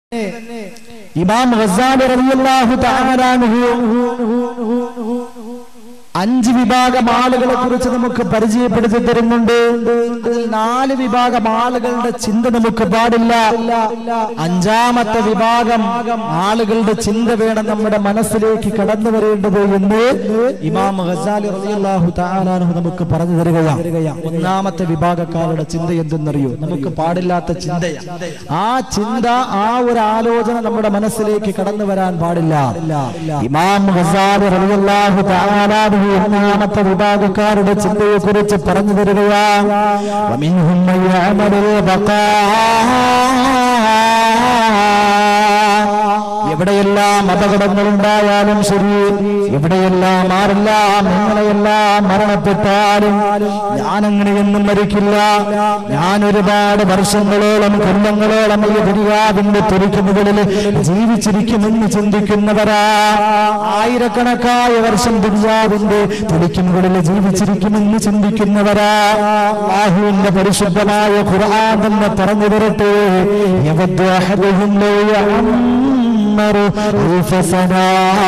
ഇമാം ഗസാലി റളിയല്ലാഹു തആല അൻഹു അഞ്ച് വിഭാഗം ആളുകളെ കുറിച്ച് നമുക്ക് പരിചയപ്പെടുത്തി തരുന്നുണ്ട് അതിൽ നാല് വിഭാഗം ആളുകളുടെ ചിന്ത നമുക്ക് പാടില്ല അഞ്ചാമത്തെ വിഭാഗം ആളുകളുടെ ചിന്ത വേണം നമ്മുടെ മനസ്സിലേക്ക് കടന്നു വരേണ്ടത് എന്ന് ഇമാം ഗസാലി റളിയല്ലാഹു തആല അൻഹു നമുക്ക് പറഞ്ഞു തരികയാണ് ഒന്നാമത്തെ വിഭാഗക്കാരുടെ ചിന്ത എന്തെന്നറിയോ നമുക്ക് പാടില്ലാത്ത ചിന്തയാണ് ആ ചിന്ത ആ ഒരു ആലോചന നമ്മുടെ മനസ്സിലേക്ക് കടന്നു വരാൻ പാടില്ല ഇമാം ഗസാലി റളിയല്ലാഹു തആല അൻഹു ഒന്നാമത്തെ വിഭാഗക്കാരുടെ ചിന്തയെ കുറിച്ച് പറഞ്ഞു തരികയാണ് വമിൻഹും മൻ യഅമലു ബഖാ എവിടെയെല്ലാം അപകടങ്ങൾ ഉണ്ടായാലും ശരി എവിടെയെല്ലാം ആരെല്ലാം എങ്ങനെയെല്ലാം മരണപ്പെട്ടാലും ഞാൻ അങ്ങനെയൊന്നും മരിക്കില്ല ഞാൻ ഒരുപാട് വർഷങ്ങളോളം കൊല്ലങ്ങളോളം ഈ ദുരിയാവിന്റെ തുരുക്കുമുകളിൽ ജീവിച്ചിരിക്കുമെന്ന് ചിന്തിക്കുന്നവരാ ആയിരക്കണക്കായ വർഷം ദുരിയാവിന്റെ തുടിക്കുമുകളിൽ ജീവിച്ചിരിക്കുമെന്ന് ചിന്തിക്കുന്നവരാ ബാഹുവിന്റെ പരിശുദ്ധമായ ഖുർആൻ തന്നെ പറഞ്ഞു തരട്ടെ യവദ്ദു അഹദുഹും ലൗ യഅമ്മറു അൽഫ സനാ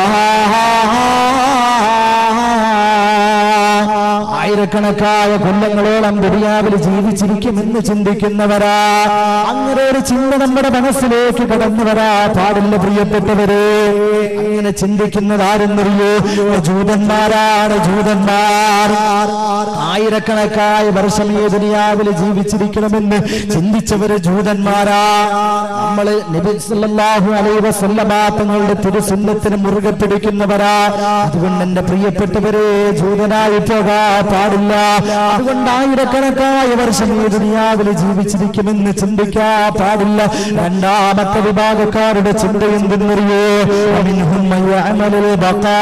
ആയിരക്കണക്കായ കൊല്ലങ്ങളോളം ദുരിയാവിൽ ജീവിച്ചിരിക്കുമെന്ന് ചിന്തിക്കുന്നവരാ അങ്ങനെ ഒരു ചിന്ത നമ്മുടെ മനസ്സിലേക്ക് കടന്നു വരാ പാടില്ല പ്രിയപ്പെട്ടവരെ അങ്ങനെ ചിന്തിക്കുന്നത് ആരെന്നറിയോ ജൂതന്മാരാണ് ജൂതന്മാർ ആയിരക്കണക്കായ വർഷം ഈ ദുനിയാവിൽ ജീവിച്ചിരിക്കണമെന്ന് ചിന്തിച്ചവര് ജൂതന്മാരാ നമ്മള് നബി സല്ലല്ലാഹു അലൈഹി വസല്ലമ തങ്ങളുടെ തിരുസുന്നത്തിന് മുറുകെ പിടിക്കുന്നവരാ അതുകൊണ്ട് എന്റെ പ്രിയപ്പെട്ടവരെ ജൂതനായി പോകാ പാടില്ല അതുകൊണ്ട് ആയിരക്കണക്കായ വർഷം ഈ ദുനിയാവിൽ ജീവിച്ചിരിക്കുമെന്ന് ചിന്തിക്കാ പാടില്ല രണ്ടാമത്തെ വിഭാഗക്കാരുടെ ചിന്ത എന്തെന്നറിയോ വമിൻഹും മൻ യഅമലുൽ ബഖാ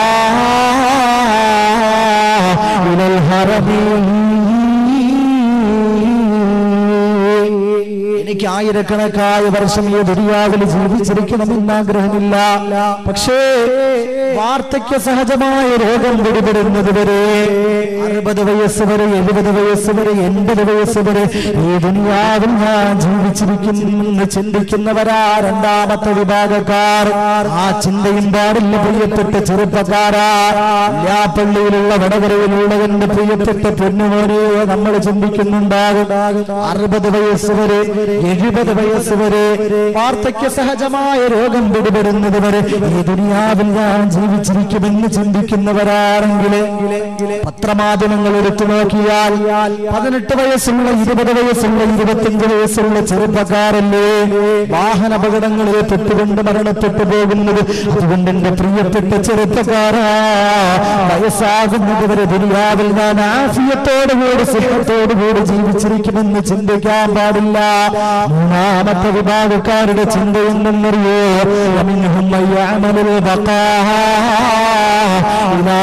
ഇലൽ ഹറമി എനിക്ക് ആയിരക്കണക്കായ വർഷം ഈ ദുരിയാവിൽ ജീവിച്ചിരിക്കണമെന്ന് ആഗ്രഹമില്ല പക്ഷേ വാർദ്ധക്യ സഹജമായ രോഗം പിടിപെടുന്നത് വരെ അറുപത് വയസ്സ് വരെ എഴുപത് വയസ്സ് വരെ എൺപത് വയസ്സ് വരെ ഈ ദുനിയാവിൽ ഞാൻ ജീവിച്ചിരിക്കുമെന്ന് ചിന്തിക്കുന്നവരാ രണ്ടാമത്തെ വിഭാഗക്കാർ ആ ചിന്തയും പാടില്ല പ്രിയപ്പെട്ട ചെറുപ്പക്കാരാ എല്ലാ പള്ളിയിലുള്ള വടകരയിലുള്ള എന്റെ പ്രിയപ്പെട്ട പൊന്നുമോനെ നമ്മൾ ചിന്തിക്കുന്നുണ്ടാകും അറുപത് വയസ്സ് വരെ എഴുപത് വയസ്സ് വരെ വാർദ്ധക്യ സഹജമായ രോഗം പിടിപെടുന്നത് വരെ ഈ ദുനിയാവിൽ ഞാൻ ജീവിച്ചിരിക്കുമെന്ന് ചിന്തിക്കുന്നവരാണെങ്കിൽ പത്രമാധ്യമങ്ങൾ എടുത്തു നോക്കിയാൽ പതിനെട്ട് വയസ്സുള്ള ഇരുപത് വയസ്സുള്ള ഇരുപത്തിയഞ്ച് വയസ്സുള്ള ചെറുപ്പക്കാരല്ലേ വാഹന അപകടങ്ങളിൽ പെട്ടുകൊണ്ട് മരണപ്പെട്ടു പോകുന്നത് അതുകൊണ്ട് എന്റെ പ്രിയപ്പെട്ട ചെറുപ്പക്കാരാ വയസ്സാകുന്നത് വരെ ദുനിയാവിൽ ഞാൻ ആഫിയത്തോടുകൂടി സുഖത്തോടുകൂടി ജീവിച്ചിരിക്കുമെന്ന് ചിന്തിക്കാൻ പാടില്ല മൂന്നാമത്തെ വിഭാഗക്കാരുടെ ചിന്ത എന്തെന്നറിയോ ومنهم من يعمل البقاء إلى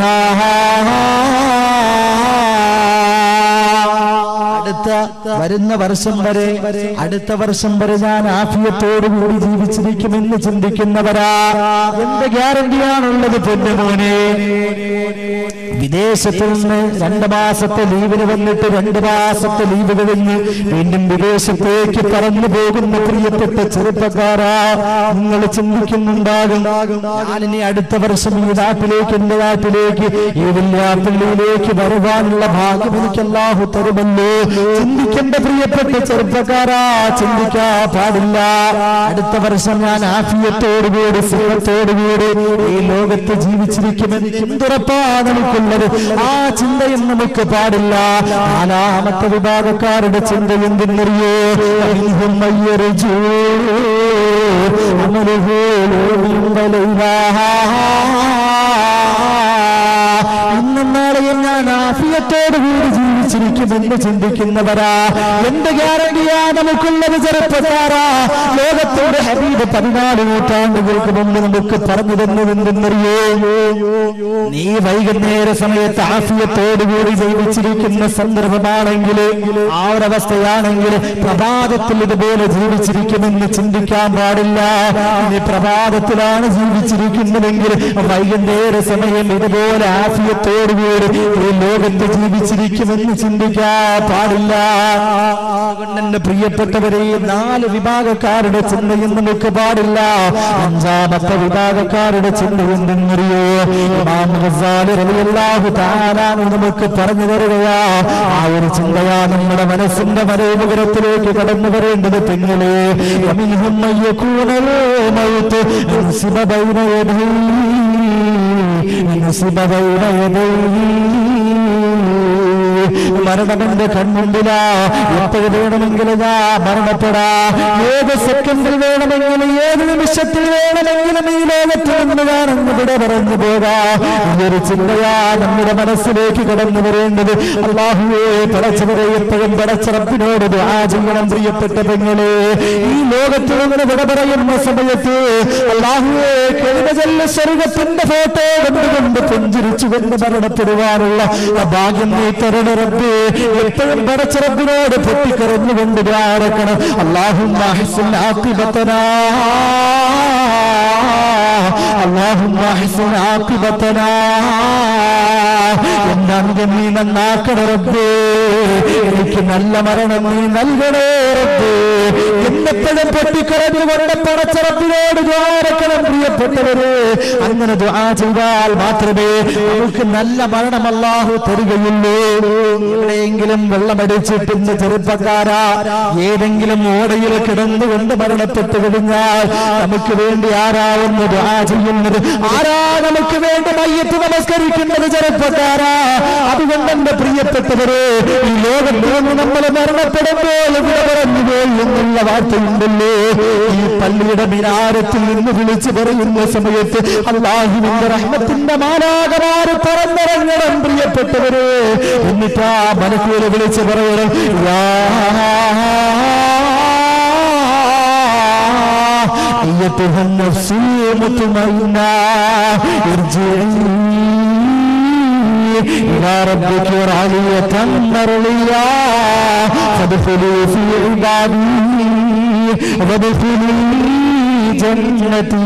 അടുത്ത വരുന്ന വർഷം വരെ അടുത്ത വർഷം വരെ ഞാൻ ആഫിയത്തോടുകൂടി ജീവിച്ചിരിക്കുമെന്ന് ചിന്തിക്കുന്നവരാ എന്ത് ഗ്യാരണ്ടിയാണുള്ളത് പൊന്നുമോനെ വിദേശത്ത് നിന്ന് രണ്ട് മാസത്തെ ലീവിന് വന്നിട്ട് രണ്ട് മാസത്തെ ലീവ് കഴിഞ്ഞ് വീണ്ടും വിദേശത്തേക്ക് പറന്നു പോകുന്ന പ്രിയപ്പെട്ട ചെറുപ്പക്കാരാ നിങ്ങൾ ചിന്തിക്കുന്നുണ്ടാകും ഞാനിനി അടുത്ത വർഷം ഈ നാട്ടിലേക്ക് എന്റെ നാട്ടിലേക്ക് ഈ വെള്ളിയാപ്പള്ളിയിലേക്ക് വരുവാനുള്ള ഭാഗ്യം എനിക്ക് അല്ലാഹു തരുമല്ലോ ചിന്തിക്കേണ്ട പ്രിയപ്പെട്ട ചെറുപ്പക്കാരാ ചിന്തിക്കാ പാടില്ല അടുത്ത വർഷം ഞാൻ ആഫിയത്തോടുകൂടി സ്നേഹത്തോടുകൂടി ഈ ലോകത്ത് ജീവിച്ചിരിക്കുമെന്ന് എന്തുറപ്പാ നമുക്കുള്ളത് ആ ചിന്തയും നമുക്ക് പാടില്ല നാലാമത്തെ വിഭാഗക്കാരുടെ ചിന്ത എന്തെന്നറിയോ അമിൻഹും മയ്യർജൂ അമലുഹു ഇന്നും നാളെയും ഞാൻ ആഫിയത്തോടുകൂടി ജീവിച്ചിരിക്കുമെന്ന് ചിന്തിക്കുന്നവരാ എന്ത് ഗ്യാരണ്ടിയാ നമുക്കുള്ളത് ചെറുപ്പക്കാരാ ലോകത്തോട് ഹബീബ് പതിനാല് നൂറ്റാണ്ടുകൾക്ക് മുമ്പ് നമുക്ക് പറഞ്ഞു തന്നതെന്തെന്നറിയോ നീ വൈകുന്നേര സമയത്ത് ആഫിയത്തോടുകൂടി ജീവിച്ചിരിക്കുന്ന സന്ദർഭമാണെങ്കിൽ ആ ഒരവസ്ഥയാണെങ്കിൽ പ്രഭാതത്തിൽ ഇതുപോലെ ജീവിച്ചിരിക്കുമെന്ന് ചിന്തിക്കാൻ പാടില്ല നീ പ്രഭാതത്തിലാണ് ജീവിച്ചിരിക്കുന്നതെങ്കിൽ വൈകുന്നേര സമയം ഇതുപോലെ ആഫിയത്തോടുകൂടി ഈ ലോകത്ത് ജീവിച്ചിരിക്കുമെന്ന് ചിന്തിക്കാൻ പാടില്ല അതുകൊണ്ട് എന്റെ പ്രിയപ്പെട്ടവരെ ഈ നാല് വിഭാഗക്കാരുടെ ചിന്ത ചിന്തയും നമുക്ക് പാടില്ല അഞ്ചാമത്തെ വിഭാഗക്കാരുടെ ചിന്ത എന്തെന്നറിയോ ഇമാം ഗസാലി റളിയല്ലാഹു തആല അൻഹു നമുക്ക് പറഞ്ഞു തരുകയാ ആ ഒരു ചിന്തയാ നമ്മുടെ മനസ്സിന്റെ മനോമുഖരത്തിലേക്ക് കടന്നു വരേണ്ടത് പെങ്ങളെ ومنهم من يكون الموت ينصب بين يديه ينصب بين يديه മരണമെന്റെ കൺമുമ്പിലാ എപ്പോൾ വേണമെങ്കിലും ഞാൻ മരണപ്പെടാ ഏത് സെക്കൻഡിൽ വേണമെങ്കിലും ഏത് നിമിഷത്തിൽ വേണമെങ്കിലും ഈ ലോകത്ത് നിന്ന് ഞാനങ്ങ് ഇവിടെ പറഞ്ഞു പോകാ ഈ ഒരു ചിന്തയാ നമ്മുടെ മനസ്സിലേക്ക് കടന്നു വരേണ്ടത് അള്ളാഹുവേ പടച്ചവരെ എപ്പോഴും പടച്ചറപ്പിനോട് ദുആ ചെയ്യണം പ്രിയപ്പെട്ട പെങ്ങളെ ഈ ലോകത്ത് നിന്ന് വിട പറയുന്ന സമയത്ത് അള്ളാഹുവേ കെളിമചല്ല സ്വർഗത്തിന്റെ ഫോട്ടോ കണ്ടുകൊണ്ട് പുഞ്ചിരിച്ചു കൊണ്ട് മരണപ്പെടുവാനുള്ള ആ ഭാഗ്യം നീ തരണ റബ്ബേ എപ്പോഴും പടച്ചറപ്പിനോട് പൊട്ടിക്കരഞ്ഞുകൊണ്ട് ദ്വാരക്കണം അള്ളാഹു اللهم احسن عاقبتنا എന്നാണ് നീ നന്നാക്കണ റബ്ബേ എനിക്ക് നല്ല മരണം നീ നൽകണേ റബ്ബേ എന്നെപ്പോഴും പൊട്ടിക്കരഞ്ഞുകൊണ്ട് പടച്ചറപ്പിനോട് ദ്വാരക്കണം പ്രിയപ്പെട്ടവര് അങ്ങനെ ദ്വാ ചെയ്താൽ മാത്രമേ നമുക്ക് നല്ല മരണം അല്ലാഹു തരികയുള്ളൂ എവിടെയെങ്കിലും വെള്ളമടിച്ചിട്ടുന്ന ചെറുപ്പക്കാരാ ഏതെങ്കിലും ഓടയിൽ കിടന്നുകൊണ്ട് മരണപ്പെട്ടു കഴിഞ്ഞാൽ നമുക്ക് വേണ്ടി ആരാവുന്ന ദ്വാ ചെയ്യുന്നത് ആരാ നമുക്ക് വേണ്ടി മയ്യത്ത് നമസ്കരിക്കുന്നത് ചെറുപ്പക്കാരാ അതുകൊണ്ട് എന്റെ പ്രിയപ്പെട്ടവരെ ഈ ലോകത്ത് നിന്ന് നമ്മൾ മരണപ്പെടുമ്പോൾ ഇവിടെ പറഞ്ഞു പോയി എന്നുള്ള വാർത്തയുണ്ടല്ലോ ഈ പള്ളിയുടെ മിനാരത്തിൽ നിന്ന് വിളിച്ചു പറയുന്ന സമയത്ത് അള്ളാഹുവിന്റെ റഹ്മത്തിന്റെ മാലാകമാര് പറന്നിറങ്ങണം പ്രിയപ്പെട്ടവരെ എന്നിട്ട് ആ മനക്കൂല് വിളിച്ചു പറയണം യാ أيتها النفس المطمئنة ارجعي إلى ربك راضية مرضية فادخلي في عبادي وادخلي جنتي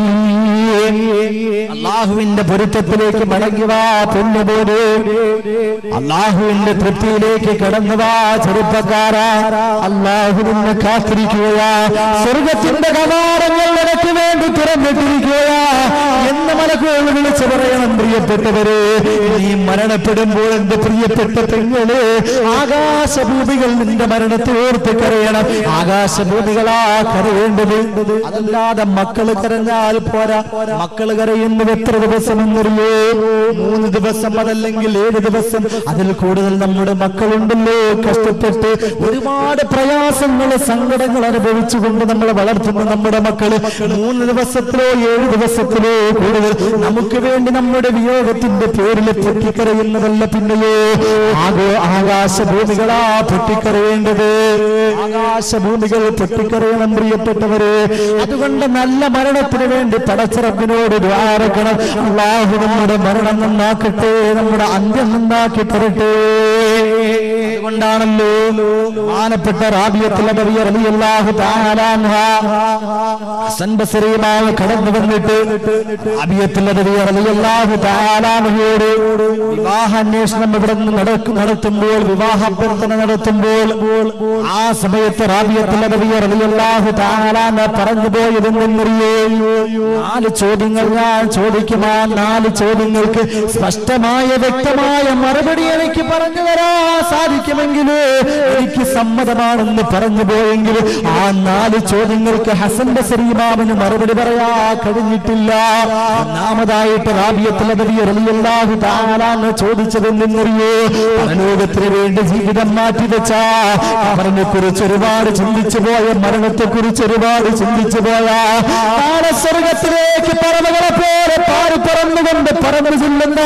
അള്ളാഹുവിന്റെ പൊരുത്തത്തിലേക്ക് മടങ്ങി വാ പൊന്നുപോലെ അള്ളാഹുവിന്റെ തൃപ്തിയിലേക്ക് കടന്നു വാ ചെറുപ്പക്കാരാ അള്ളാഹു നിന്നെ കാത്തിരിക്കുകയാ സ്വർഗത്തിന്റെ കവാടങ്ങൾ നിനക്ക് വേണ്ടി തുറന്നിട്ടിരിക്കുകയാ എന്ന് മലക്കോട് വിളിച്ചു പറയണം പ്രിയപ്പെട്ടവരെ നീ മരണപ്പെടുമ്പോൾ എന്റെ പ്രിയപ്പെട്ട പെങ്ങള് ആകാശഭൂമികൾ നിന്റെ മരണത്തെ ഓർത്ത് കരയണം ആകാശഭൂമികളാ കരയേണ്ടത് അതല്ലാതെ മക്കള് കരഞ്ഞാൽ പോരാ മക്കള് കരയുന്നത് എത്ര ദിവസം എന്നറിയോ മൂന്ന് ദിവസം അതല്ലെങ്കിൽ ഏഴ് ദിവസം അതിൽ കൂടുതൽ നമ്മുടെ മക്കളുണ്ടല്ലോ കഷ്ടപ്പെട്ട് ഒരുപാട് പ്രയാസങ്ങൾ സങ്കടങ്ങൾ അനുഭവിച്ചുകൊണ്ട് നമ്മൾ വളർത്തുന്ന നമ്മുടെ മക്കള് മൂന്ന് ദിവസത്തിലോ ഏഴ് ദിവസത്തിലോ കൂടുതൽ നമുക്ക് വേണ്ടി നമ്മുടെ വിയോഗത്തിന്റെ പേരിൽ പൊട്ടിക്കരയുന്നതല്ല പിന്നെയോ ആകോ ആകാശഭൂമികളാ പൊട്ടിക്കരയേണ്ടത് ആകാശഭൂമികൾ പൊട്ടിക്കരയണം പ്രിയപ്പെട്ടവര് അതുകൊണ്ട് നല്ല മരണത്തിന് വേണ്ടി പടച്ചിറപ്പിനോട് ദ്വാരക്കണം അള്ളാഹു നമ്മുടെ മരണം നന്നാക്കട്ടെ നമ്മുടെ അന്ത്യം നന്നാക്കി തരട്ടെ അതുകൊണ്ടാണല്ലോ മാനപ്പെട്ട റാബിയത്തുള്ള റളിയല്ലാഹു തആല അൻഹ ഹസൻ ബസറിയുമായി കടന്നു വന്നിട്ട് റാബിയത്തുള്ള റളിയല്ലാഹു തആല അൻഹയോട് വിവാഹ അന്വേഷണം ഇവിടെ നിന്ന് നടക്കു നടത്തുമ്പോൾ വിവാഹ അഭ്യർത്ഥന നടത്തുമ്പോൾ ആ സമയത്ത് റാബിയത്തുള്ള റളിയല്ലാഹു തആല അൻഹ പറഞ്ഞു പോയതെന്നറിയോ നാല് ചോദ്യങ്ങൾ ഞാൻ ചോദിക്കുമാ നാല് ചോദ്യങ്ങൾക്ക് സ്പഷ്ടമായ വ്യക്തമായ മറുപടി എനിക്ക് പറഞ്ഞു തരാൻ സാധിക്കുമെങ്കിൽ എനിക്ക് സമ്മതമാണെന്ന് പറഞ്ഞു പോയെങ്കിൽ ആ നാല് ചോദ്യങ്ങൾക്ക് ഹസൻ ബസരീമാവിന് മറുപടി പറയാ കഴിഞ്ഞിട്ടില്ല ഒന്നാമതായിട്ട് റാബിയത്തിലല്ലാഹു താലാന്ന് ചോദിച്ചതെന്നറിയോ പരലോകത്തിന് വേണ്ടി ജീവിതം മാറ്റിവെച്ച അവനെ കുറിച്ച് ഒരുപാട് ചിന്തിച്ചു പോയ മരണത്തെ കുറിച്ച് ഒരുപാട് ചിന്തിച്ചു പോയ നാളെ സ്വർഗത്തിലേക്ക് പറവകളെ പോലെ പാറി പറന്നുകൊണ്ട് പറന്നു ചെല്ലുന്ന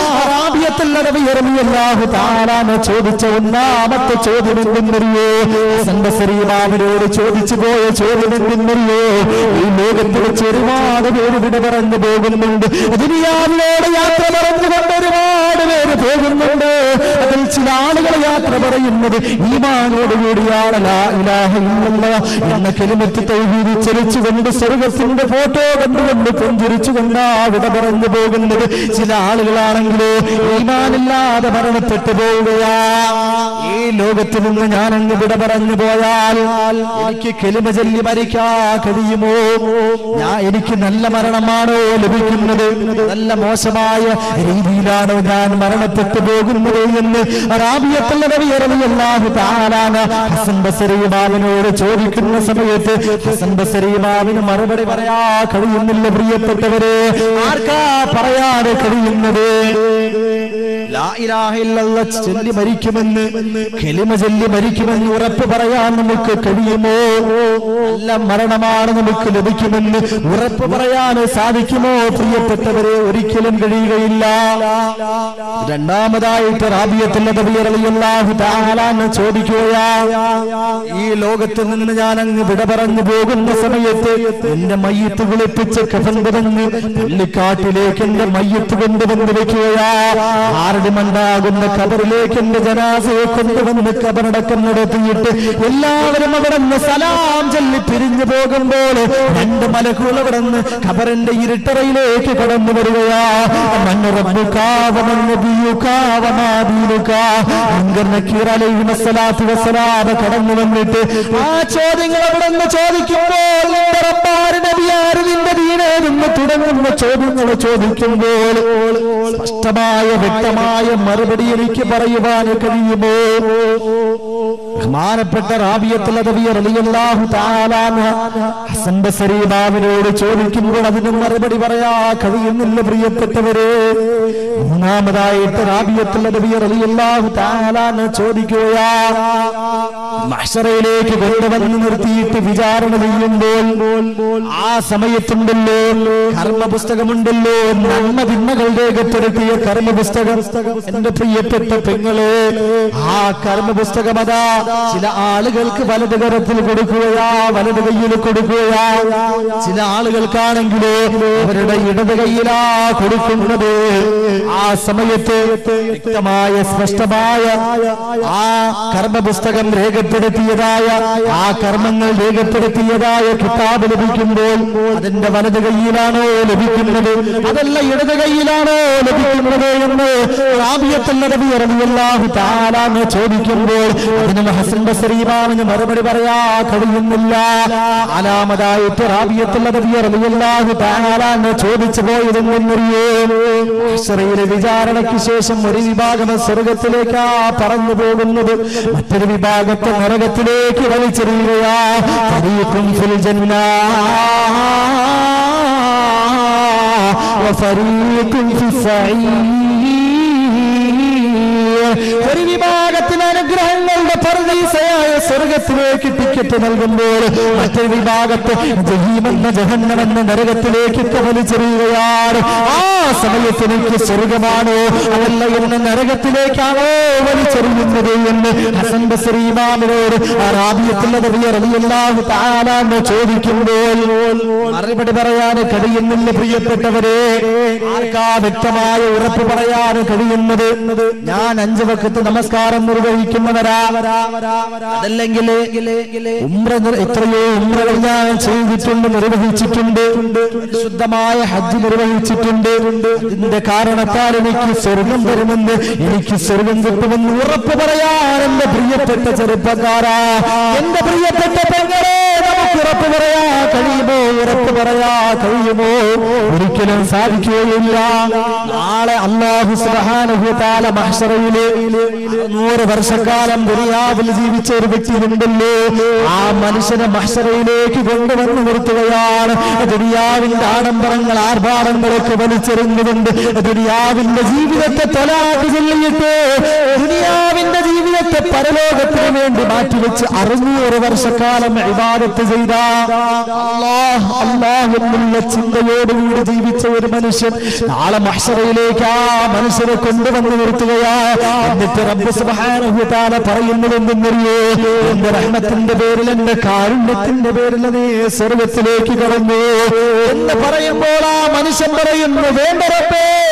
റാബിയത്തിലല്ലാഹു താലാന്ന് ചോദിച്ച ഒന്നാമത്തെ ചോദ്യം എന്തെന്നറിയോ സന്തസരീമാവിനോട് ചോദിച്ചു പോയ ചോദ്യം എന്തെന്നറിയോ ഈ ലോകത്ത് വെച്ച് ഒരുപാട് പേര് വിട പറഞ്ഞു പോകുന്നുണ്ട് ദുനിയാവിനോട് യാത്ര പറഞ്ഞുകൊണ്ട് ഒരുപാട് പേര് വിമാനത്തിന് പോകുന്നുണ്ട് അതിൽ ചില ആളുകൾ യാത്ര പറയുന്നത് ഈമാനോട് കൂടിയാണ് ലാ ഇലാഹ ഇല്ലല്ലാഹ് എന്ന കെലിമത്ത് തൗഹീദ് ചലിച്ചുകൊണ്ട് സ്വർഗത്തിന്റെ ഫോട്ടോ കണ്ടുകൊണ്ട് പുഞ്ചിരിച്ചുകൊണ്ട് അവിടെ പറഞ്ഞു പോകുന്നത് ചില ആളുകളാണെങ്കിലോ ഈമാനില്ലാതെ മരണപ്പെട്ടു പോവുകയാ ഈ ലോകത്ത് നിന്ന് ഞാൻ അങ്ങ് വിട പറഞ്ഞു പോയാൽ എനിക്ക് കെലിമ ചൊല്ലി മരിക്കാൻ കഴിയുമോ ഞാൻ എനിക്ക് നല്ല മരണമാണോ ലഭിക്കുന്നത് നല്ല മോശമായ രീതിയിലാണോ ഞാൻ മരണപ്പെട്ടു പോകുന്നത് എന്ന് റാബിയത്തുള്ള നബിയറിയാഹു താലാന ഹസൻ ബസരിമാവിനോട് ചോദിക്കുന്ന സമയത്ത് ഹസൻ ബസരിമാവിന് മറുപടി പറയാ കഴിയുന്നില്ല പ്രിയപ്പെട്ടവരെ ആർക്കാ പറയാതെ കഴിയുന്നത് ലാ ഇലാഹ ഇല്ലല്ലാഹ് ചൊല്ലി മരിക്കുമെന്ന് കെലിമ ചൊല്ലി മരിക്കുമെന്ന് ഉറപ്പ് പറയാൻ നമുക്ക് കഴിയുമോ നല്ല മരണമാണ് നമുക്ക് ലഭിക്കുമെന്ന് ഉറപ്പ് പറയാൻ സാധിക്കുമോ പ്രിയപ്പെട്ടവരെ ഒരിക്കലും കഴിയുകയില്ല രണ്ടാമതായിട്ട് റാബിയത്തുള്ള നബിയറിയാഹു താലാന്ന് ചോദിക്കുകയാ ഈ ലോകത്ത് നിന്ന് ഞാൻ അങ്ങ് വിട പറഞ്ഞു പോകുന്ന സമയത്ത് എന്റെ മയ്യത്ത് കുളിപ്പിച്ച് കഫൻ പുതഞ്ഞ് പള്ളിക്കാട്ടിലേക്ക് എന്റെ മയ്യത്ത് കൊണ്ടുവന്ന് വെക്കുകയാ ആരുടെ മണ്ടാകുന്ന കബറിലേക്ക് എന്റെ ജനാസയെ കൊണ്ടുവന്ന് കബറടക്കം നടത്തിയിട്ട് എല്ലാവരും അവിടെ നിന്ന് സലാം ചൊല്ലി പിരിഞ്ഞു പോകുമ്പോൾ രണ്ട് മലക്കുകൾ അവിടെ നിന്ന് കബറിന്റെ ഇരുട്ടറയിലേക്ക് കടന്നു വരികയാ കടന്നു വന്നിട്ട് ആ ചോദ്യങ്ങൾ അവിടെ നിന്ന് ചോദിക്കുമ്പോൾ നിന്റെ റബ്ബാര് നബിയാര് നിന്റെ ദീനേതെന്ന് തുടങ്ങുന്ന ചോദ്യങ്ങൾ ചോദിക്കുമ്പോൾ സ്പഷ്ടമായ വ്യക്തമായ മറുപടി എനിക്ക് പറയുവാൻ കഴിയുമോ ബഹുമാനപ്പെട്ട റാബിയത്തുള്ള റളിയല്ലാഹു തആല ഹസൻ ബസരി ബാബിനോട് ചോദിക്കുമ്പോൾ അതിന് മറുപടി പറയാ കഴിയുന്നില്ല പ്രിയപ്പെട്ടവരെ മൂന്നാമതായിട്ട് റാബിയത്തുള്ള റളിയല്ലാഹു തആല ചോദിക്കുകയാ മഹ്ശറയിലേക്ക് കൊണ്ടുവന്ന് നിർത്തിയിട്ട് വിചാരണ ചെയ്യുമ്പോൾ ആ സമയത്തുണ്ടല്ലോ കർമ്മ പുസ്തകമുണ്ടല്ലോ നന്മ തിന്മകൾ രേഖപ്പെടുത്തിയ കർമ്മ പുസ്തകം എന്റെ പ്രിയപ്പെട്ട പെങ്ങളെ ആ കർമ്മ പുസ്തകം അതാ ചില ആളുകൾക്ക് വലത് കരത്തിൽ കൊടുക്കുകയാ വലത് കയ്യിൽ കൊടുക്കുകയാ ചില ആളുകൾക്കാണെങ്കിലോ അവരുടെ ഇടത് കയ്യിലാ കൊടുക്കുന്നത് ആ സമയത്ത് വ്യക്തമായ സ്പഷ്ടമായ ആ കർമ്മ പുസ്തകം രേഖപ്പെടുത്തിയതായ ആ കർമ്മങ്ങൾ രേഖപ്പെടുത്തിയതായ കിതാബ് ലഭിക്കുമ്പോൾ അതിന്റെ വലത് കയ്യിലാണോ ലഭിക്കുന്നത് അതല്ല ഇടത് കയ്യിലാണോ ലഭിക്കുന്നത് എന്ന് റാബിയത്തുള്ള നബി റളിയല്ലാഹു തആല എന്ന് ചോദിക്കുമ്പോൾ അതിന് ഹസൻ ബസരീമാവിന് മറുപടി പറയാ കഴിയുന്നില്ല നാലാമതായിട്ട് റാബിയത്തുള്ള നബി റളിയല്ലാഹു തആല എന്ന് ചോദിച്ചു പോയതെന്നറിയോ ഇസ്രയേലിലെ വിചാരണയ്ക്ക് ശേഷം ഒരു വിഭാഗം സ്വർഗത്തിലേക്കാ പറന്നു പോകുന്നത് മറ്റൊരു വിഭാഗത്തെ നരകത്തിലേക്ക് വലിച്ചെറിയുകയാ ഫരീഖും ഫിൽ ജന്ന വഫരീഖും ഫിസ്സഈർ ഒരു വിഭാഗത്തിന് അനുഗ്രഹങ്ങളുടെ പർദീസയായ സ്വർഗത്തിലേക്ക് ടിക്കറ്റ് നൽകുമ്പോൾ മറ്റൊരു വിഭാഗത്തെ ജഹീമെന്ന ജഹന്നമെന്ന നരകത്തിലേക്ക് വലിച്ചെറിയുകയാണ് ആ സമയത്ത് എനിക്ക് സ്വർഗമാണോ അതല്ല എന്ന നരകത്തിലേക്കാണോ വലിച്ചെറിയുന്നത് എന്ന് ഹസൻ ബസറി ഇമാമിനോട് റാബിയത്തുള്ള റളിയല്ലാഹു തആല എന്ന് ചോദിക്കുമ്പോൾ മറുപടി പറയാൻ കഴിയുന്നില്ല പ്രിയപ്പെട്ടവരെ ആർക്കാ വ്യക്തമായ ഉറപ്പ് പറയാൻ കഴിയുന്നത് ഞാൻ അഞ്ചു വക്കത്ത് നമസ്കാരം നിർവഹിക്കുന്നവരാ അതല്ലെങ്കിൽ ഉംറ നിർ- എത്രയോ ഉംറകൾ ഞാൻ ചെയ്തിട്ടുണ്ട് നിർവഹിച്ചിട്ടുണ്ട് ശുദ്ധമായ ഹജ്ജ് നിർവഹിച്ചിട്ടുണ്ട് അതിന്റെ കാരണത്താൽ എനിക്ക് സ്വർഗം തരുമെന്ന് എനിക്ക് സ്വർഗം കിട്ടുമെന്ന് ഉറപ്പ് പറയാൻ എന്റെ പ്രിയപ്പെട്ട ചെറുപ്പക്കാരാ എന്റെ പ്രിയപ്പെട്ട പെങ്ങളെ നമുക്ക് ഉറപ്പ് പറയാ കഴിയുമോ ഉറപ്പ് പറയാ കഴിയുമോ ഒരിക്കലും സാധിക്കുകയില്ല നാളെ അള്ളാഹു സുബ്ഹാനഹു തആല മഹ്ശറയിലെ നൂറ് വർഷക്കാലം ദുനിയാവിൽ ജീവിച്ച ഒരു വ്യക്തിയുണ്ടല്ലോ ആ മനുഷ്യനെ മഹ്ശറയിലേക്ക് കൊണ്ടുവന്ന് നിർത്തുകയാണ് ദുനിയാവിന്റെ ആഡംബരങ്ങൾ ആർഭാടങ്ങളൊക്കെ വലിച്ചെറിഞ്ഞുകൊണ്ട് ദുനിയാവിന്റെ ജീവിതത്തെ തൊലാക്ക് ചൊല്ലിയിട്ട് ദുനിയാവിന്റെ ജീവിതത്തെ പരലോകത്തിന് വേണ്ടി മാറ്റിവെച്ച് അറുന്നൂറ് വർഷക്കാലം ഇബാദത്ത് ചെയ്ത അല്ലാഹ് അല്ലാഹ് എന്നുള്ള ചിന്തയോടുകൂടി ജീവിച്ച ഒരു മനുഷ്യൻ നാളെ മഹ്ശറയിലേക്ക് ആ മനുഷ്യനെ കൊണ്ടുവന്ന് നിർത്തുകയാ എന്നിട്ട് റബ്ബ് സുബ്ഹാനഹു തആല പറയുന്നത് എന്തെന്നറിയോ എന്റെ റഹ്മത്തിന്റെ പേരിൽ എന്റെ കാരുണ്യത്തിന്റെ പേരിൽ നീ സ്വർഗത്തിലേക്ക് കടന്നു എന്ന് പറയുമ്പോൾ ആ മനുഷ്യൻ പറയുന്നു വേണ്ട റബ്ബേ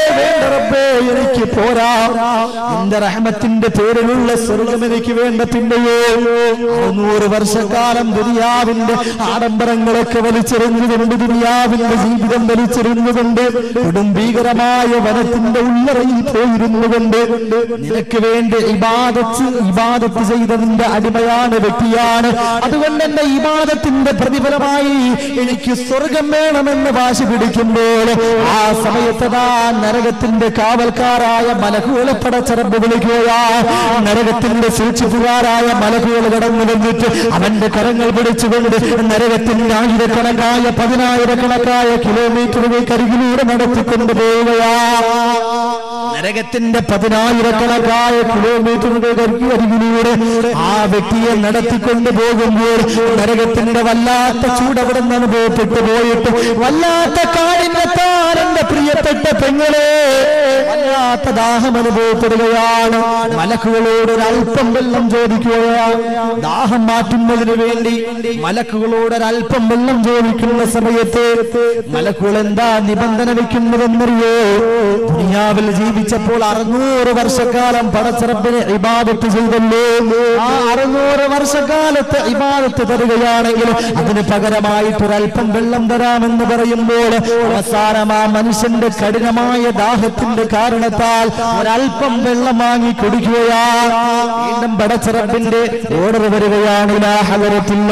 വേണ്ട റബ്ബേ എനിക്ക് പോരാ എന്റെ റഹ്മത്തിന്റെ പേരിലുള്ള സ്വർഗം എനിക്ക് വേണ്ട പിന്നെയോ അറുന്നൂറ് വർഷക്കാലം ദുനിയാവിന്റെ ആഡംബരങ്ങളൊക്കെ വലിച്ചെറിഞ്ഞുകൊണ്ട് ദുനിയാവിന്റെ ജീവിതം വലിച്ചെറിഞ്ഞുകൊണ്ട് കൊടുംഭീകരമായ വനത്തിന്റെ ഉള്ളറയിൽ പോയിരുന്നുകൊണ്ട് നിനക്ക് വേണ്ടി ഇബാദത്ത് ഇബാദത്ത് ചെയ്തതിന്റെ അടിമയാണ് വ്യക്തിയാണ് അതുകൊണ്ട് എന്റെ ഇബാദത്തിന്റെ പ്രതിഫലമായി എനിക്ക് സ്വർഗം വേണമെന്ന് വാശി പിടിക്കുമ്പോൾ ആ സമയത്തതാ നരകത്തിന്റെ കാവൽക്കാരായ മലക്കുകളെ പടച്ചറമ്പ് വിളിക്കുകയാ നരകത്തിന്റെ സൂക്ഷിപ്പുകാരായ മലക്കുകൾ കടന്നു വന്നിട്ട് അവന്റെ കരങ്ങൾ പിടിച്ചുകൊണ്ട് നരകത്തിന്റെ ആയിരക്കണക്കായ പതിനായിരക്കണക്കായ കിലോമീറ്ററുകൾക്ക് അരികിലൂടെ നടത്തിക്കൊണ്ടു പോവുകയാ നരകത്തിന്റെ പതിനായിരക്കണക്കായ കിലോമീറ്ററുകൾക്ക് അരികിലൂടെ ആ വ്യക്തിയെ നടത്തിക്കൊണ്ടു പോകുമ്പോൾ നരകത്തിന്റെ വല്ലാത്ത ചൂടവിടെ നിന്ന് അനുഭവപ്പെട്ടു പോയിട്ട് വല്ലാത്ത കാഠിന്യത്താൽ എന്റെ പ്രിയപ്പെട്ട പെങ്ങളെ വല്ലാത്ത ദാഹം അനുഭവപ്പെടുകയാണ് മലക്കുകളോട് ഒരു അല്പം വെള്ളം ചോദിക്കുകയാണ് ദാഹം മാറ്റുന്നതിന് വേണ്ടി മലക്കുകളോട് ഒരു അല്പം വെള്ളം ചോദിക്കുന്ന സമയത്ത് മലക്കുകൾ എന്താ നിബന്ധന വെക്കുന്നതെന്നറിയോ ദുനിയാവിൽ ജീവിച്ചപ്പോൾ അറുന്നൂറ് വർഷക്കാലം പടച്ചിറപ്പിന് ഇബാദത്ത് ചെയ്തല്ലോ ആ അറുന്നൂറ് വർഷക്കാലത്ത് ഇബാദത്ത് തരികയാണെങ്കിൽ അതിന് പകരമായിട്ട് ഒരല്പം വെള്ളം തരാമെന്ന് പറയുമ്പോൾ അവസാനം ആ മനുഷ്യന്റെ കഠിനമായ ദാഹത്തിന്റെ കാരണത്താൽ ഒരല്പം വെള്ളം വാങ്ങി കുടിക്കുകയാ വീണ്ടും പടച്ചിറപ്പിന്റെ ഓർഡർ വരികയാണ് ഇലാ ഹദറത്തില്ല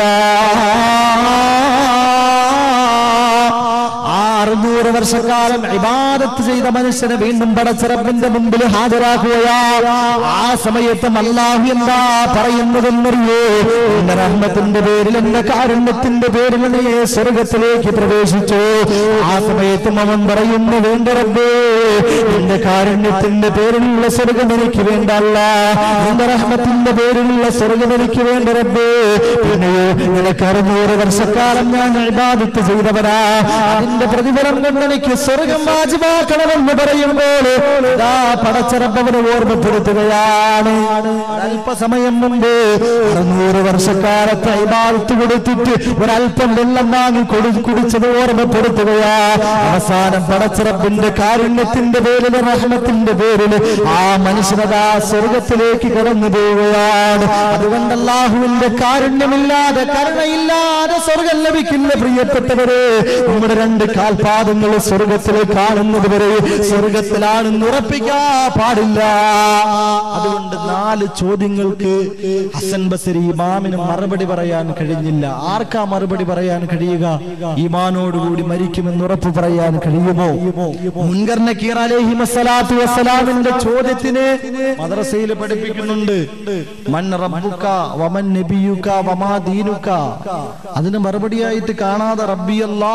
ആ അറുന്നൂറ് വർഷക്കാലം ഇബാദത്ത് ചെയ്ത മനുഷ്യനെ വീണ്ടും പടച്ചിറപ്പിന്റെ മുമ്പിൽ ഹാജരാക്കുകയാ ആ സമയത്ത് അല്ലാഹു എന്താ പറയുന്നതെന്നറിയോ എന്റെ റഹ്മത്തിന്റെ പേരിൽ എന്റെ കാരുണ്യത്തിന്റെ പേരിൽ നീ സ്വർഗത്തിലേക്ക് പ്രവേശിച്ചു ആ സമയത്തും അവൻ പറയുന്നു വേണ്ട റബ്ബേ എന്റെ കാരുണ്യത്തിന്റെ പേരിലുള്ള സ്വർഗം എനിക്ക് വേണ്ടല്ല എന്റെ റഹ്മത്തിന്റെ പേരിലുള്ള സ്വർഗം എനിക്ക് വേണ്ട റബ്ബേ പിന്നെയോ നിനക്ക് അറുന്നൂറ് വർഷക്കാലം ഞാൻ ഇബാദത്ത് ചെയ്തവരാ അതിന്റെ പ്രതിഫലം കൊണ്ട് എനിക്ക് സ്വർഗം വാജിബാക്കണമെന്ന് പറയുമ്പോൾ ഇതാ പടച്ചിറപ്പവനെ ഓർമ്മപ്പെടുത്തുകയാണ് അല്പസമയം മുമ്പ് അറുന്നൂറ് വർഷക്കാലത്തെ ഇബാദത്ത് കൊടുത്തിട്ട് ഒരല്പം വെള്ളം വാങ്ങി കൊടു കുടിച്ചത് ഓർമ്മപ്പെടുത്തുകയാ അവസാനം പടച്ചിറപ്പിന്റെ കാരുണ്യത്തിന്റെ പേരിൽ റഹ്മത്തിന്റെ പേരിൽ ആ മനുഷ്യനതാ സ്വർഗത്തിലേക്ക് കടന്നു പോവുകയാണ് അതുകൊണ്ട് അള്ളാഹുവിന്റെ കാരുണ്യമില്ലാതെ കരുണയില്ലാതെ സ്വർഗം ലഭിക്കില്ല പ്രിയപ്പെട്ടവരെ നമ്മുടെ രണ്ട് കാൽപാദങ്ങൾ സ്വർഗത്തിൽ കാണുന്നത് വരെ സ്വർഗത്തിലാണെന്ന് ഉറപ്പിക്കാ പാടില്ല അതുകൊണ്ട് നാല് ചോദ്യങ്ങൾക്ക് ഹസൻ ബസരി ഇമാമിന് മറുപടി പറയാൻ കഴിഞ്ഞില്ല ആർക്കാ മറുപടി പറയാൻ കഴിയുക ഈമാനോടുകൂടി മരിക്കുമെന്ന് ഉറപ്പ് പറയാൻ കഴിയുമോ മുൻകർ നക്കീർ അലൈഹി വസ്സലാത്തു വസ്സലാമിന്റെ ചോദ്യത്തിന് മദ്രസയിൽ പഠിപ്പിക്കുന്നുണ്ട് മൻ റബ്ബുക വമൻ നബിയുക വമാ ദീനുക അതിന് മറുപടിയായിട്ട് കാണാതെ റബ്ബിയല്ലാ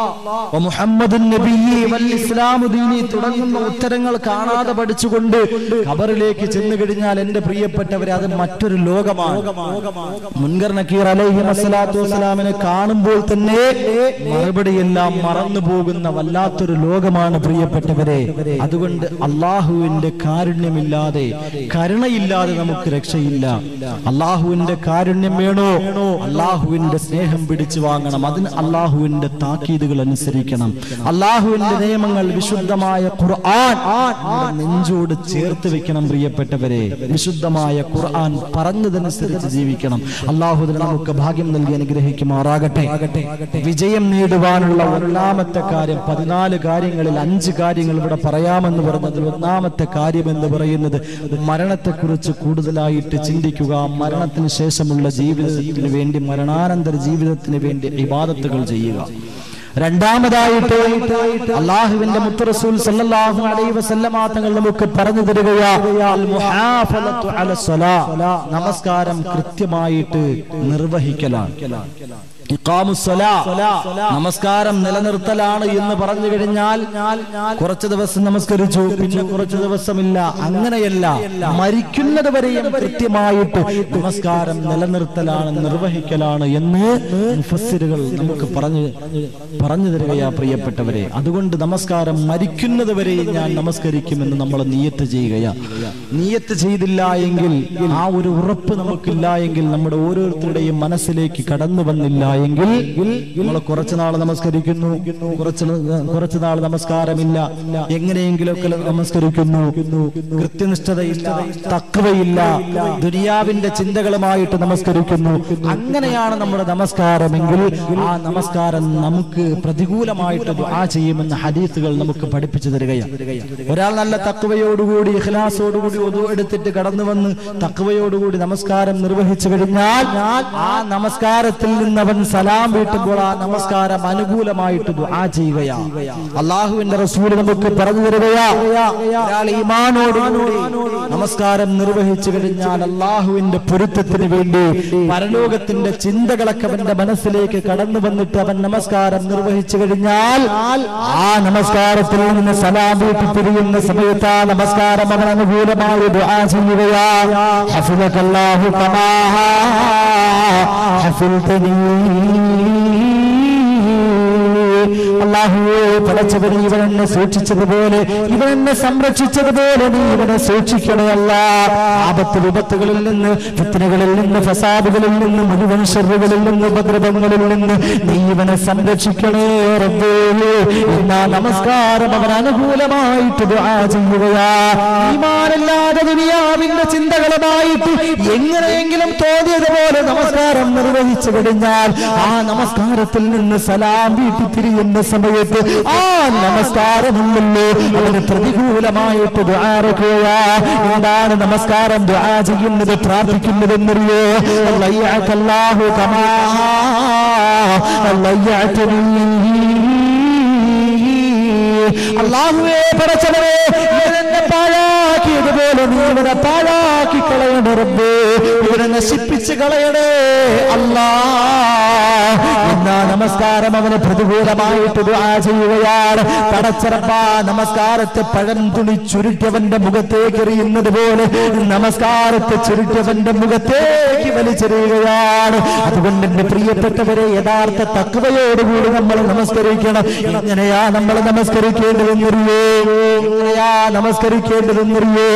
വ മുഹമ്മദുൻ നബിയ്യി വൽ ഇസ്ലാമു ദീനി തുടങ്ങുന്ന ഉത്തരങ്ങൾ കാണാതെ പഠിച്ചുകൊണ്ട് ഖബറിലേക്ക് ചെന്നു കഴിഞ്ഞാൽ എന്റെ പ്രിയപ്പെട്ടവരെ അത് മറ്റൊരു ലോകമാണ് മുൻകർ നക്കീർ അലൈഹി വസ്സലാത്തു വസ്സലാമിനെ കാണുമ്പോൾ തന്നെ മറുപടിയെല്ലാം മറന്നു പോകുന്ന വല്ലാത്തൊരു ലോകമാണ് പ്രിയപ്പെട്ടവരെ അതുകൊണ്ട് അള്ളാഹുവിന്റെ കാരുണ്യമില്ലാതെ കരുണയില്ലാതെ നമുക്ക് രക്ഷയില്ല അള്ളാഹുവിന്റെ കാരുണ്യം വേണോ അള്ളാഹുവിന്റെ സ്നേഹം പിടിച്ചു വാങ്ങണം അതിന് അള്ളാഹുവിന്റെ താക്കീതുകൾ അനുസരിക്കണം അള്ളാഹുവിന്റെ നിയമങ്ങൾ വിശുദ്ധമായ ഖുർആൻ നമ്മുടെ നെഞ്ചോട് ചേർത്ത് വെക്കണം പ്രിയപ്പെട്ടവരെ വിശുദ്ധമായ ഖുർആൻ പറഞ്ഞതനുസരിച്ച് ജീവിക്കണം അള്ളാഹു അതിന് നമുക്ക് ഭാഗ്യം നൽകി അനുഗ്രഹിക്കുമാറാകട്ടെ വിജയം നേടുവാനുള്ള ഒന്നാമത്തെ കാര്യം പതിനാല് കാര്യങ്ങളിൽ അഞ്ച് കാര്യങ്ങൾ ഇവിടെ പറയാമെന്ന് പറഞ്ഞതിൽ ഒന്നാമത്തെ കാര്യം എന്ന് പറയുന്നത് മരണത്തെക്കുറിച്ച് കൂടുതലായിട്ട് ചിന്തിക്കുക മരണത്തിന് ശേഷമുള്ള ജീവിതത്തിന് വേണ്ടി മരണാനന്തര ജീവിതത്തിന് വേണ്ടി ഇബാദത്തുകൾ ചെയ്യുക രണ്ടാമതായിട്ട് അള്ളാഹുവിന്റെ മുത്തറസൂൽ സല്ലല്ലാഹു അലൈഹി വസല്ലമ തങ്ങൾ നമുക്ക് പറഞ്ഞു തരികയാ അൽ മുഹാഫലത്തു അല സ്വലാ നമസ്കാരം കൃത്യമായിട്ട് നിർവഹിക്കലാണ് ഇഖാമുസ്സലാ നമസ്കാരം നിലനിർത്തലാണ് എന്ന് പറഞ്ഞു കഴിഞ്ഞാൽ കുറച്ച് ദിവസം നമസ്കരിച്ചു പിന്നെ കുറച്ച് ദിവസമില്ല അങ്ങനെയല്ല മരിക്കുന്നത് വരെയും കൃത്യമായിട്ട് നമസ്കാരം നിലനിർത്തലാണ് നിർവഹിക്കലാണ് എന്ന് മുഫസ്സിറുകൾ നമുക്ക് പറഞ്ഞു പറഞ്ഞു തരികയാ പ്രിയപ്പെട്ടവരെ അതുകൊണ്ട് നമസ്കാരം മരിക്കുന്നത് വരെ ഞാൻ നമസ്കരിക്കുമെന്ന് നമ്മൾ നീയത്ത് ചെയ്യുകയാ നീയത്ത് ചെയ്തില്ല എങ്കിൽ ആ ഒരു ഉറപ്പ് നമുക്കില്ല എങ്കിൽ നമ്മുടെ ഓരോരുത്തരുടെയും മനസ്സിലേക്ക് കടന്നു വന്നില്ല എങ്കിൽ നമ്മൾ കുറച്ചു നാൾ നമസ്കരിക്കുന്നു കുറച്ച് കുറച്ചു നാൾ നമസ്കാരമില്ല എങ്ങനെയെങ്കിലൊക്കെ നമസ്കരിക്കുന്നു കൃത്യനിഷ്ഠതയില്ല തക്കവയില്ല ദുനിയാവിന്റെ ചിന്തകളുമായിട്ട് നമസ്കരിക്കുന്നു അങ്ങനെയാണ് നമ്മുടെ നമസ്കാരമെങ്കിൽ ആ നമസ്കാരം നമുക്ക് പ്രതികൂലമായിട്ട് ദുആ ചെയ്യുമെന്ന് ഹദീസുകൾ നമുക്ക് പഠിപ്പിച്ചു തരികയാണ് ഒരാൾ നല്ല തക്കവയോടുകൂടി ഇഖ്ലാസോടുകൂടി ഒതു എടുത്തിട്ട് കടന്നു വന്ന് തക്കവയോടുകൂടി നമസ്കാരം നിർവഹിച്ചു കഴിഞ്ഞാൽ ആ നമസ്കാരത്തിൽ നിന്ന് അവൻ സലാം വീട്ടുമ്പോൾ ആ നമസ്കാരം അനുകൂലമായിട്ട് ദുആ ചെയ്യുകയാണ് അള്ളാഹുവിന്റെ റസൂൽ നമുക്ക് പറഞ്ഞു തരികയാ ഒരാൾ ഈമാനോടുകൂടി നമസ്കാരം നിർവഹിച്ചു കഴിഞ്ഞാൽ അള്ളാഹുവിന്റെ പൊരുത്തത്തിന് വേണ്ടി പരലോകത്തിന്റെ ചിന്തകളൊക്കെ അവന്റെ മനസ്സിലേക്ക് കടന്നു വന്നിട്ട് അവൻ നമസ്കാരം നിർവഹിച്ചു കഴിഞ്ഞാൽ ആ നമസ്കാരത്തിൽ നിന്ന് സലാം വീട്ടി പിരിയുന്ന സമയത്ത് ആ നമസ്കാരം അവൻ അനുകൂലമായി ദുആ ചെയ്യുകയാ ഹഫിദക്കല്ലാഹു കമാ ഹഫിൽതനീ അള്ളാഹുവേ പടച്ചവനെ ഇവൻ എന്നെ സൂക്ഷിച്ചതുപോലെ ഇവൻ എന്നെ സംരക്ഷിച്ചതുപോലെ നീ ഇവനെ സൂക്ഷിക്കണേ അല്ല ആപത്ത് വിപത്തുകളിൽ നിന്ന് ഫിത്തനകളിൽ നിന്ന് ഫസാദുകളിൽ നിന്ന് മുഴുവൻ ഷെറുകളിൽ നിന്ന് ഉപദ്രവങ്ങളിൽ നിന്ന് നീ ഇവനെ സംരക്ഷിക്കണേ റബ്ബേ എന്നാ നമസ്കാരം അവൻ അനുകൂലമായിട്ട് ദുആ ചെയ്യുകയാ ഈമാനല്ലാതെ ദുനിയാവിന്റെ ചിന്തകളുമായിട്ട് എങ്ങനെയെങ്കിലും തോന്നിയതുപോലെ നമസ്കാരം നിർവഹിച്ചു കഴിഞ്ഞാൽ ആ നമസ്കാരത്തിൽ നിന്ന് സലാം വീട്ടി തിരിയുന്ന സമയത്ത് ആ നമസ്കാരമുള്ളല്ലോ അവന് പ്രതികൂലമായിട്ട് ദ്വാരക്കുകയാ എന്താണ് നമസ്കാരം ദ്വാ ചെയ്യുന്നത് പ്രാർത്ഥിക്കുന്നത് എന്നറിയോ അല്ലാഹു കമാ അള്ളാഹുവേ പടച്ചവരെ ഇവരെന്നെ പാഴാക്കിയതുപോലെ നീ ഇവനെ പാഴാക്കി കളയണേ റബ്ബേ ഇവരെ നശിപ്പിച്ച് കളയണേ അല്ലാ എന്നാ നമസ്കാരം അവന് പ്രതികൂലമായിട്ട് ദുആ ചെയ്യുകയാണ് പടച്ചറപ്പ നമസ്കാരത്തെ പഴം തുണി ചുരുട്ടിയവന്റെ മുഖത്തേക്ക് എറിയുന്നത് പോലെ നമസ്കാരത്തെ ചുരുട്ടിയവന്റെ മുഖത്തേക്ക് വലിച്ചെറിയുകയാണ് അതുകൊണ്ട് എന്റെ പ്രിയപ്പെട്ടവരെ യഥാർത്ഥ തക്കവയോടുകൂടി നമ്മൾ നമസ്കരിക്കണം എങ്ങനെയാ നമ്മൾ നമസ്കരിക്കേണ്ടതെന്നറിയോ എങ്ങനെയാ നമസ്കരിക്കേണ്ടതെന്നറിയോ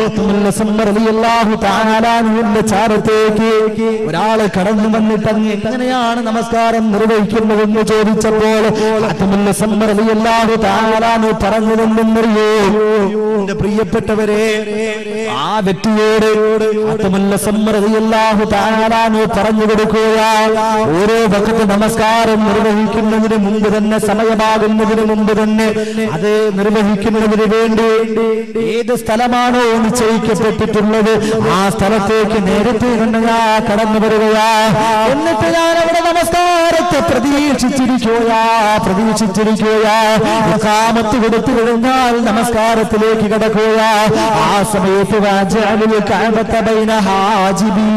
താനാലാനുവിന്റെ ചാരത്തേക്ക് ഒരാള് കടന്നു വന്നിട്ട് അങ്ങ് എങ്ങനെയാണ് നമസ്കാരം നിർവഹിക്കുന്നതെന്ന് ചോദിച്ചപ്പോൾ ആത്മല്ല സമ്മറിയല്ലാഹു താനാലാനു പറഞ്ഞതെന്നറിയോ എന്റെ പ്രിയപ്പെട്ടവരെ ആ വ്യക്തിയോട് ആത്മല്ല സമ്മറിയല്ലാഹു താനാലാനു പറഞ്ഞു കൊടുക്കുക ഓരോ ഭക്ത നമസ്കാരം നിർവഹിക്കുന്നതിന് മുമ്പ് തന്നെ സമയമാകുന്നതിന് മുമ്പ് തന്നെ അത് നിർവഹിക്കുന്നതിന് വേണ്ടി ഏത് സ്ഥലമാണോ നിശ്ചയിക്കപ്പെട്ടിട്ടുള്ളത് ആ സ്ഥലത്തേക്ക് നേരത്തെ തന്നെ ഞാൻ കടന്നു വരികയാ എന്നിട്ട് ഞാൻ അവിടെ നമസ്കാരത്തെ പ്രതീക്ഷിച്ചിരിക്കുകയാ പ്രതീക്ഷിച്ചിരിക്കുകയാ കാമത്ത് കൊടുത്തു കഴിഞ്ഞാൽ നമസ്കാരത്തിലേക്ക് കിടക്കുക ആ സമയത്ത് വാജാലിൽ കാമത്ത ബൈന ഹാജിബീ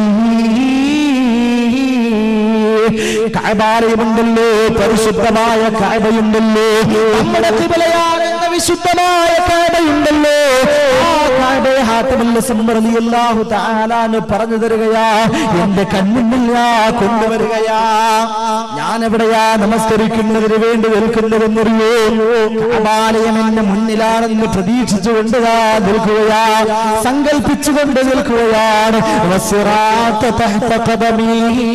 കഅബാലയമുണ്ടല്ലോ പരിശുദ്ധമായ കഅബയുണ്ടല്ലോ നമ്മുടെ കിബിലയാണെന്ന വിശുദ്ധമായ കഅബയുണ്ടല്ലോ ആ കഅബയെ ഹാത്തമല്ല സമ്മറിയല്ലാഹു തആലാന് പറഞ്ഞു തരികയാ എന്റെ കണ്ണിൽ ഞാൻ കൊണ്ടുവരികയാ ഞാൻ എവിടെയാ നമസ്കരിക്കുന്നതിന് വേണ്ടി നിൽക്കുന്നതെന്നറിയോ കഅബാലയം എന്റെ മുന്നിലാണെന്ന് പ്രതീക്ഷിച്ചുകൊണ്ട് ഞാൻ നിൽക്കുകയാ സങ്കല്പിച്ചുകൊണ്ട് നിൽക്കുകയാണ് വസിറാത്ത തഹ്ത ഖദമീ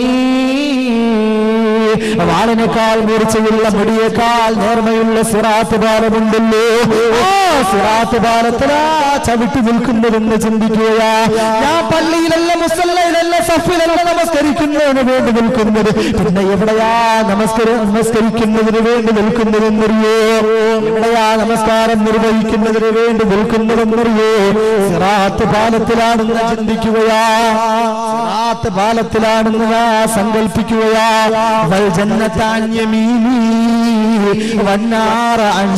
വാളിനേക്കാൾ മൂർച്ചയുള്ള മുടിയേക്കാൾ നേർമയുള്ള സിറാത്ത് പാലമുണ്ടല്ലോ ആ സിറാത്ത് പാലത്തിലാ ചവിട്ടി നിൽക്കുന്നതെന്ന് ചിന്തിക്കുകയാ ഞാൻ പള്ളിയിലല്ല മുസല്ലയിലല്ല സഫിലല്ല നമസ്കരിക്കുന്നതിന് വേണ്ടി നിൽക്കുന്നത് പിന്നെ എവിടെയാ നമസ്കര നമസ്കരിക്കുന്നതിന് വേണ്ടി നിൽക്കുന്നതെന്നറിയോ എവിടെയാ നമസ്കാരം നിർവഹിക്കുന്നതിന് വേണ്ടി നിൽക്കുന്നതെന്നറിയോ സിറാത്ത് പാലത്തിലാണെന്ന് ചിന്തിക്കുകയാ സിറാത്ത് പാലത്തിലാണെന്ന് ഞാൻ സങ്കല്പിക്കുകയാ والجنة عن يميني والنار عن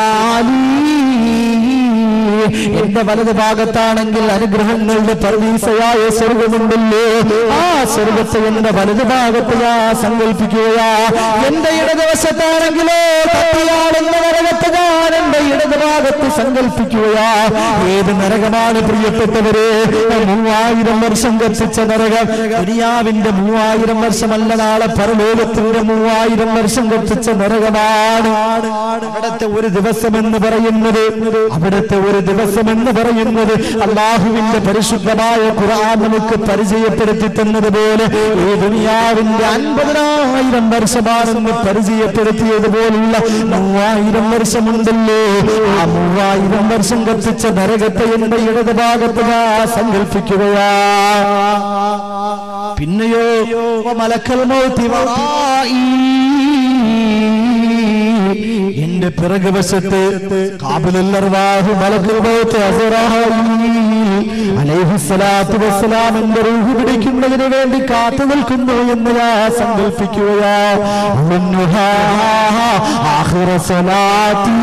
شمالي എന്റെ വലത് ഭാഗത്താണെങ്കിൽ അനുഗ്രഹങ്ങളുടെ പർവീസയായ സ്വർഗമുണ്ടല്ലോ ആ സ്വർഗത്തെ എന്റെ വലത് ഭാഗത്ത് ഞാൻ സങ്കല്പിക്കുകയാ എന്റെ ഇടതുവശത്താണെങ്കിലോ തട്ടിയാളുന്ന നരകത്ത് ഞാൻ എന്റെ ഇടതുഭാഗം ഭാഗത്ത് സങ്കല്പിക്കുകയാ ഏത് നരകമാണ് പ്രിയപ്പെട്ടവരെ മൂവായിരം വർഷം കത്തിച്ച നരകം ദുനിയാവിന്റെ മൂവായിരം വർഷമല്ല നാളെ പരലോകത്തിന്റെ മൂവായിരം വർഷം കത്തിച്ച നരകമാണ് അവിടുത്തെ ഒരു ദിവസം എന്ന് പറയുന്നത് അവിടുത്തെ ഒരു ദിവസം എന്ന് പറയുന്നത് അള്ളാഹുവിന്റെ പരിശുദ്ധമായ ഖുർആൻ നമുക്ക് പരിചയപ്പെടുത്തി തന്നതുപോലെ ഈ ദുനിയാവിന്റെ അൻപതിനായിരം വർഷമാണെന്ന് പരിചയപ്പെടുത്തിയതുപോലുള്ള മൂവായിരം വർഷമുണ്ടല്ലോ ആ മൂവായിരം വർഷം കത്തിച്ച നരകത്തെ എന്റെ ഇടത് ഭാഗത്ത് ഞാൻ സങ്കല്പിക്കുകയാ പിന്നെയോ മലക്കൽ മൗത്തി വറായി. എന്റെ പിറകുവശത്ത് കാബിലല്ലാഹു മലക്കുൽ മൗത്ത് അലൈഹിസ്സലാത്തു വസ്സലാം എന്റെ റൂഹ് പിടിക്കുന്നതിന് വേണ്ടി കാത്തു നിൽക്കുന്നു എന്ന് ഞാൻ സങ്കല്പിക്കുകയാ ഉന്നുഹാ ആഖിറ സ്വലാത്തി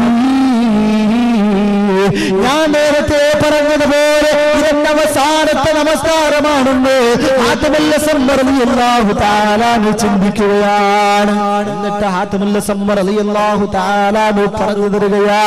ഞാൻ നേരത്തെ പറഞ്ഞതുപോലെ ഇതെന്റെ അവസാനത്തെ നമസ്കാരമാണെന്ന് ആത്മല്ല സമ്മറലി അള്ളാഹു താലാന് ചിന്തിക്കുകയാണ് എന്നിട്ട് ആത്മല്ല സമ്മറലി അള്ളാഹു താലാന് പറഞ്ഞു തരികയാ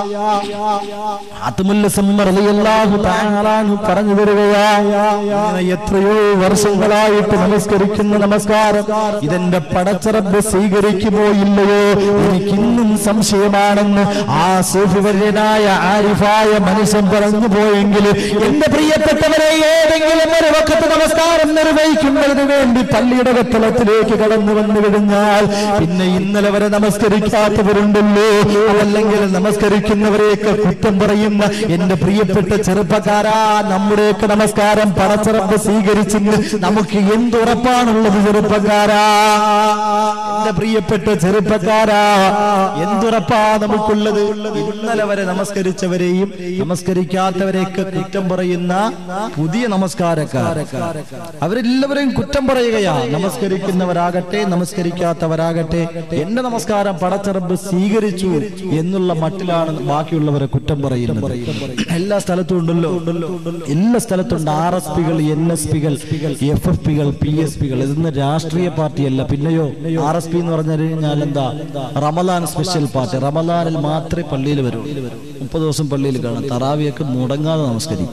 ആത്മല്ല സമ്മറലി അള്ളാഹു താലാന് പറഞ്ഞു തരികയാ ഇങ്ങനെ എത്രയോ വർഷങ്ങളായിട്ട് നമസ്കരിക്കുന്ന നമസ്കാരം ഇതെന്റെ പടച്ചറബ് സ്വീകരിക്കുമോ ഇല്ലയോ എനിക്കിന്നും സംശയമാണെന്ന് ആ സൂഫിവര്യനായ ആരിഫായ മനുഷ്യൻ പറഞ്ഞു പോയെങ്കിൽ എന്റെ പ്രിയപ്പെട്ടവരെ ഏതെങ്കിലും ഒരു വക്കത്ത് നമസ്കാരം നിർവഹിക്കുന്നതിന് വേണ്ടി പള്ളിയുടെ വെത്തളത്തിലേക്ക് കടന്നു വന്നു കഴിഞ്ഞാൽ പിന്നെ ഇന്നലെ വരെ നമസ്കരിക്കാത്തവരുണ്ടല്ലോ അതല്ലെങ്കിൽ നമസ്കരിക്കുന്നവരെയൊക്കെ കുറ്റം പറയുന്ന എന്റെ പ്രിയപ്പെട്ട ചെറുപ്പക്കാരാ നമ്മുടെയൊക്കെ നമസ്കാരം പടച്ചിറപ്പ് സ്വീകരിച്ചെന്ന് നമുക്ക് എന്തുറപ്പാണുള്ളത് ചെറുപ്പക്കാരാ എന്റെ പ്രിയപ്പെട്ട ചെറുപ്പക്കാരാ എന്തുറപ്പാ നമുക്കുള്ളത് ഇന്നലെ വരെ നമസ്കരിച്ചവരെയും നമസ്കരിക്കാത്തവരെയൊക്കെ കുറ്റം പറയുന്ന പുതിയ നമസ്കാരക്കാർ അവരെല്ലാവരെയും കുറ്റം പറയുകയാ നമസ്കരിക്കുന്നവരാകട്ടെ നമസ്കരിക്കാത്തവരാകട്ടെ എന്റെ നമസ്കാരം പടച്ചറബ് സ്വീകരിച്ചു എന്നുള്ള മട്ടിലാണ് ബാക്കിയുള്ളവരെ കുറ്റം പറയുന്നത് എല്ലാ സ്ഥലത്തും ഉണ്ടല്ലോ എല്ലാ സ്ഥലത്തുണ്ട് ആർ എസ് പികൾ എൻ എസ് പികൾ എഫ് എഫ് പികൾ പി എസ് പികൾ ഇതൊന്നും രാഷ്ട്രീയ പാർട്ടിയല്ല പിന്നെയോ ആർ എസ് പി എന്ന് പറഞ്ഞു കഴിഞ്ഞാൽ എന്താ റമലാൻ സ്പെഷ്യൽ പാർട്ടി റമലാനിൽ മാത്രമേ പള്ളിയിൽ വരൂ മുപ്പത് ദിവസം പള്ളിയിൽ കാണും തറാവിയൊക്കെ മുടങ്ങാതെ നമസ്കരിക്കും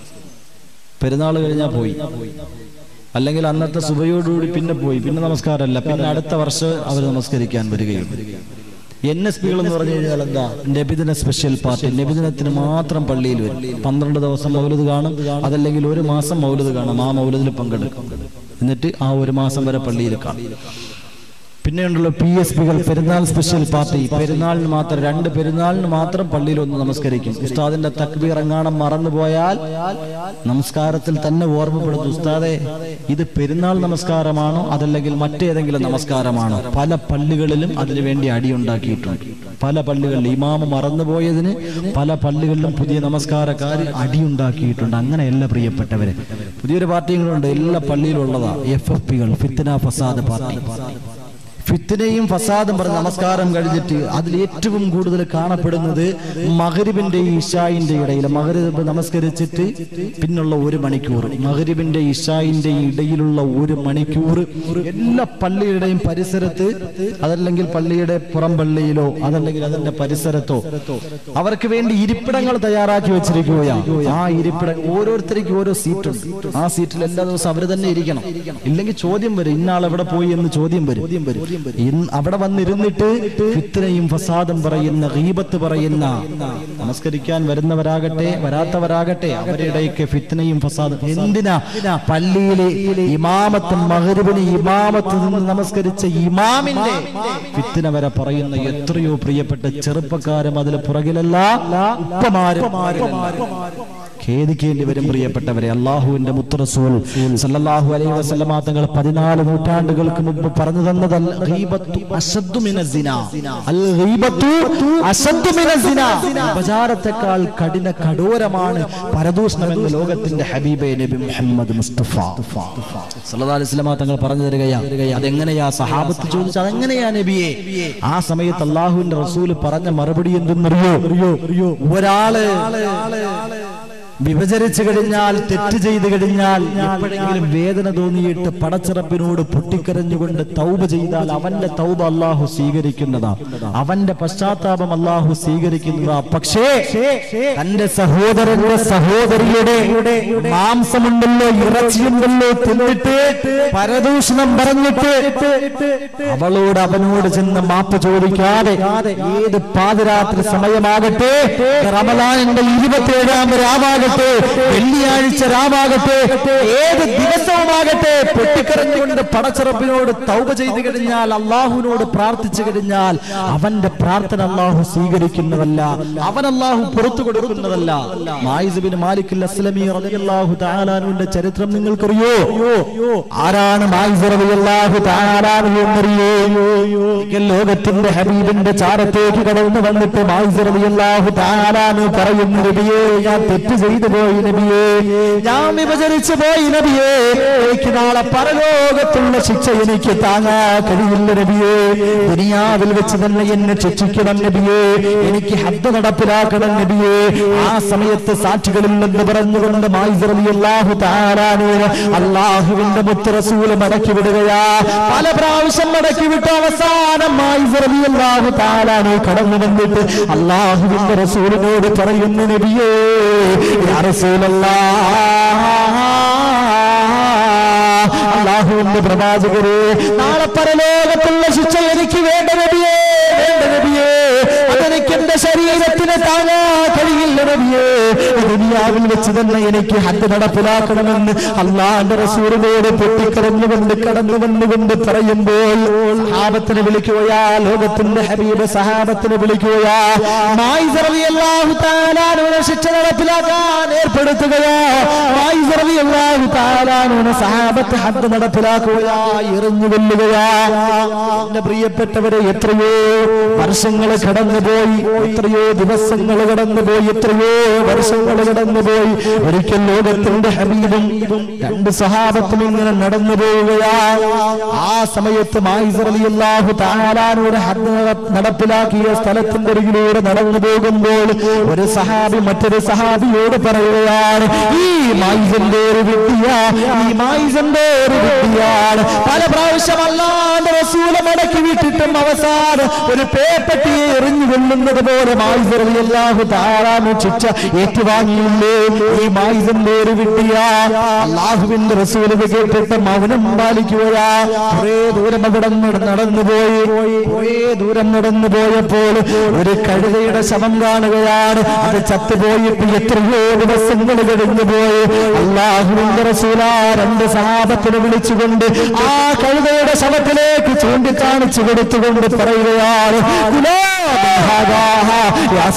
പെരുന്നാൾ കഴിഞ്ഞാൽ പോയി അല്ലെങ്കിൽ അന്നത്തെ സുബയോടുകൂടി പിന്നെ പോയി പിന്നെ നമസ്കാരമല്ല പിന്നെ അടുത്ത വർഷം അവർ നമസ്കരിക്കാൻ വരികയും എൻ എസ് പികൾ എന്ന് പറഞ്ഞു കഴിഞ്ഞാൽ എന്താ നബിദിന സ്പെഷ്യൽ പാർട്ടി നബിദിനത്തിന് മാത്രം പള്ളിയിൽ വരും പന്ത്രണ്ട് ദിവസം മൗലത് കാണും അതല്ലെങ്കിൽ ഒരു മാസം മൗലത് കാണും ആ മൗലതിൽ പങ്കെടുക്കും എന്നിട്ട് ആ ഒരു മാസം വരെ പള്ളിയിൽ കാണും പിന്നെയുണ്ടല്ലോ പി എസ് പികൾ പെരുന്നാൾ സ്പെഷ്യൽ പാർട്ടി പെരുന്നാളിന് മാത്രം രണ്ട് പെരുന്നാളിന് മാത്രം പള്ളിയിൽ ഒന്ന് നമസ്കരിക്കും ഉസ്താദിന്റെ തക്ബീർ എങ്ങാണം മറന്നുപോയാൽ നമസ്കാരത്തിൽ തന്നെ ഓർമ്മപ്പെടുത്തും ഉസ്താദെ ഇത് പെരുന്നാൾ നമസ്കാരമാണോ അതല്ലെങ്കിൽ മറ്റേതെങ്കിലും നമസ്കാരമാണോ പല പള്ളികളിലും അതിനുവേണ്ടി അടിയുണ്ടാക്കിയിട്ടുണ്ട് പല പള്ളികളിലും ഇമാമ മറന്നുപോയതിന് പല പള്ളികളിലും പുതിയ നമസ്കാരക്കാർ അടിയുണ്ടാക്കിയിട്ടുണ്ട് അങ്ങനെയല്ല പ്രിയപ്പെട്ടവരെ പുതിയൊരു പാർട്ടികളുണ്ട് എല്ലാ പള്ളിയിലും ഉള്ളതാ എഫ് എഫ് പികൾ ഫിത്തന ഫസാദ് പാർട്ടി ഫിത്തിനെയും ഫസാദും പറഞ്ഞ നമസ്കാരം കഴിഞ്ഞിട്ട് അതിൽ ഏറ്റവും കൂടുതൽ കാണപ്പെടുന്നത് മകരിബിന്റെ ഇഷായിന്റെ ഇടയിൽ മകരിബ് നമസ്കരിച്ചിട്ട് പിന്നുള്ള ഒരു മണിക്കൂർ മകരിബിന്റെ ഇഷായിന്റെ ഇടയിലുള്ള ഒരു മണിക്കൂർ എല്ലാ പള്ളിയുടെയും പരിസരത്ത് അതല്ലെങ്കിൽ പള്ളിയുടെ പുറം പള്ളിയിലോ അതല്ലെങ്കിൽ അതിന്റെ പരിസരത്തോ അവർക്ക് വേണ്ടി ഇരിപ്പിടങ്ങൾ തയ്യാറാക്കി വെച്ചിരിക്കുകയാണ് ആ ഇരിപ്പിടം ഓരോരുത്തർക്കും ഓരോ സീറ്റുണ്ട് ആ സീറ്റിൽ എല്ലാ ദിവസവും അവർ തന്നെ ഇരിക്കണം ഇല്ലെങ്കിൽ ചോദ്യം വരും ഇന്നാൾ എവിടെ പോയി എന്ന് ചോദ്യം വരും ഇന്ന് അവിടെ വന്നിരുന്നിട്ട് ഫിത്തനയും ഫസാദും പറയുന്ന ഗീബത്ത് പറയുന്ന നമസ്കരിക്കാൻ വരുന്നവരാകട്ടെ വരാത്തവരാകട്ടെ അവരുടെയൊക്കെ ഫിത്തനയും ഫസാദും എന്തിനാ പള്ളിയിലെ ഇമാമത്ത് മകരിബിന് ഇമാമത്ത് നിന്ന് നമസ്കരിച്ച ഇമാമിന്റെ ഫിത്തന വരെ പറയുന്ന എത്രയോ പ്രിയപ്പെട്ട ചെറുപ്പക്കാരും അതിൽ പുറകിലല്ല ഉപ്പമാരും ഖേദിക്കേണ്ടി വരും പ്രിയപ്പെട്ടവരെ അള്ളാഹുവിന്റെ മുത്തറസൂൽ സല്ലല്ലാഹു അലൈഹി വസല്ലമ തങ്ങൾ പതിനാല് നൂറ്റാണ്ടുകൾക്ക് മുമ്പ് പറഞ്ഞു തന്നതല്ല ഗീബത്തു അശദ്ദു മിന സിന അൽ ഗീബത്തു അശദ്ദു മിന സിന ഉപചാരത്തെക്കാൾ കഠിന കഠോരമാണ് പരദൂഷണം എന്ന് ലോകത്തിന്റെ ഹബീബെ നബി മുഹമ്മദ് മുസ്തഫ സല്ലല്ലാഹു അലൈഹി വസല്ലമ തങ്ങൾ പറഞ്ഞു തരികയാ അതെങ്ങനെയാ സഹാബത്ത് ചോദിച്ചു അതെങ്ങനെയാ നബിയെ ആ സമയത്ത് അള്ളാഹുവിന്റെ റസൂൽ പറഞ്ഞ മറുപടി എന്തെന്നറിയോ അറിയോ ഒരാള് വിഭജരിച്ചു കഴിഞ്ഞാൽ തെറ്റ് ചെയ്തു കഴിഞ്ഞാൽ എപ്പോഴെങ്കിലും വേദന തോന്നിയിട്ട് പടച്ചിറപ്പിനോട് പൊട്ടിക്കരഞ്ഞുകൊണ്ട് തൗബ ചെയ്താൽ അവന്റെ തൗബ അള്ളാഹു സ്വീകരിക്കുന്നതാ അവന്റെ പശ്ചാത്താപം അള്ളാഹു സ്വീകരിക്കുന്നതാ പക്ഷേ തന്റെ സഹോദരന്റെ സഹോദരിയുടെ മാംസമുണ്ടല്ലോ ഇറച്ചിയുണ്ടല്ലോ തിന്നിട്ട് പരദൂഷണം പറഞ്ഞിട്ട് അവളോട് അവനോട് ചെന്ന് മാപ്പ് ചോദിക്കാതെ ഏത് പാതിരാത്രി സമയമാകട്ടെ റമലാനിന്റെ ഇരുപത്തിയേഴാം രാമാകട്ടെ വെള്ളിയാഴ്ച രാമാകട്ടെ ഏത് ദിവസവുമാകട്ടെ പൊട്ടിക്കരഞ്ഞുകൊണ്ട് പടച്ചിറപ്പിനോട് തൗബ ചെയ്തു കഴിഞ്ഞാൽ അള്ളാഹുവിനോട് പ്രാർത്ഥിച്ചു കഴിഞ്ഞാൽ അവന്റെ പ്രാർത്ഥന അള്ളാഹു സ്വീകരിക്കുന്നതല്ല അവൻ അള്ളാഹു പുറത്തു കൊടുക്കുന്നതല്ല മായിസുബിൻ മാലിക് അസ്ലമി റളിയല്ലാഹു തആലാനുവിന്റെ ചരിത്രം നിങ്ങൾക്കറിയോ ആരാണ് മായിസ് റളിയല്ലാഹു തആലാനു എന്നറിയോ ഒരിക്കൽ ലോകത്തിന്റെ ഹബീബിന്റെ ചാരത്തേക്ക് കടന്നു വന്നിട്ട് മായിസ് റളിയല്ലാഹു തആലാനു പറയുന്നു നബിയേ ഞാൻ തെറ്റ് ചെയ്തു പോയി നബിയേ ഞാൻ വിഭജിച്ചു പോയി നബിയേ എനിക്ക് നാളെ പരലോകത്തുള്ള ശിക്ഷ എനിക്ക് താങ്ങാൻ കഴിയില്ല നബിയേ ദുനിയാവിൽ വെച്ച് തന്നെ എന്നെ ശിക്ഷിക്കണം നബിയേ എനിക്ക് ഹദ്ദ് നടപ്പിലാക്കണം നബിയേ ആ സമയത്ത് സാക്ഷികളില്ലെന്ന് പറഞ്ഞുകൊണ്ട് മായിസ് റളിയല്ലാഹു തആലാനു അള്ളാഹുവിന്റെ മുത്ത് റസൂല് മടക്കി വിടുകയാ പല പ്രാവശ്യം മടക്കി വിട്ട് അവസാനം മായിസ് റളിയല്ലാഹു തആലാനു കടന്നു വന്നിട്ട് അള്ളാഹുവിന്റെ റസൂലിനോട് പറയുന്നു നബിയേ യാ റസൂലല്ലാഹ് അള്ളാഹുവിന്റെ പ്രവാചകരെ നാളെ പരലോകത്തുള്ള ശിക്ഷ എനിക്ക് വേണ്ട നബിയേ വേണ്ട നബിയേ അതെനിക്ക് എന്റെ ശരീരത്തിന് താങ്ങാൻ കഴിയില്ല നബിയേ ദുനിയാവിൽ വെച്ച് തന്നെ എനിക്ക് ഹദ്ദ് നടപ്പിലാക്കണമെന്ന് അള്ളാന്റെ റസൂലിനോട് പൊട്ടിക്കരഞ്ഞുകൊണ്ട് കടന്നു വന്നുകൊണ്ട് പറയുമ്പോൾ സഹാബത്തിനെ വിളിക്കുകയാ ലോകത്തിന്റെ ഹബീബ് സഹാബത്തിനെ വിളിക്കുകയാ മായിസ് റളിയല്ലാഹു തആലാനുവിനെ ശിക്ഷ നടപ്പിലാക്കാൻ ഏർപ്പെടുത്തുകയാ മായിസ് റളിയല്ലാഹു തആലാനുവിനെ സഹാബത്ത് ഹദ്ദ് നടപ്പിലാക്കുകയാ എറിഞ്ഞു കൊല്ലുകയാ എന്റെ പ്രിയപ്പെട്ടവരെ എത്രയോ വർഷങ്ങൾ കടന്നുപോയി എത്രയോ ദിവസങ്ങൾ കടന്നുപോയി എത്രയോ വർഷങ്ങൾ കടന്നുപോയി ഒരിക്കൽ ലോകത്തിന്റെ ഹബീബും രണ്ട് സഹാബത്തും ഇങ്ങനെ നടന്നു പോവുകയാ ആ സമയത്ത് മായിസറിയാഹു താലാനോട് ഹദ്ദ് നടപ്പിലാക്കിയ സ്ഥലത്തിന്റെ അരികിലൂടെ നടന്നു പോകുമ്പോൾ ഒരു സഹാബി മറ്റൊരു സഹാബിയോട് പറയുകയാണ് ഈ മായിസന്റെ ഒരു വിദ്യ ഈ മായിസന്റെ ഒരു വിദ്യയാണ് പല പ്രാവശ്യം അല്ലാണ്ട് റസൂല മടക്കി വിട്ടിട്ടും അവസാനം ഒരു പേപ്പട്ടിയെ എറിഞ്ഞു കൊള്ളുന്നത് പോലെ മായിസറിയാഹു താരാനു ശിക്ഷ ഏറ്റുവാങ്ങിയില്ലേ ഈ മായിസന്റെ ഒരു വിദ്യ അള്ളാഹുവിന്റെ റസൂലത് കേട്ടിട്ട് മൗനം പാലിക്കുകയാ കുറെ ദൂരം അവിടെ നടന്നു പോയി കുറെ ദൂരം നടന്നു പോയപ്പോൾ ഒരു കഴുതയുടെ ശവം കാണുകയാണ് അത് ചത്തുപോയിട്ട് എത്രയോ ദിവസങ്ങൾ കഴിഞ്ഞു പോയി അള്ളാഹുവിന്റെ റസൂല രണ്ട് സഹാബത്തിനെ വിളിച്ചുകൊണ്ട് ആ കഴുതയുടെ ശവത്തിലേക്ക് ചൂണ്ടിക്കാണിച്ചു കൊടുത്തുകൊണ്ട് പറയുകയാണ് "കുലാ ബിഹാദാ യാ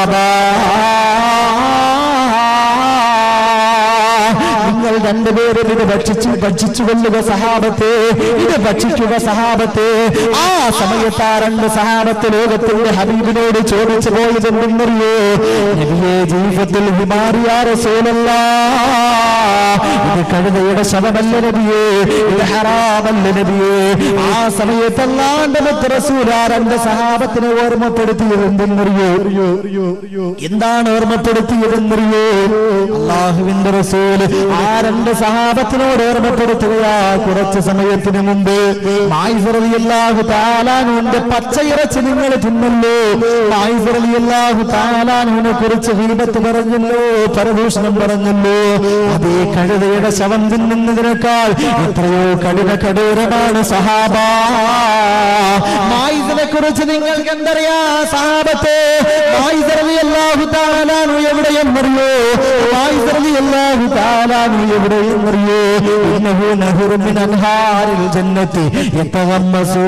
സഹാബാ നിങ്ങൾ രണ്ടുപേരും ഇത് ഭക്ഷിച്ചു ഭക്ഷിച്ചു കൊള്ളുക സഹാബത്തെ ഇത് ഭക്ഷിക്കുക സഹാബത്തെ ആ സമയത്ത് ആ രണ്ട് സഹാബത്ത് ലോകത്തിന്റെ ഹബീബിനോട് ചോദിച്ചു പോയത് എന്തെന്നറിയോ നബിയെ ജീവിതത്തിൽ ഹിമാറിയാറസോലല്ല ഇത് കഴുതയുടെ ശവമല്ല നബിയേ ഇത് ഹറാമല്ല നബിയേ ആ സമയത്ത് അല്ലാണ്ട് മുത്ത് റസൂൽ ആ രണ്ട് സഹാബത്തിനെ ഓർമ്മപ്പെടുത്തിയത് എന്തെന്നറിയോ എന്താണ് ഓർമ്മപ്പെടുത്തിയതെന്നറിയോ അള്ളാഹുവിന്റെ റസൂല് ആ രണ്ട് സഹാബത്തിനോട് ഓർമ്മപ്പെടുത്തുകയാ കുറച്ച് സമയത്തിന് മുമ്പ് മായിസറിയല്ലാഹു താലാനുവിന്റെ പച്ചയിറച്ചി നിങ്ങൾ തിന്നല്ലോ മായിസറിയല്ലാഹു താലാനുവിനെ കുറിച്ച് വീപത്ത് പറഞ്ഞല്ലോ പരദൂഷണം പറഞ്ഞല്ലോ അതേ കഴുതയുടെ ശവം തിന്നുന്നതിനേക്കാൾ എത്രയോ കഠിന കഠോരമാണ് സഹാബ മായിസിനെ കുറിച്ച് നിങ്ങൾക്ക് എന്തറിയാ സഹാബത്തെ മായിസറിയല്ലാഹു താലാനു എവിടെയെന്നറിയോ മായിസറിയല്ലാഹു താലാനു എവിടെയെന്നറിയോ ഇന്നഹു നഹുറു മിൻ അൻഹാരിൽ ജന്നത്തി യതഗമ്മസൂ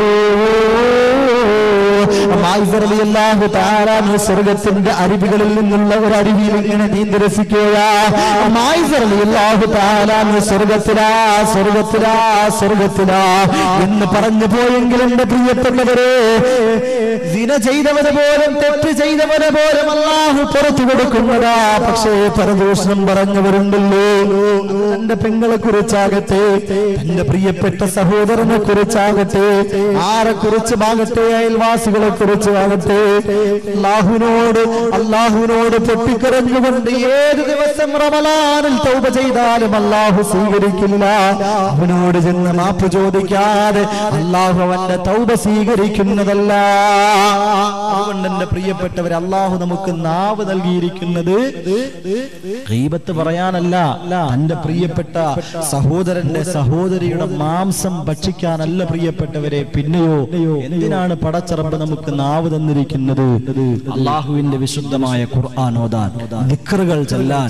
മായിസറിയല്ലാഹു താലാനു സ്വർഗത്തിന്റെ അരുവികളിൽ നിന്നുള്ള ഒരു അരുവിയിൽ ഇങ്ങനെ നീന്തിരസിക്കുകയാ മായിസറിയല്ലാഹു താലാനു സ്വർഗത്തിലാ സ്വർഗത്തിലാ സ്വർഗത്തിലാ എന്ന് പറഞ്ഞു പോയെങ്കിൽ എന്റെ പ്രിയപ്പെട്ടവരെ ദിന ചെയ്തവന് പോലും തെറ്റ് ചെയ്തവന് പോലും അള്ളാഹു പുറത്തു കൊടുക്കുന്നതാ പക്ഷേ പരദൂഷണം പറഞ്ഞവരുണ്ടല്ലോ എന്റെ പെങ്ങളെ കുറിച്ചാകട്ടെ എന്റെ പ്രിയപ്പെട്ട സഹോദരനെ കുറിച്ചാകട്ടെ ആരെ കുറിച്ചുമാകട്ടെ അയൽവാസികളെ കുറിച്ച് കുറിച്ച് ആകട്ടെ അള്ളാഹുവിനോട് അള്ളാഹുവിനോട് പൊട്ടിക്കരഞ്ഞുകൊണ്ട് ഏത് ദിവസം റമലാനിൽ തൗബ ചെയ്താലും അള്ളാഹു സ്വീകരിക്കില്ല അവനോട് ചെന്ന് മാപ്പ് ചോദിക്കാതെ അള്ളാഹു അവന്റെ തൗബ സ്വീകരിക്കുന്നതല്ല അതുകൊണ്ട് എന്റെ പ്രിയപ്പെട്ടവർ അള്ളാഹു നമുക്ക് നാവ് നൽകിയിരിക്കുന്നത് ഗീബത്ത് പറയാനല്ല തന്റെ പ്രിയപ്പെട്ട സഹോദരന്റെ സഹോദരിയുടെ മാംസം ഭക്ഷിക്കാനല്ല പ്രിയപ്പെട്ടവരെ പിന്നെയോ എന്തിനാണ് പടച്ചറപ്പ് നമുക്ക് നാവ് തന്നിരിക്കുന്നത് അള്ളാഹുവിന്റെ വിശുദ്ധമായ ഖുർആൻ ഓതാൻ ദിക്റുകൾ ചെല്ലാൻ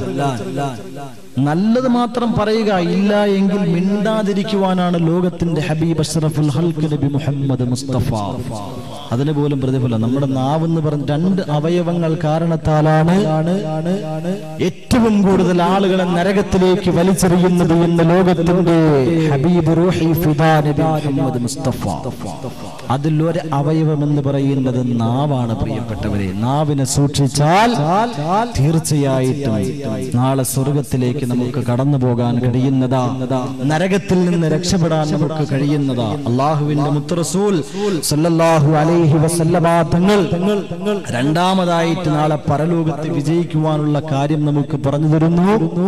നല്ലത് മാത്രം പറയുക ഇല്ല എങ്കിൽ മിണ്ടാതിരിക്കുവാനാണ് ലോകത്തിന്റെ ഹബീബ് അഷ്റഫുൽ ഹൽക്ക് നബി മുഹമ്മദ് മുസ്തഫ അതിന് പോലും പ്രതിഫലം നമ്മുടെ നാവ് എന്ന് പറഞ്ഞ രണ്ട് അവയവങ്ങൾ കാരണത്താലാണ് ഏറ്റവും കൂടുതൽ ആളുകളെ നരകത്തിലേക്ക് വലിച്ചെറിയുന്നത് എന്ന് ലോകത്തിന്റെ ഹബീബ് റൂഹി ഫിദാ നബി മുഹമ്മദ് മുസ്തഫ അതിൽ ഒരു അവയവം എന്ന് പറയുന്നത് നാവാണ് പ്രിയപ്പെട്ടവരെ നാവിനെ സൂക്ഷിച്ചാൽ തീർച്ചയായിട്ടും നാളെ സ്വർഗത്തിലേക്ക് നമുക്ക് കടന്നു പോകാൻ കഴിയുന്നതാ നരകത്തിൽ നിന്ന് രക്ഷപ്പെടാൻ നമുക്ക് കഴിയുന്നതാ അള്ളാഹുവിന്റെ മുത്തറസൂൽ സല്ലല്ലാഹു അലൈഹി വസല്ലമ തങ്ങൾ രണ്ടാമതായിട്ട് നാളെ പരലോകത്ത് വിജയിക്കുവാനുള്ള കാര്യം നമുക്ക് പറഞ്ഞു തരുന്നു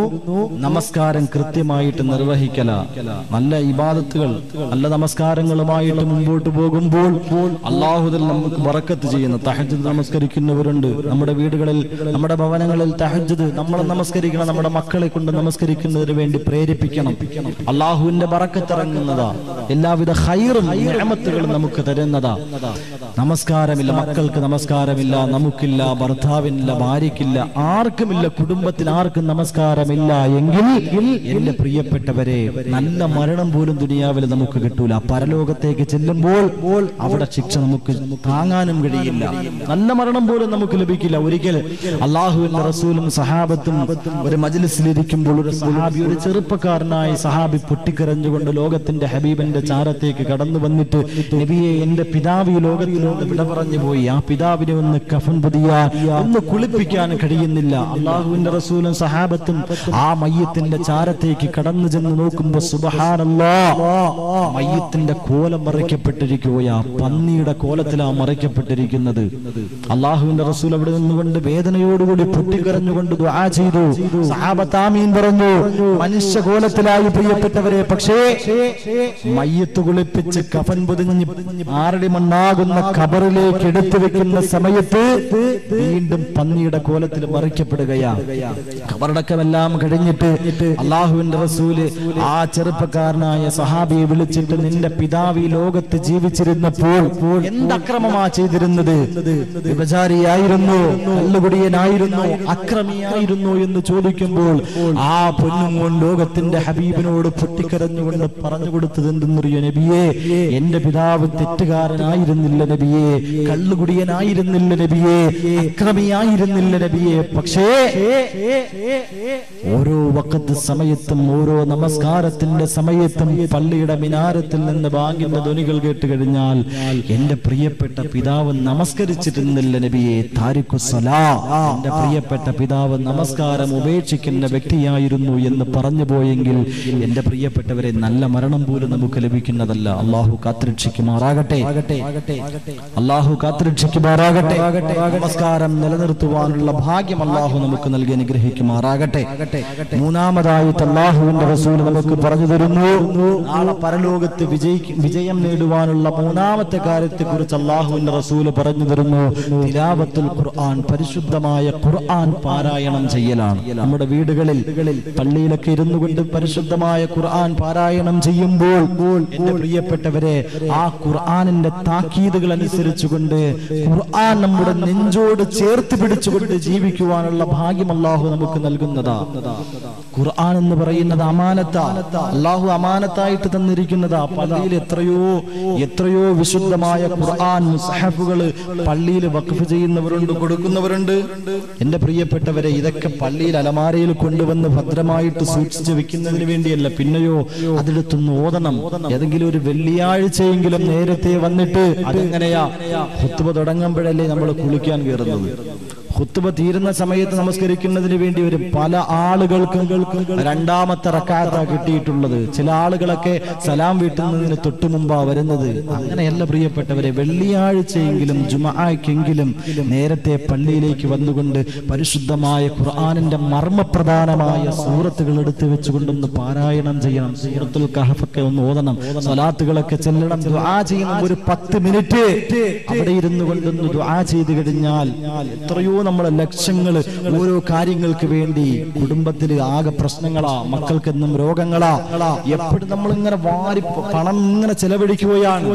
നമസ്കാരം കൃത്യമായിട്ട് നിർവഹിക്കല നല്ല ഇബാദത്തുകൾ നല്ല നമസ്കാരങ്ങളുമായിട്ട് മുമ്പോട്ട് പോകുമ്പോൾ അള്ളാഹുദൽ നമുക്ക് വറക്കത്ത് ചെയ്യുന്ന തഹജ്ജുദ് നമസ്കരിക്കുന്നവരുണ്ട് നമ്മുടെ വീടുകളിൽ നമ്മുടെ ഭവനങ്ങളിൽ തഹജ്ജുദ് നമ്മൾ നമസ്കരിക്കണം നമ്മുടെ മക്കളെ കൊണ്ട് നമസ്കരിക്കുന്നതിന് വേണ്ടി പ്രേരിപ്പിക്കണം അള്ളാഹുവിന്റെ ബറക്കത്തിറങ്ങുന്നതാ എല്ലാവിധ ഹൈറും നിഅമത്തുകളും നമുക്ക് തരുന്നതാ നമസ്കാരമില്ല മക്കൾക്ക് നമസ്കാരമില്ല നമുക്കില്ല ഭർത്താവിനില്ല ഭാര്യയ്ക്കില്ല ആർക്കുമില്ല കുടുംബത്തിൽ ആർക്കും നമസ്കാരമില്ല എങ്കിൽ എന്റെ പ്രിയപ്പെട്ടവരെ നല്ല മരണം പോലും ദുനിയാവിൽ നമുക്ക് കിട്ടൂല പരലോകത്തേക്ക് ചെല്ലുമ്പോൾ അവിടെ ശിക്ഷ നമുക്ക് താങ്ങാനും കഴിയില്ല നല്ല മരണം പോലും നമുക്ക് ലഭിക്കില്ല ഒരിക്കൽ അള്ളാഹുവിന്റെ റസൂലും സഹാബത്തും ഒരു മജ്ലിസിലിരിക്കുമ്പോൾ ഒരു സഹാബി ഒരു ചെറുപ്പക്കാരനായ സഹാബി പൊട്ടിക്കരഞ്ഞുകൊണ്ട് ലോകത്തിന്റെ ഹബീബന്റെ ചാരത്തേക്ക് കടന്നു വന്നിട്ട് നബിയെ എന്റെ പിതാവ് ഈ ലോകത്തിൽ നിന്ന് വിട പറഞ്ഞു പോയി ആ പിതാവിനെ ഒന്ന് കഫൻ പുതിയാൻ ഒന്ന് കുളിപ്പിക്കാൻ കഴിയുന്നില്ല അള്ളാഹുവിന്റെ റസൂലും സഹാബത്തും ആ മയ്യത്തിന്റെ ചാരത്തേക്ക് കടന്നു ചെന്ന് നോക്കുമ്പോ സുബഹാനല്ലാ മയ്യത്തിന്റെ കോലം മറയ്ക്കപ്പെട്ടിരിക്കുകയാ പന്നിയുടെ കോലത്തിലാ മറയ്ക്കപ്പെട്ടിരിക്കുന്നത് അള്ളാഹുവിന്റെ റസൂൽ അവിടെ നിന്നുകൊണ്ട് വേദനയോടുകൂടി പൊട്ടിക്കരഞ്ഞുകൊണ്ട് ദുആ ചെയ്തു സഹാബത്താമീൻ പറഞ്ഞു മനുഷ്യ കോലത്തിലായി പ്രിയപ്പെട്ടവരെ പക്ഷേ മയ്യത്ത് കുളിപ്പിച്ച് കഫൻ പൊതിഞ്ഞ് ആറടി മണ്ണാകുന്ന ഖബറിലേക്ക് എടുത്തു വെക്കുന്ന സമയത്ത് വീണ്ടും പന്നിയുടെ കോലത്തിൽ മറിക്കപ്പെടുകയാ ഖബറടക്കമെല്ലാം കഴിഞ്ഞിട്ട് അള്ളാഹുവിന്റെ റസൂല് ആ ചെറുപ്പക്കാരനായ സഹാബിയെ വിളിച്ചിട്ട് നിന്റെ പിതാവ് ഈ ലോകത്ത് ജീവിച്ചിരുന്നപ്പോൾ എന്തക്രമമാ ചെയ്തിരുന്നത് വിഭചാരിയായിരുന്നു കല്ലുകുടിയനായിരുന്നു അക്രമിയായിരുന്നു എന്ന് ചോദിക്കുമ്പോൾ ആ പൊന്നും കൊണ്ട് ലോകത്തിന്റെ ഹബീബിനോട് പൊട്ടിക്കരഞ്ഞുകൊണ്ട് പറഞ്ഞു കൊടുത്തത് എന്തെന്നറിയോ നബിയെ എന്റെ പിതാവ് തെറ്റുകാരനായിരുന്നില്ല നബിയെ കള്ളുകുടിയനായിരുന്നില്ല നബിയെ അക്രമിയായിരുന്നില്ല നബിയെ പക്ഷേ ഓരോ വക്കത്ത് സമയത്തും ഓരോ നമസ്കാരത്തിന്റെ സമയത്തും പള്ളിയുടെ മിനാരത്തിൽ നിന്ന് ബാങ്കിന്റെ ധ്വനികൾ കേട്ട് കഴിഞ്ഞാൽ എന്റെ പ്രിയപ്പെട്ട പിതാവ് നമസ്കരിച്ചിരുന്നില്ല നബിയെ താരിഖു സലാ എന്റെ പ്രിയപ്പെട്ട പിതാവ് നമസ്കാരം ഉപേക്ഷിക്കുന്ന വ്യക്തിയായിരുന്നു എന്ന് പറഞ്ഞു പോയെങ്കിൽ എന്റെ പ്രിയപ്പെട്ടവരെ നല്ല മരണം പോലും നമുക്ക് ലഭിക്കുന്നതല്ല അള്ളാഹു കാത്തിരക്ഷിക്കുമാറാകട്ടെ അള്ളാഹു കാത്തിരക്ഷിക്കുമാറാകട്ടെ നമസ്കാരം നിലനിർത്തുവാനുള്ള ഭാഗ്യം അള്ളാഹു നമുക്ക് നൽകി അനുഗ്രഹിക്കുമാറാകട്ടെ മൂന്നാമതായിട്ട് അള്ളാഹുവിന്റെ റസൂൽ നമുക്ക് പറഞ്ഞു തരുന്നു നാളെ പരലോകത്ത് വിജയിക്കും വിജയം നേടുവാനുള്ള മൂന്നാമത്തെ കാര്യത്തെ കുറിച്ച് അള്ളാഹുവിന്റെ റസൂല് പറഞ്ഞു തരുന്നു തിലാവത്തുൽ ഖുർആൻ പരിശുദ്ധമായ ഖുർആൻ പാരായണം ചെയ്യലാണ് നമ്മുടെ വീടുകളിൽ പള്ളിയിലൊക്കെ ഇരുന്നു കൊണ്ട് പരിശുദ്ധമായ ഖുർആൻ പാരായണം ചെയ്യുമ്പോൾ എന്റെ പ്രിയപ്പെട്ടവരെ ആ ഖുർആനിന്റെ താക്കീതുകൾ അനുസരിച്ചുകൊണ്ട് ഖുർആൻ നമ്മുടെ നെഞ്ചോട് ചേർത്ത് പിടിച്ചുകൊണ്ട് ജീവിക്കുവാനുള്ള ഭാഗ്യം അള്ളാഹു നമുക്ക് നൽകുന്നതാ ഖുർആൻ എന്ന് പറയുന്നത് അമാനത്താ അള്ളാഹു അമാനത്തായിട്ട് തന്നിരിക്കുന്നതാ പള്ളിയിൽ എത്രയോ എത്രയോ വിശുദ്ധമായ ഖുർആൻ മുസഹഫുകള് പള്ളിയിൽ വഖഫ് ചെയ്യുന്നവരുണ്ട് കൊടുക്കുന്നവരുണ്ട് എന്റെ പ്രിയപ്പെട്ടവരെ ഇതൊക്കെ പള്ളിയിൽ അലമാരയിൽ കൊണ്ടുവന്ന് ഭദ്രമായിട്ട് സൂക്ഷിച്ചു വെക്കുന്നതിന് വേണ്ടിയല്ല പിന്നെയോ അതെടുത്തൊന്ന് ഓതണം ഏതെങ്കിലും ഒരു വെള്ളിയാഴ്ചയെങ്കിലും നേരത്തെ വന്നിട്ട് അതെങ്ങനെയാ ഹുത്തുബ തുടങ്ങുമ്പോഴല്ലേ നമ്മൾ കുളിക്കാൻ കയറുന്നത് ഖുത്തുബ തീരുന്ന സമയത്ത് നമസ്കരിക്കുന്നതിന് വേണ്ടി ഒരു പല ആളുകൾക്കും രണ്ടാമത്തെ റക്കാത്ത കിട്ടിയിട്ടുള്ളത് ചില ആളുകളൊക്കെ സലാം വീട്ടുന്നതിന് തൊട്ടു മുമ്പാ വരുന്നത് അങ്ങനെയല്ല പ്രിയപ്പെട്ടവരെ വെള്ളിയാഴ്ചയെങ്കിലും ജുമാക്കെങ്കിലും നേരത്തെ പള്ളിയിലേക്ക് വന്നുകൊണ്ട് പരിശുദ്ധമായ ഖുർആാനിന്റെ മർമ്മപ്രധാനമായ സൂറത്തുകൾ എടുത്തു വെച്ചുകൊണ്ടൊന്ന് പാരായണം ചെയ്യണം സൂറത്തുൽ കഹഫൊക്കെ ഒന്ന് ഓതണം സ്വലാത്തുകളൊക്കെ ചെല്ലണം ദുആ ചെയ്യണം ഒരു പത്ത് മിനിറ്റ് അവിടെ ഇരുന്നു കൊണ്ടൊന്ന് ദുആ ചെയ്ത് കഴിഞ്ഞാൽ എത്രയോ നമ്മളെ ലക്ഷ്യങ്ങൾ ഓരോ കാര്യങ്ങൾക്ക് വേണ്ടി കുടുംബത്തിൽ ആകെ പ്രശ്നങ്ങളാ മക്കൾക്കെന്നും രോഗങ്ങളാ എപ്പോഴും നമ്മൾ ഇങ്ങനെ വാരി പണം ഇങ്ങനെ ചെലവഴിക്കുകയാണ്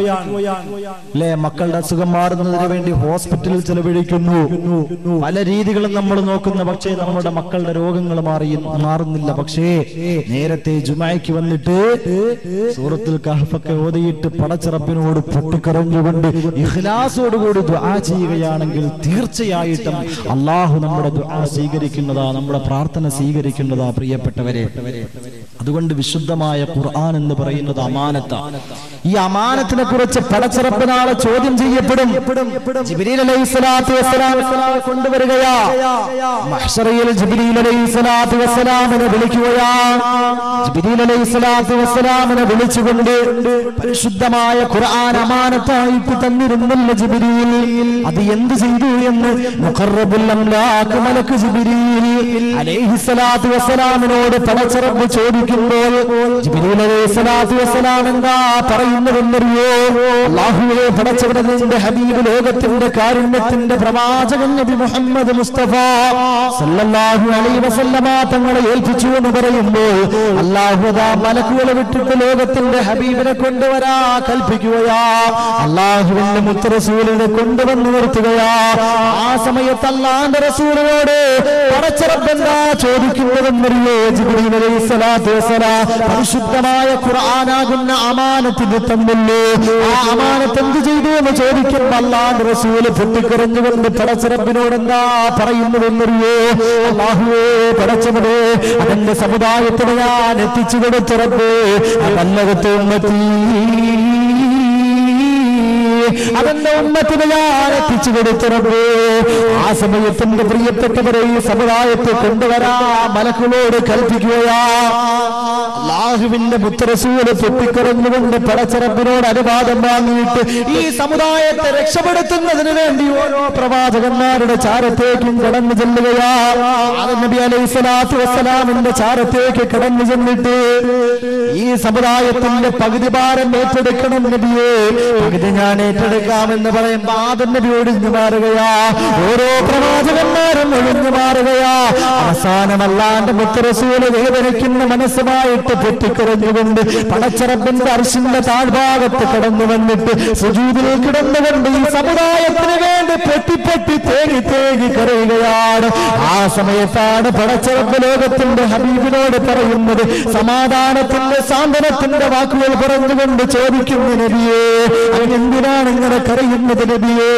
അല്ലെ മക്കളുടെ അസുഖം മാറുന്നതിന് വേണ്ടി ഹോസ്പിറ്റലിൽ ചെലവഴിക്കുന്നു പല രീതികളും നമ്മൾ നോക്കുന്ന പക്ഷേ നമ്മുടെ മക്കളുടെ രോഗങ്ങൾ മാറി മാറുന്നില്ല പക്ഷേ നേരത്തെ ജുമായ്ക്ക് വന്നിട്ട് സൂറത്തുൽ കഹഫൊക്കെ ഓതിയിട്ട് പടച്ചിറപ്പിനോട് പൊട്ടിക്കരഞ്ഞുകൊണ്ട് ഇഖ്ലാസോടുകൂടി ദുആ ചെയ്യുകയാണെങ്കിൽ തീർച്ചയായിട്ടും അള്ളാഹു നമ്മുടെ ദുആ സ്വീകരിക്കുന്നതാ നമ്മുടെ പ്രാർത്ഥന സ്വീകരിക്കുന്നതാ പ്രിയപ്പെട്ടവരെ അതുകൊണ്ട് വിശുദ്ധമായ ഖുർആൻ എന്ന് പറയുന്നത് അമാനത്ത ഈ അമാനത്തിനെ കുറിച്ച് പടച്ചിറപ്പ് നാളെ ചോദ്യം ചെയ്യപ്പെടും ജിബ്രീൽ അലൈഹി സ്വലാത്തു വസ്സലാം കൊണ്ടുവരികയാ മഹ്ശറയിൽ ജിബ്രീൽ അലൈഹി സ്വലാത്തു വസ്സലാമിനെ വിളിക്കുകയാ ജിബ്രീൽ അലൈഹി സ്വലാത്തു വസ്സലാമിനെ വിളിച്ചുകൊണ്ട് പരിശുദ്ധമായ ഖുർആൻ അമാനത്തായിട്ട് തന്നിരുന്നില്ല ജിബ്രീൽ അത് എന്ത് ചെയ്തു എന്ന് മുഖറബുൽ അംലാഖ് മലക്ക് ജിബ്രീൽ അലൈഹി സ്വലാത്തു വസ്സലാമിനോട് പടച്ചിറപ്പ് ചോദിക്കുമ്പോൾ ജിബ്രീൽ അലൈഹി സ്വലാത്തു വസ്സലാം എന്താ പറയുന്നതെന്നറിയോ അള്ളാഹുവെ പടച്ചവരതിന്റെ ഹബീബ് ലോകത്തിന്റെ കാരുണ്യത്തിന്റെ പ്രവാചകൻ നബി മുഹമ്മദ് മുസ്തഫ സല്ലല്ലാഹു അലൈഹി വസല്ലമ തങ്ങളെ ഏൽപ്പിച്ചു എന്ന് പറയുമ്പോൾ അള്ളാഹു അതാ മലക്കുകളെ വിട്ടിട്ട് ലോകത്തിന്റെ ഹബീബിനെ കൊണ്ടുവരാ കൽപ്പിക്കുകയാ അള്ളാഹുവിന്റെ മുത്തറസൂലിനെ കൊണ്ടുവന്ന് നിർത്തുകയാ ആ സമയത്ത് അള്ളാന്റെ റസൂലിനോട് പടച്ചറപ്പെന്താ ചോദിക്കുന്നതെന്നറിയോ ജിബ്രീൽ അലൈഹി സ്വലാത്തു വസ്സലാം പരിശുദ്ധമായ ഖുർആനാകുന്ന അമാനത്തിന് തന്നല്ലോ ആ അമാനത്ത് എന്ത് ചെയ്തു എന്ന് ചോദിക്കുമ്പോൾ അള്ളാന്റെ റസൂല് പൊട്ടിക്കരഞ്ഞുകൊണ്ട് പടച്ചിറപ്പിനോട് എന്താ പറയുന്നതെന്നറിയോ അള്ളാഹുവേ പടച്ചവനെ അവന്റെ സമുദായത്തിന് ഞാൻ എത്തിച്ചു കൊടുത്തുറപ്പ് അതല്ലകത്ത് അവന്റെ ഉമ്മത്തിന് ഞാൻ എത്തിച്ചു കൊടുത്തുറപ്പ് ആ സമയത്തിന്റെ പ്രിയപ്പെട്ടവരെ ഈ സമുദായത്തെ കൊണ്ടുവരാ മലക്കുകളോട് കൽപ്പിക്കുകയാ അള്ളാഹുവിന്റെ മുത്തറസൂല് പൊട്ടിക്കറഞ്ഞുകൊണ്ട് പടച്ചിറപ്പിനോട് അനുവാദം വാങ്ങിയിട്ട് ഈ സമുദായത്തെ രക്ഷപ്പെടുത്തുന്നതിന് വേണ്ടി ഓരോ പ്രവാചകന്മാരുടെ ചാരത്തേക്കും കടന്നു ചെല്ലുകയാ ആദം നബി അലൈഹി സ്വലാത്തു വസ്സലാമിന്റെ ചാരത്തേക്ക് കടന്നു ചെന്നിട്ട് ഈ സമുദായത്തിന്റെ പകുതി ഭാരം ഏറ്റെടുക്കണം നബിയെ പകുതി ഞാൻ ഏറ്റെടുക്കാമെന്ന് പറയുമ്പോ ആദം നബി ഒഴിഞ്ഞു മാറുകയാ ഓരോ പ്രവാചകന്മാരും ഒഴിഞ്ഞു മാറുകയാ അവസാനമല്ലാണ്ട് മുത്തറസൂല് വേദനിക്കുന്ന മനസ്സുമായിട്ട് പൊട്ടിക്കരഞ്ഞുകൊണ്ട് പടച്ചറപ്പിന്റെ അർശിന്റെ താഴ്ഭാഗത്ത് കടന്നു വന്നിട്ട് സുജൂതിൽ കിടന്നുകൊണ്ട് ഈ സമുദായത്തിന് വേണ്ടി പൊട്ടി പൊട്ടി തേങ്ങി തേങ്ങി കരയുകയാണ് ആ സമയത്താണ് പടച്ചറപ്പ് ലോകത്തിന്റെ ഹബീബിനോട് പറയുന്നത് സമാധാനത്തിന്റെ സാന്ത്വനത്തിന്റെ വാക്കുകൾ പറഞ്ഞുകൊണ്ട് ചോദിക്കുന്നു നബിയേ അവൻ എന്തിനാണ് ഇങ്ങനെ കരയുന്നത് നബിയേ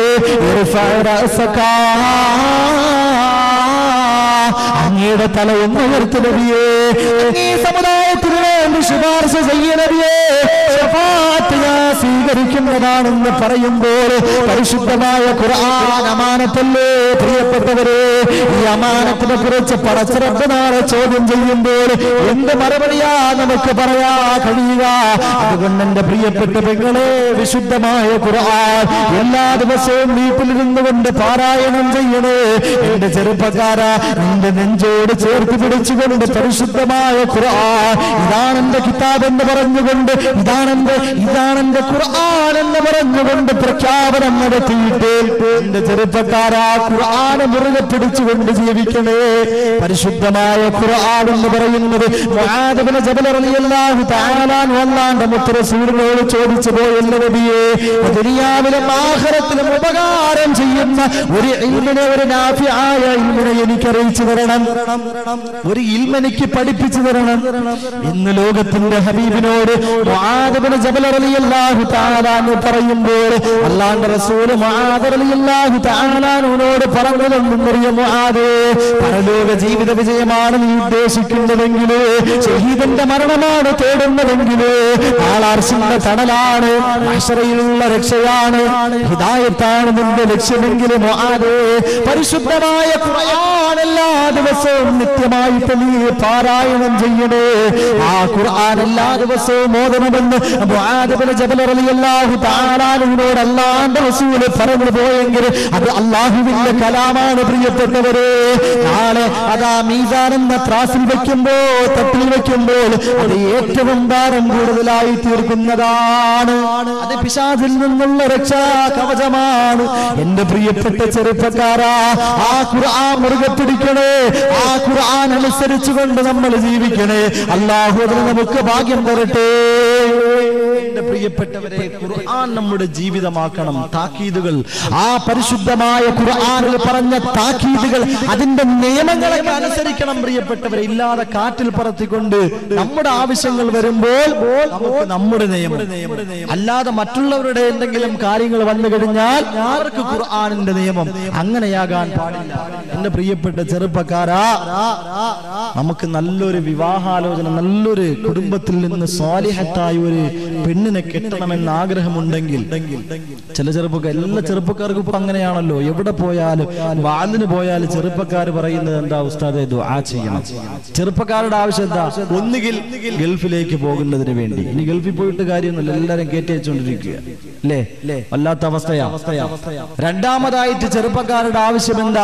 അങ്ങയുടെ തല ഒന്ന് ഉയർത്തി നബിയേ അങ്ങേ സമുദായത്തിന് വേണ്ടി ശുപാർശ ചെയ്യണബിയേ ഷഫാത്ത് ഞാൻ സ്വീകരിക്കുന്നതാണെന്ന് പറയുമ്പോൾ പരിശുദ്ധമായ ഖുർആൻ അമാനത്തല്ലേ പ്രിയപ്പെട്ടവരെ ഈ അമാനത്തിനെ കുറിച്ച് പടച്ചിറപ്പ് നാളെ ചോദ്യം ചെയ്യുമ്പോൾ എന്ത് മറുപടിയാ നമുക്ക് പറയാ കഴിയുക അതുകൊണ്ട് എന്റെ പ്രിയപ്പെട്ട പെങ്ങളെ വിശുദ്ധമായ ഖുർആൻ എല്ലാ ദിവസവും വീട്ടിലിരുന്നു കൊണ്ട് പാരായണം ചെയ്യണേ എന്റെ ചെറുപ്പക്കാര നിന്റെ നെഞ്ചോട് ചേർത്ത് പിടിച്ചുകൊണ്ട് പരിശുദ്ധമായ ഖുർആൻ ഇതാണ് എന്റെ കിതാബ് എന്ന് പറഞ്ഞുകൊണ്ട് ഇതാണ് എന്റെ ഇതാണ് എന്റെ ഖുർആൻ എന്ന് പറഞ്ഞുകൊണ്ട് പ്രഖ്യാപനം നടത്തിയിട്ട് എന്റെ ചെറുപ്പക്കാര ഖുർആനെ മുറുകെ പിടിച്ചുകൊണ്ട് ജീവിക്കണേ പരിശുദ്ധമായ ഖുർആൻ എന്ന് പറയുന്നത് മുആദ് ജബൽ റളിയല്ലാഹു തആല അല്ലാഹുവിന്റെ മുത്തറസൂലിനോട് ചോദിച്ചു പോയല്ലോ നബിയേ ദുനിയാവിലും ആഖിറത്തിലും ഉപകാരം ചെയ്യുന്ന ഒരു ഇൽമിനെ ഒരു നാഫിയായ ഇൽമിനെ എനിക്ക് അറിയിച്ചു തരണം ഒരു ഇൽമെനിക്ക് പഠിപ്പിച്ചു തരണം ഇന്ന് ലോകത്തിന്റെ ഹബീബിനോട് മുആദബിന് ജബൽ റളിയല്ലാഹു തആല എന്ന് പറയുമ്പോൾ അള്ളാഹുവിന്റെ റസൂൽ മുആദ് റളിയല്ലാഹു തആലാനോട് പറഞ്ഞതെന്നറിയ മുആദ് പരലോക ജീവിത വിജയമാണ് നീ ഉദ്ദേശിക്കുന്നതെങ്കിൽ ഷഹീദന്റെ മരണമാണ് തേടുന്നതെങ്കിൽ ആളാർശിന്റെ തണലാണ് അശ്രയിലുള്ള രക്ഷയാണ് ഹിദായത്താണ് നിന്റെ ലക്ഷ്യമെങ്കിൽ മുആദ് പരിശുദ്ധമായ ഖുർആൻ എല്ലാ ദിവസവും നിത്യമായിട്ട് നീ പാരായണം ചെയ്യണേ ആ ഖുർആൻ എല്ലാ ദിവസവും ഓതണമെന്ന് മുആദ് ബിൻ ജബൽ റളിയല്ലാഹു തആലാനോട് അല്ലാഹുവിന്റെ റസൂൽ പറഞ്ഞു പോയെങ്കിൽ അത് അല്ലാഹുവിന്റെ കലാമാണ് പ്രിയപ്പെട്ടവരെ നാളെ അതാ മീസാൻ എന്ന ത്രാസിൽ വെക്കുമ്പോ തട്ടിൽ വെക്കുമ്പോൾ അത് ഏറ്റവും ഭാരം കൂടുതലായി തീർക്കുന്നതാണ് അത് പിശാചിൽ നിന്നുള്ള രക്ഷാ കവചമാണ് എന്റെ പ്രിയപ്പെട്ട ചെറുപ്പക്കാരാ ആ ഖുർആൻ മുറുകെ പിടിക്കണേ ആ ഖുർആൻ അനുസരിച്ചുകൊണ്ട് നമ്മൾ ജീവിക്കണേ അള്ളാഹു അതിന് നമുക്ക് ഭാഗ്യം തരട്ടെ എന്റെ പ്രിയപ്പെട്ടവരെ ഖുർആൻ നമ്മുടെ ജീവിതമാക്കണം താക്കീതുകൾ ആ പരിശുദ്ധമായ ഖുർആനിൽ പറഞ്ഞ താക്കീതുകൾ അതിന്റെ നിയമങ്ങളൊക്കെ അനുസരിക്കണം പ്രിയപ്പെട്ടവരെ ഇല്ലാതെ കാറ്റിൽ പറത്തിക്കൊണ്ട് നമ്മുടെ ആവശ്യങ്ങൾ വരുമ്പോൾ നമുക്ക് നമ്മുടെ നിയമം അല്ലാതെ മറ്റുള്ളവരുടെ എന്തെങ്കിലും കാര്യങ്ങൾ വന്നു കഴിഞ്ഞാൽ അവർക്ക് ഖുർആനിന്റെ നിയമം അങ്ങനെയാകാൻ പാടില്ല എന്റെ പ്രിയപ്പെട്ട ചെറുപ്പക്കാരാ നമുക്ക് നല്ലൊരു വിവാഹാലോചന നല്ലൊരു കുടുംബത്തിൽ നിന്ന് സ്വാലിഹത്തായ ഒരു പെണ്ണിനെ കെട്ടണമെന്ന് ആഗ്രഹമുണ്ടെങ്കിൽ ചില ചെറുപ്പക്കാർ എല്ലാ ചെറുപ്പക്കാർക്കും ഇപ്പൊ അങ്ങനെയാണല്ലോ എവിടെ പോയാലും വാലിന് പോയാലും ചെറുപ്പക്കാർ പറയുന്നത് എന്താ ഉസ്താദെ ദുആ ചെയ്യണം ചെറുപ്പക്കാരുടെ ആവശ്യം എന്താ ഒന്നുകിൽ ഗൾഫിലേക്ക് പോകുന്നതിന് വേണ്ടി ഇനി ഗൾഫിൽ പോയിട്ട് കാര്യമൊന്നുമില്ല എല്ലാരും കയറ്റി വെച്ചുകൊണ്ടിരിക്കുക അല്ലേ വല്ലാത്ത അവസ്ഥയാ രണ്ടാമതായിട്ട് ചെറുപ്പക്കാരുടെ ആവശ്യം എന്താ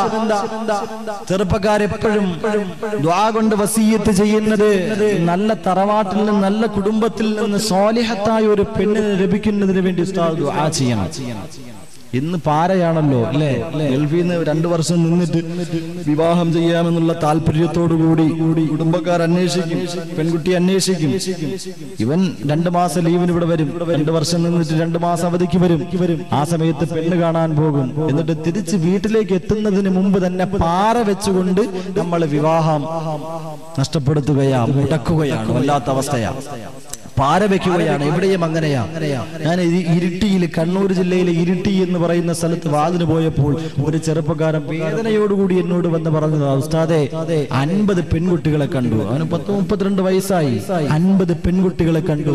ചെറുപ്പക്കാരെപ്പോഴും ദ്വാ കൊണ്ട് വസീയത്ത് ചെയ്യുന്നത് നല്ല തറവാട്ടിൽ നിന്ന് നല്ല കുടുംബത്തിൽ നിന്ന് സ്വാലിഹത്തായ ഒരു പെണ്ണിനെ ലഭിക്കുന്നതിന് വേണ്ടി ഉസ്താദ് ദുആ ചെയ്യണം ഇന്ന് പാരയാണല്ലോ അല്ലേ ഗൾഫിൽ നിന്ന് രണ്ടു വർഷം നിന്നിട്ട് വിവാഹം ചെയ്യാമെന്നുള്ള താല്പര്യത്തോടു കൂടി കുടുംബക്കാർ അന്വേഷിക്കും പെൺകുട്ടി അന്വേഷിക്കും ഇവൻ രണ്ടു മാസം ലീവിന് ഇവിടെ വരും രണ്ടു വർഷം നിന്നിട്ട് രണ്ടു മാസം അവധിക്ക് വരും ആ സമയത്ത് പെണ്ണ് കാണാൻ പോകും എന്നിട്ട് തിരിച്ച് വീട്ടിലേക്ക് എത്തുന്നതിന് മുമ്പ് തന്നെ പാറ വെച്ചുകൊണ്ട് നമ്മൾ വിവാഹം നഷ്ടപ്പെടുത്തുകയാ മുടക്കുകയാണ് വല്ലാത്ത അവസ്ഥയാ പാര വെക്കുകയാണ് എവിടെയും അങ്ങനെയാ ഞാൻ ഇ- ഇരുട്ടിയിൽ കണ്ണൂർ ജില്ലയിലെ ഇരുട്ടി എന്ന് പറയുന്ന സ്ഥലത്ത് വാതിന് പോയപ്പോൾ ഒരു ചെറുപ്പക്കാരൻ വേദനയോടുകൂടി എന്നോട് വന്ന് പറഞ്ഞത് ഉസ്താദെ അൻപത് പെൺകുട്ടികളെ കണ്ടു അവന് പത്ത് മുപ്പത്തിരണ്ട് വയസ്സായി അൻപത് പെൺകുട്ടികളെ കണ്ടു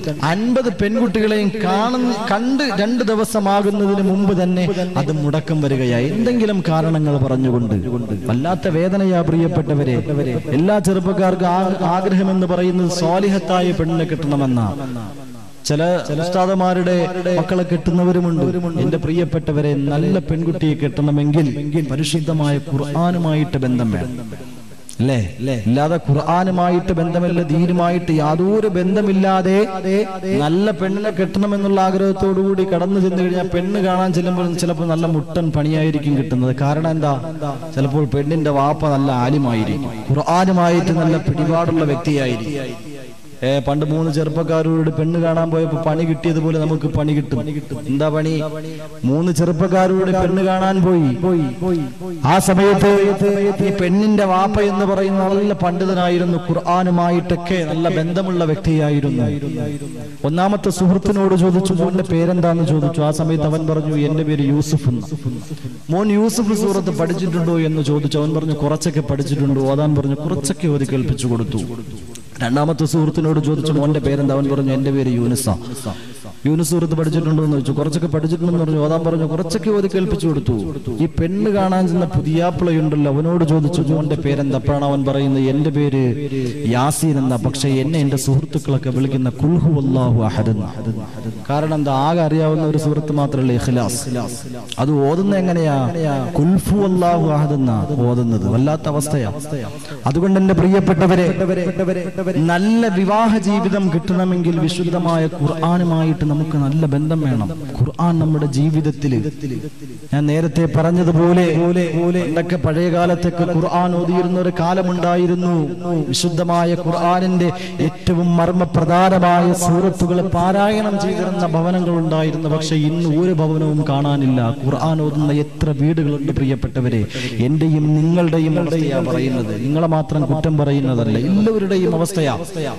അൻപത് പെൺകുട്ടികളെയും കാണുന്ന കണ്ട് രണ്ട് ദിവസമാകുന്നതിന് മുമ്പ് തന്നെ അത് മുടക്കം വരികയായി എന്തെങ്കിലും കാരണങ്ങൾ പറഞ്ഞുകൊണ്ട് വല്ലാത്ത വേദനയാ പ്രിയപ്പെട്ടവരെ എല്ലാ ചെറുപ്പക്കാർക്കും ആ- ആഗ്രഹം എന്ന് പറയുന്നത് സ്വാലിഹത്തായ പെണ്ണിനെ കിട്ടണമെന്ന ചില ഉസ്താദമാരുടെ മക്കളെ കെട്ടുന്നവരുമുണ്ട് എന്റെ പ്രിയപ്പെട്ടവരെ നല്ല പെൺകുട്ടിയെ കെട്ടണമെങ്കിൽ പരിശുദ്ധമായ ഖുർആാനുമായിട്ട് ബന്ധം വേണം അല്ലേ ഇല്ലാതെ ഖുർആാനുമായിട്ട് ബന്ധമില്ല ദീനുമായിട്ട് യാതൊരു ബന്ധമില്ലാതെ നല്ല പെണ്ണിനെ കെട്ടണമെന്നുള്ള ആഗ്രഹത്തോടു കൂടി കടന്നു ചെന്ന് കഴിഞ്ഞാൽ പെണ്ണ് കാണാൻ ചെല്ലുമ്പോൾ ചിലപ്പോൾ നല്ല മുട്ടൻ പണിയായിരിക്കും കിട്ടുന്നത് കാരണം എന്താ ചിലപ്പോൾ പെണ്ണിന്റെ വാപ്പ നല്ല ആലിമായിരിക്കും ഖുർആാനുമായിട്ട് നല്ല പിടിപാടുള്ള വ്യക്തിയായിരിക്കും ഏ പണ്ട് മൂന്ന് ചെറുപ്പക്കാരോട് പെണ്ണ് കാണാൻ പോയപ്പോ പണി കിട്ടിയതുപോലെ നമുക്ക് പണി കിട്ടും എന്താ പണി മൂന്ന് ചെറുപ്പക്കാരോട് പെണ്ണ് കാണാൻ പോയി പോയി ആ സമയത്ത് ഈ പെണ്ണിന്റെ വാപ്പ എന്ന് പറയുന്ന നല്ല പണ്ഡിതനായിരുന്നു ഖുർആാനുമായിട്ടൊക്കെ നല്ല ബന്ധമുള്ള വ്യക്തിയായിരുന്നു ഒന്നാമത്തെ സുഹൃത്തിനോട് ചോദിച്ചു മോന്റെ പേരെന്താന്ന് ചോദിച്ചു ആ സമയത്ത് അവൻ പറഞ്ഞു എന്റെ പേര് യൂസുഫ് എന്ന്. മോൻ യൂസുഫ് സൂറത്ത് പഠിച്ചിട്ടുണ്ടോ എന്ന് ചോദിച്ചു അവൻ പറഞ്ഞു കുറച്ചൊക്കെ പഠിച്ചിട്ടുണ്ടോ ഓതാൻ പറഞ്ഞു കുറച്ചൊക്കെ ഓതി കേൾപ്പിച്ചു കൊടുത്തു രണ്ടാമത്തെ സുഹൃത്തിനോട് ചോദിച്ചു മോന്റെ പേരെന്താ അവൻ പറഞ്ഞു എന്റെ പേര് യൂനിസ യൂനിസ് സുഹൃത്ത് പഠിച്ചിട്ടുണ്ടോ എന്ന് ചോദിച്ചു കുറച്ചൊക്കെ പഠിച്ചിട്ടുണ്ടെന്ന് പറഞ്ഞു ഓതാൻ പറഞ്ഞു കുറച്ചൊക്കെ ഓതി കേൾപ്പിച്ചു കൊടുത്തു ഈ പെണ്ണ് കാണാൻ ചെന്ന പുതിയാപ്പിളയുണ്ടല്ലോ അവനോട് ചോദിച്ചു മോന്റെ പേരെന്താ അപ്പോഴാണ് അവൻ പറയുന്നത് എന്റെ പേര് യാസീൻ എന്നാ പക്ഷെ എന്നെ എന്റെ സുഹൃത്തുക്കളൊക്കെ വിളിക്കുന്ന കുൽഹു അല്ലാഹു അഹദ് എന്ന്. കാരണം എന്താ ആകെ അറിയാവുന്ന ഒരു സുഹൃത്ത് മാത്രമല്ല ഇഖ്ലാസ് അത് ഓതുന്ന എങ്ങനെയാ കുൽഫു അല്ലാഹു അഹദ് എന്നാ ഓതുന്നത് വല്ലാത്ത അവസ്ഥയാ അതുകൊണ്ട് എന്റെ പ്രിയപ്പെട്ടവരെ നല്ല വിവാഹ ജീവിതം കിട്ടണമെങ്കിൽ വിശുദ്ധമായ ഖുർആാനുമായിട്ട് നമ്മൾ നമുക്ക് നല്ല ബന്ധം വേണം ഖുർആൻ നമ്മുടെ ജീവിതത്തിൽ ഞാൻ നേരത്തെ പറഞ്ഞതുപോലെ എന്തൊക്കെ പഴയ കാലത്തൊക്കെ ഖുർആൻ ഓതിയിരുന്ന ഒരു കാലമുണ്ടായിരുന്നു വിശുദ്ധമായ ഖുർആനിന്റെ ഏറ്റവും മർമ്മപ്രധാനമായ സൂറത്തുകൾ പാരായണം ചെയ്തിരുന്ന ഭവനങ്ങൾ ഉണ്ടായിരുന്നു പക്ഷെ ഇന്ന് ഒരു ഭവനവും കാണാനില്ല ഖുർആൻ ഓതുന്ന എത്ര വീടുകളുണ്ട് പ്രിയപ്പെട്ടവരെ എന്റെയും നിങ്ങളുടെയും അവസ്ഥയാ പറയുന്നത് നിങ്ങളെ മാത്രം കുറ്റം പറയുന്നതല്ല എല്ലാവരുടെയും അവസ്ഥയാ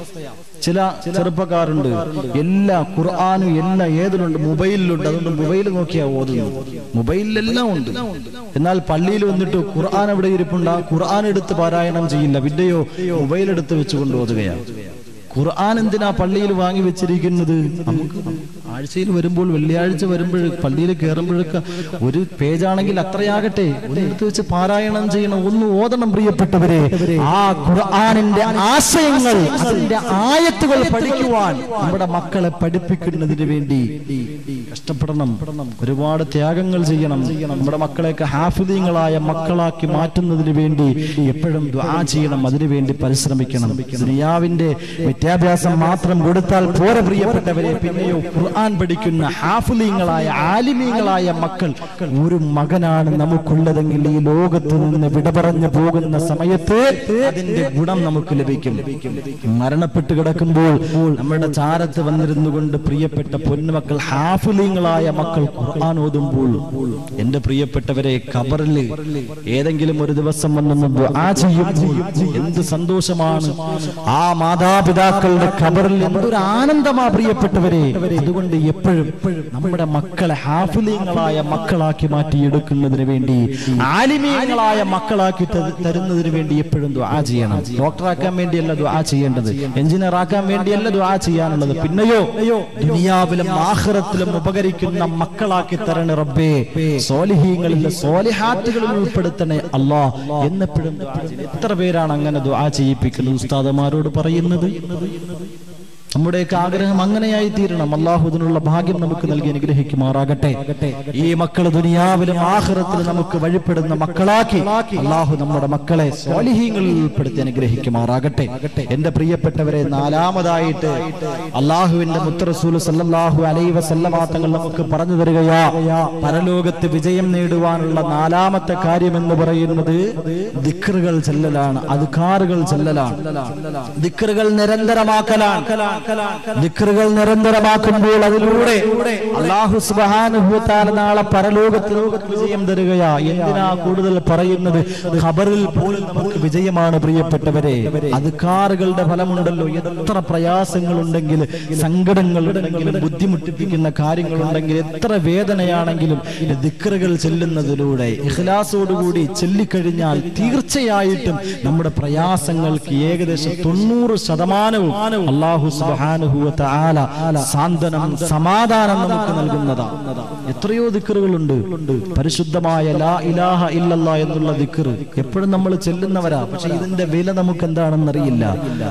ചില ചെറുപ്പക്കാരുണ്ട് എല്ലാ ഖുർആാനും എല്ലാം ഏതിലുണ്ട് മൊബൈലിലുണ്ട് അതുകൊണ്ട് മൊബൈൽ നോക്കിയാ ഓതുന്നു മൊബൈലിലെല്ലാം ഉണ്ട് എന്നാൽ പള്ളിയിൽ വന്നിട്ട് ഖുർആൻ എവിടെ ഇരിപ്പുണ്ട് ആ ഖുർആൻ എടുത്ത് പാരായണം ചെയ്യില്ല പിന്നെയോ മൊബൈൽ എടുത്ത് വെച്ചുകൊണ്ട് ഓതുകയാണ് ഖുർആൻ എന്തിനാ പള്ളിയിൽ വാങ്ങി വെച്ചിരിക്കുന്നത് നമുക്ക് ആഴ്ചയിൽ വരുമ്പോൾ വെള്ളിയാഴ്ച വരുമ്പോൾ പള്ളിയിൽ കയറുമ്പോഴൊക്കെ ഒരു പേജാണെങ്കിൽ അത്രയാകട്ടെ ഒന്ന് എടുത്ത് വെച്ച് പാരായണം ചെയ്യണം ഒന്ന് ഓതണം പ്രിയപ്പെട്ടവരെ ആ ഖുർആനിന്റെ ആശയങ്ങൾ അതിന്റെ ആയത്തുകൾ പഠിക്കുവാൻ നമ്മുടെ മക്കളെ പഠിപ്പിക്കുന്നതിന് വേണ്ടി കഷ്ടപ്പെടണം ഒരുപാട് ത്യാഗങ്ങൾ ചെയ്യണം നമ്മുടെ മക്കളെയൊക്കെ ഹാഫിദീങ്ങളായ മക്കളാക്കി മാറ്റുന്നതിന് വേണ്ടി എപ്പോഴും ദ്വാ ചെയ്യണം അതിനുവേണ്ടി പരിശ്രമിക്കണം ദുനിയാവിന്റെ വിദ്യാഭ്യാസം മാത്രം കൊടുത്താൽ പോരെ പ്രിയപ്പെട്ടവരെ പിന്നെയോ ഖുർആൻ പഠിക്കുന്ന ഹാഫിലീങ്ങളായ ആലിമീങ്ങളായ മക്കൾ ഒരു മകനാണ് നമുക്കുള്ളതെങ്കിൽ ഈ ലോകത്ത് നിന്ന് വിട പറഞ്ഞു പോകുന്ന സമയത്ത് അതിന്റെ ഗുണം നമുക്ക് ലഭിക്കും മരണപ്പെട്ട് കിടക്കുമ്പോൾ നമ്മുടെ ചാരത്ത് വന്നിരുന്നു കൊണ്ട് പ്രിയപ്പെട്ട പൊന്നുമക്കൾ ഹാഫിലീങ്ങളായ മക്കൾ ഖുർആൻ ഓതുമ്പോൾ എന്റെ പ്രിയപ്പെട്ടവരെ ഖബറിൽ ഏതെങ്കിലും ഒരു ദിവസം വന്നൊന്ന് ദുആ ചെയ്യുമ്പോൾ എന്ത് സന്തോഷമാണ് ആ മാതാപിതാക്കളുടെ ഖബറിൽ എന്തൊരു ആനന്ദമാ പ്രിയപ്പെട്ടവരെ അതുകൊണ്ട് എപ്പോഴും നമ്മുടെ മക്കളെ ഹാഫിലീങ്ങളായ മക്കളാക്കി മാറ്റിയെടുക്കുന്നതിന് വേണ്ടി ആലിമീങ്ങളായ മക്കളാക്കി ത- തരുന്നതിന് വേണ്ടി എപ്പോഴും ദുആ ചെയ്യണം ഡോക്ടറാക്കാൻ വേണ്ടിയല്ല ദുആ ചെയ്യേണ്ടത് എഞ്ചിനീയർ ആക്കാൻ വേണ്ടിയല്ല ദുആ ചെയ്യാനുള്ളത് പിന്നെയോ ദുനിയാവിലും ആഖിറത്തിലും ഉപകരിക്കുന്ന മക്കളാക്കി തരണേ റബ്ബേ സോലിഹീങ്ങളിൽ സോലിഹാത്തുകളിൽ ഉൾപ്പെടുത്തണേ അല്ലാ എന്നെപ്പോഴും ദുആ ചെയ്യണം. എത്ര പേരാണ് അങ്ങനെ ദുആ ചെയ്യിപ്പിക്കുന്നത് ഉസ്താദമാരോട് പറയുന്നത് നമ്മുടെയൊക്കെ ആഗ്രഹം അങ്ങനെയായി തീരണം അള്ളാഹു ഇതിനുള്ള ഭാഗ്യം നമുക്ക് നൽകി അനുഗ്രഹിക്കുമാറാകട്ടെ ഈ മക്കൾ ദുനിയാവിലും ആഹ്റത്തിലും നമുക്ക് വഴിപ്പെടുന്ന മക്കളാക്കി അള്ളാഹു നമ്മുടെ മക്കളെ സ്വാലിഹീങ്ങളിൽ ഉൾപ്പെടുത്തി അനുഗ്രഹിക്കുമാറാകട്ടെ എന്റെ പ്രിയപ്പെട്ടവരെ നാലാമതായിട്ട് അള്ളാഹുവിന്റെ മുത്തറസൂൽ സല്ലല്ലാഹു അലൈഹി വസല്ലമ തങ്ങൾ നമുക്ക് പറഞ്ഞു തരികയാ പരലോകത്ത് വിജയം നേടുവാനുള്ള നാലാമത്തെ കാര്യം എന്ന് പറയുന്നത് ദിക്റുകൾ ചെല്ലലാണ് അധികാറുകൾ ചെല്ലലാണ് ദിക്റുകൾ നിരന്തരമാക്കലാണ് ദിക്റുകൾ നിരന്തരമാക്കുമ്പോൾ അതിലൂടെ അള്ളാഹു സുബ്ഹാനഹു വ തആല നാളെ പരലോകത്ത് നമുക്ക് വിജയം തരികയാ എന്തിനാ കൂടുതൽ പറയുന്നത് ഖബറിൽ പോലും നമുക്ക് വിജയമാണ് പ്രിയപ്പെട്ടവരെ അധികാറുകളുടെ ഫലമുണ്ടല്ലോ എത്ര പ്രയാസങ്ങളുണ്ടെങ്കിൽ സങ്കടങ്ങളുണ്ടെങ്കിലും ബുദ്ധിമുട്ടിപ്പിക്കുന്ന കാര്യങ്ങളുണ്ടെങ്കിൽ എത്ര വേദനയാണെങ്കിലും ദിക്റുകൾ ചെല്ലുന്നതിലൂടെ ഇഖ്ലാസോടുകൂടി ചൊല്ലിക്കഴിഞ്ഞാൽ തീർച്ചയായിട്ടും നമ്മുടെ പ്രയാസങ്ങൾക്ക് ഏകദേശം തൊണ്ണൂറ് ശതമാനവും അള്ളാഹു സുബ്ഹാനഹു വ തആല സാന്ത്വനം സമാധാനം നമുക്ക് നൽകുന്നതാണ് എത്രയോ ദിക്റുകളുണ്ട് പരിശുദ്ധമായ ലാ ഇലാഹ ഇല്ലല്ലാ എന്നുള്ള ദിക്റ് എപ്പോഴും നമ്മൾ ചെല്ലുന്നവരാ പക്ഷെ ഇതിന്റെ വില നമുക്ക് എന്താണെന്ന് അറിയില്ല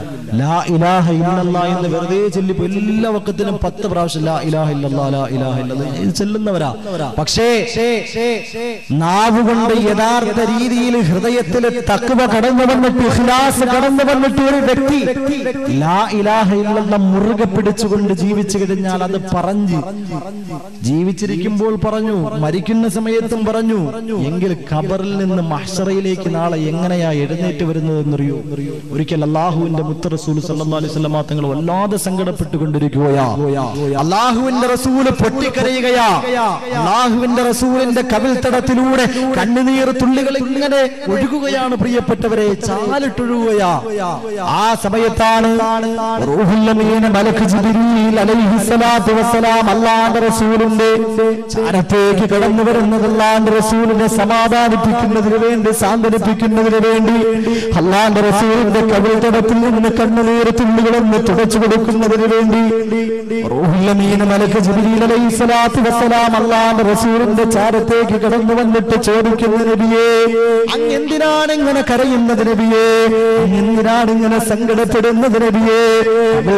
ലാ ഇലാഹ ഇല്ലല്ലാ എന്ന് വെറുതെ ചൊല്ലിപ്പോ എല്ലാ വക്കത്തിനും പത്ത് പ്രാവശ്യം ലാ ഇലാഹ ഇല്ലല്ലാ ലാ ഇലാഹ ഇല്ലല്ലാ ഇത് ചെല്ലുന്നവരാ പക്ഷേ നാവ് കൊണ്ട് യഥാർത്ഥ രീതിയിൽ ഹൃദയത്തിൽ തക്കുവ കടന്നു വന്നിട്ട് ഇഖ്ലാസ് കടന്നു വന്നിട്ട് ഒരു വ്യക്തി ലാ ഇലാഹ ഇല്ലല്ലാ മുറുകെ പിടിച്ചുകൊണ്ട് ജീവിച്ചു കഴിഞ്ഞാൽ അത് പറഞ്ഞ് ജീവിച്ചിരിക്കുമ്പോൾ പറഞ്ഞു മരിക്കുന്ന സമയത്തും പറഞ്ഞു എങ്കിൽ ഖബറിൽ നിന്ന് മഹ്ഷറയിലേക്ക് നാളെ എങ്ങനെയാ എഴുന്നേറ്റ് വരുന്നത് എന്നറിയോ ഒരിക്കൽ അള്ളാഹുവിന്റെ മുത്ത റസൂൽ സല്ലല്ലാഹു അലൈഹി വസല്ലമ തങ്ങൾ വല്ലാതെ സങ്കടപ്പെട്ടുകൊണ്ടിരിക്കുകയാ അള്ളാഹുവിന്റെ റസൂല് പൊട്ടിക്കരയുകയാ അള്ളാഹുവിന്റെ റസൂലിന്റെ കവിൽത്തടത്തിലൂടെ കണ്ണുനീർ തുള്ളികൾ ഇങ്ങനെ ഒഴുകുകയാണ് പ്രിയപ്പെട്ടവരെ ചാലിട്ടൊഴുകുകയാ ആ സമയത്താണ് റൂഹുൽ അമീൻ മലക്ക് ജിബ്രീൽ അലൈഹിസ്സലാത്തു വസ്സലാം അല്ലാഹുവിന്റെ റസൂലിന്റെ ചാരത്തേക്ക് കടന്നു വരുന്നത് അല്ലാഹുവിന്റെ റസൂലിനെ സമാധാനിപ്പിക്കുന്നതിന് വേണ്ടി സാന്ത്വനിപ്പിക്കുന്നതിന് വേണ്ടി അല്ലാഹുവിന്റെ റസൂലിന്റെ കവിൾത്തടത്തിൽ നിന്ന് കണ്ണുനീർ തുള്ളികളൊന്ന് തുടച്ചു കൊടുക്കുന്നതിന് വേണ്ടി റൂഹുൽ അമീൻ മലക്ക് ജിബ്രീൽ അലൈഹിസ്സലാത്തു വസ്സലാം അല്ലാഹുവിന്റെ റസൂലിന്റെ ചാരത്തേക്ക് കടന്നു വന്നിട്ട് ചോദിക്കുന്ന നബിയേ അങ്ങ് എന്തിനാണ് ഇങ്ങനെ കരയുന്നത് നബിയേ അങ്ങ് എന്തിനാണ് ഇങ്ങനെ സങ്കടപ്പെടുന്നത് നബിയേ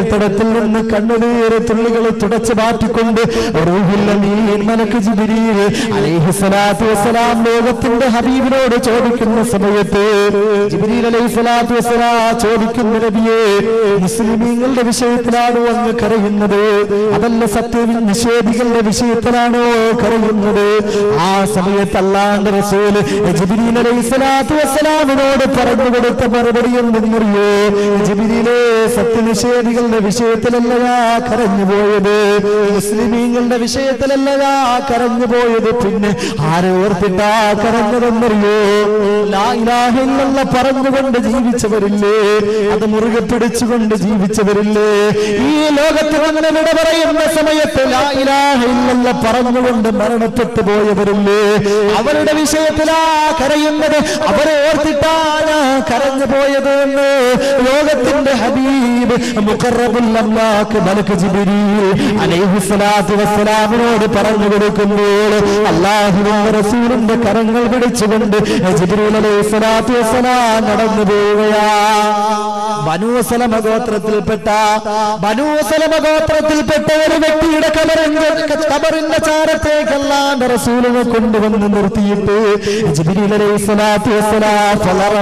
നെറുകത്തടത്തിൽ നിന്ന് കണ്ണുനീര് തുള്ളികൾ തുടച്ചു മാറ്റിക്കൊണ്ട് റൂഹുൽ അമീൻ മലക്ക് ജിബ്രീൽ അലൈഹിസ്സലാത്തു വസ്സലാം ലോകത്തിന്റെ ഹബീബിനോട് ചോദിക്കുന്ന സമയത്ത് ജിബ്രീൽ അലൈഹിസ്സലാത്തു വസ്സലാം ചോദിക്കുന്ന നബിയെ മുസ്ലിമീങ്ങളുടെ വിഷയത്തിലാണോ അങ്ങ് കരയുന്നത് അതല്ല സത്യ നിഷേധികളുടെ വിഷയത്തിലാണോ കരയുന്നത് ആ സമയത്ത് അല്ലാണ്ട് റസൂല് ജിബ്രീൽ അലൈഹിസ്സലാത്തു വസ്സലാമിനോട് പറഞ്ഞു കൊടുത്ത മറുപടി എന്തെന്നറിയോ ജിബ്രീലെ സത്യനിഷേധികളുടെ വിഷയത്തിലല്ല ഞാൻ കരഞ്ഞു പോയത് മുസ്ലിമീങ്ങളുടെ വിഷയത്തിലല്ല ഞാൻ കരഞ്ഞു പോയത് പിന്നെ ആരെ ഓർത്തിട്ടാ കരഞ്ഞതെന്നറിയോ ലാ ഇലാഹ ഇല്ലല്ലാഹ് പറഞ്ഞുകൊണ്ട് ജീവിച്ചവരില്ലേ അത് മുറുകെ പിടിച്ചുകൊണ്ട് ജീവിച്ചവരില്ലേ ഈ ലോകത്ത് അങ്ങനെ വിട പറയുന്ന സമയത്ത് ലാ ഇലാഹ ഇല്ലല്ലാഹ് പറഞ്ഞുകൊണ്ട് മരണപ്പെട്ടു പോയവരില്ലേ അവരുടെ വിഷയത്തിലാ കരയുന്നത് അവരെ ഓർത്തിട്ടാണ് കരഞ്ഞു പോയത് എന്ന് ലോകത്തിന്റെ ഹബീബ് മുഖറബുൽ അല്ലാഹ് മലക്ക് ജിബ്രീൽ അലൈഹിസ്സലാത്തു വസ്സലാമിനോട് പറഞ്ഞു കൊടുക്കുമ്പോൾ അല്ലാഹുവിന്റെ റസൂലിന്റെ കരങ്ങൾ പിടിച്ചുകൊണ്ട് ജിബ്രീൽ അലൈഹിസ്സലാത്തു വസ്സലാം നടന്നു പോവുകയാ ബനൂസലമ ഗോത്രത്തിൽപ്പെട്ട ബനൂസലമ ഗോത്രത്തിൽപ്പെട്ട ഒരു വ്യക്തിയുടെ കബറിന്റെ കബറിന്റെ ചാരത്തേക്ക് അല്ലാണ്ട് റസൂലിനെ കൊണ്ടുവന്ന് നിർത്തിയിട്ട് ജിബ്രീൽ അലൈഹിസ്സലാത്തു വസ്സലാം ഫളറബ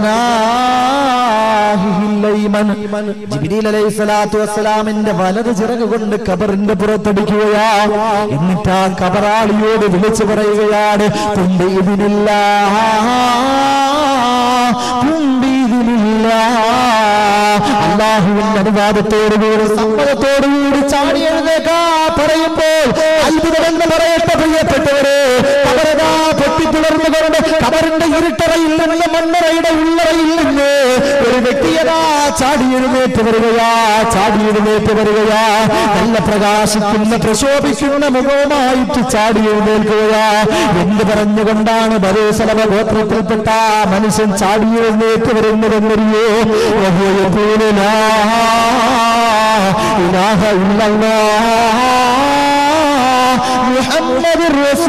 ബിജനാഹിഹിൽ അയ്മൻ. ജിബ്രീൽ അലൈഹിസ്സലാത്തു വസ്സലാമിന്റെ വലത് ചിറക് കൊണ്ട് കബറിന്റെ പുറത്തടിക്കുകയാ എന്നിട്ട് ആ കബറാളിയോട് വിളിച്ചു പറയുകയാണ് തുമ്പി ഇതിനില്ല അള്ളാഹുവിന്റെ അനുവാദത്തോടുകൂടി സമ്മതത്തോടുകൂടി ചാടി എഴുന്നേക്കാ പറയുമ്പോൾ അത്ഭുതമെന്ന് പറയട്ടെ പ്രിയപ്പെട്ടവരെ കബറതാ പൊട്ടിപ്പിളർന്നുകൊണ്ട് കബറിന്റെ ഇരുട്ടറയിൽ നിന്ന് മണ്ണറയുടെ ഉള്ളറയിൽ നിന്ന് ഒരു വ്യക്തിയതാ ചാടി എഴുന്നേറ്റ് വരികയാ ചാടി എഴുന്നേറ്റ് വരികയാ നല്ല പ്രകാശിക്കുന്ന പ്രശോഭിക്കുന്ന മുഖവുമായിട്ട് ചാടി എഴുന്നേൽക്കുകയാ എന്ന് പറഞ്ഞുകൊണ്ടാണ് ബലോസലമ ഗോത്രത്തിൽപ്പെട്ട ആ മനുഷ്യൻ ചാടി എഴുന്നേറ്റ് വരുന്നതെന്നറിയോ വഹുവ ലാ ഇലാഹ ഇല്ലല്ലാഹ് മുഹമ്മദ്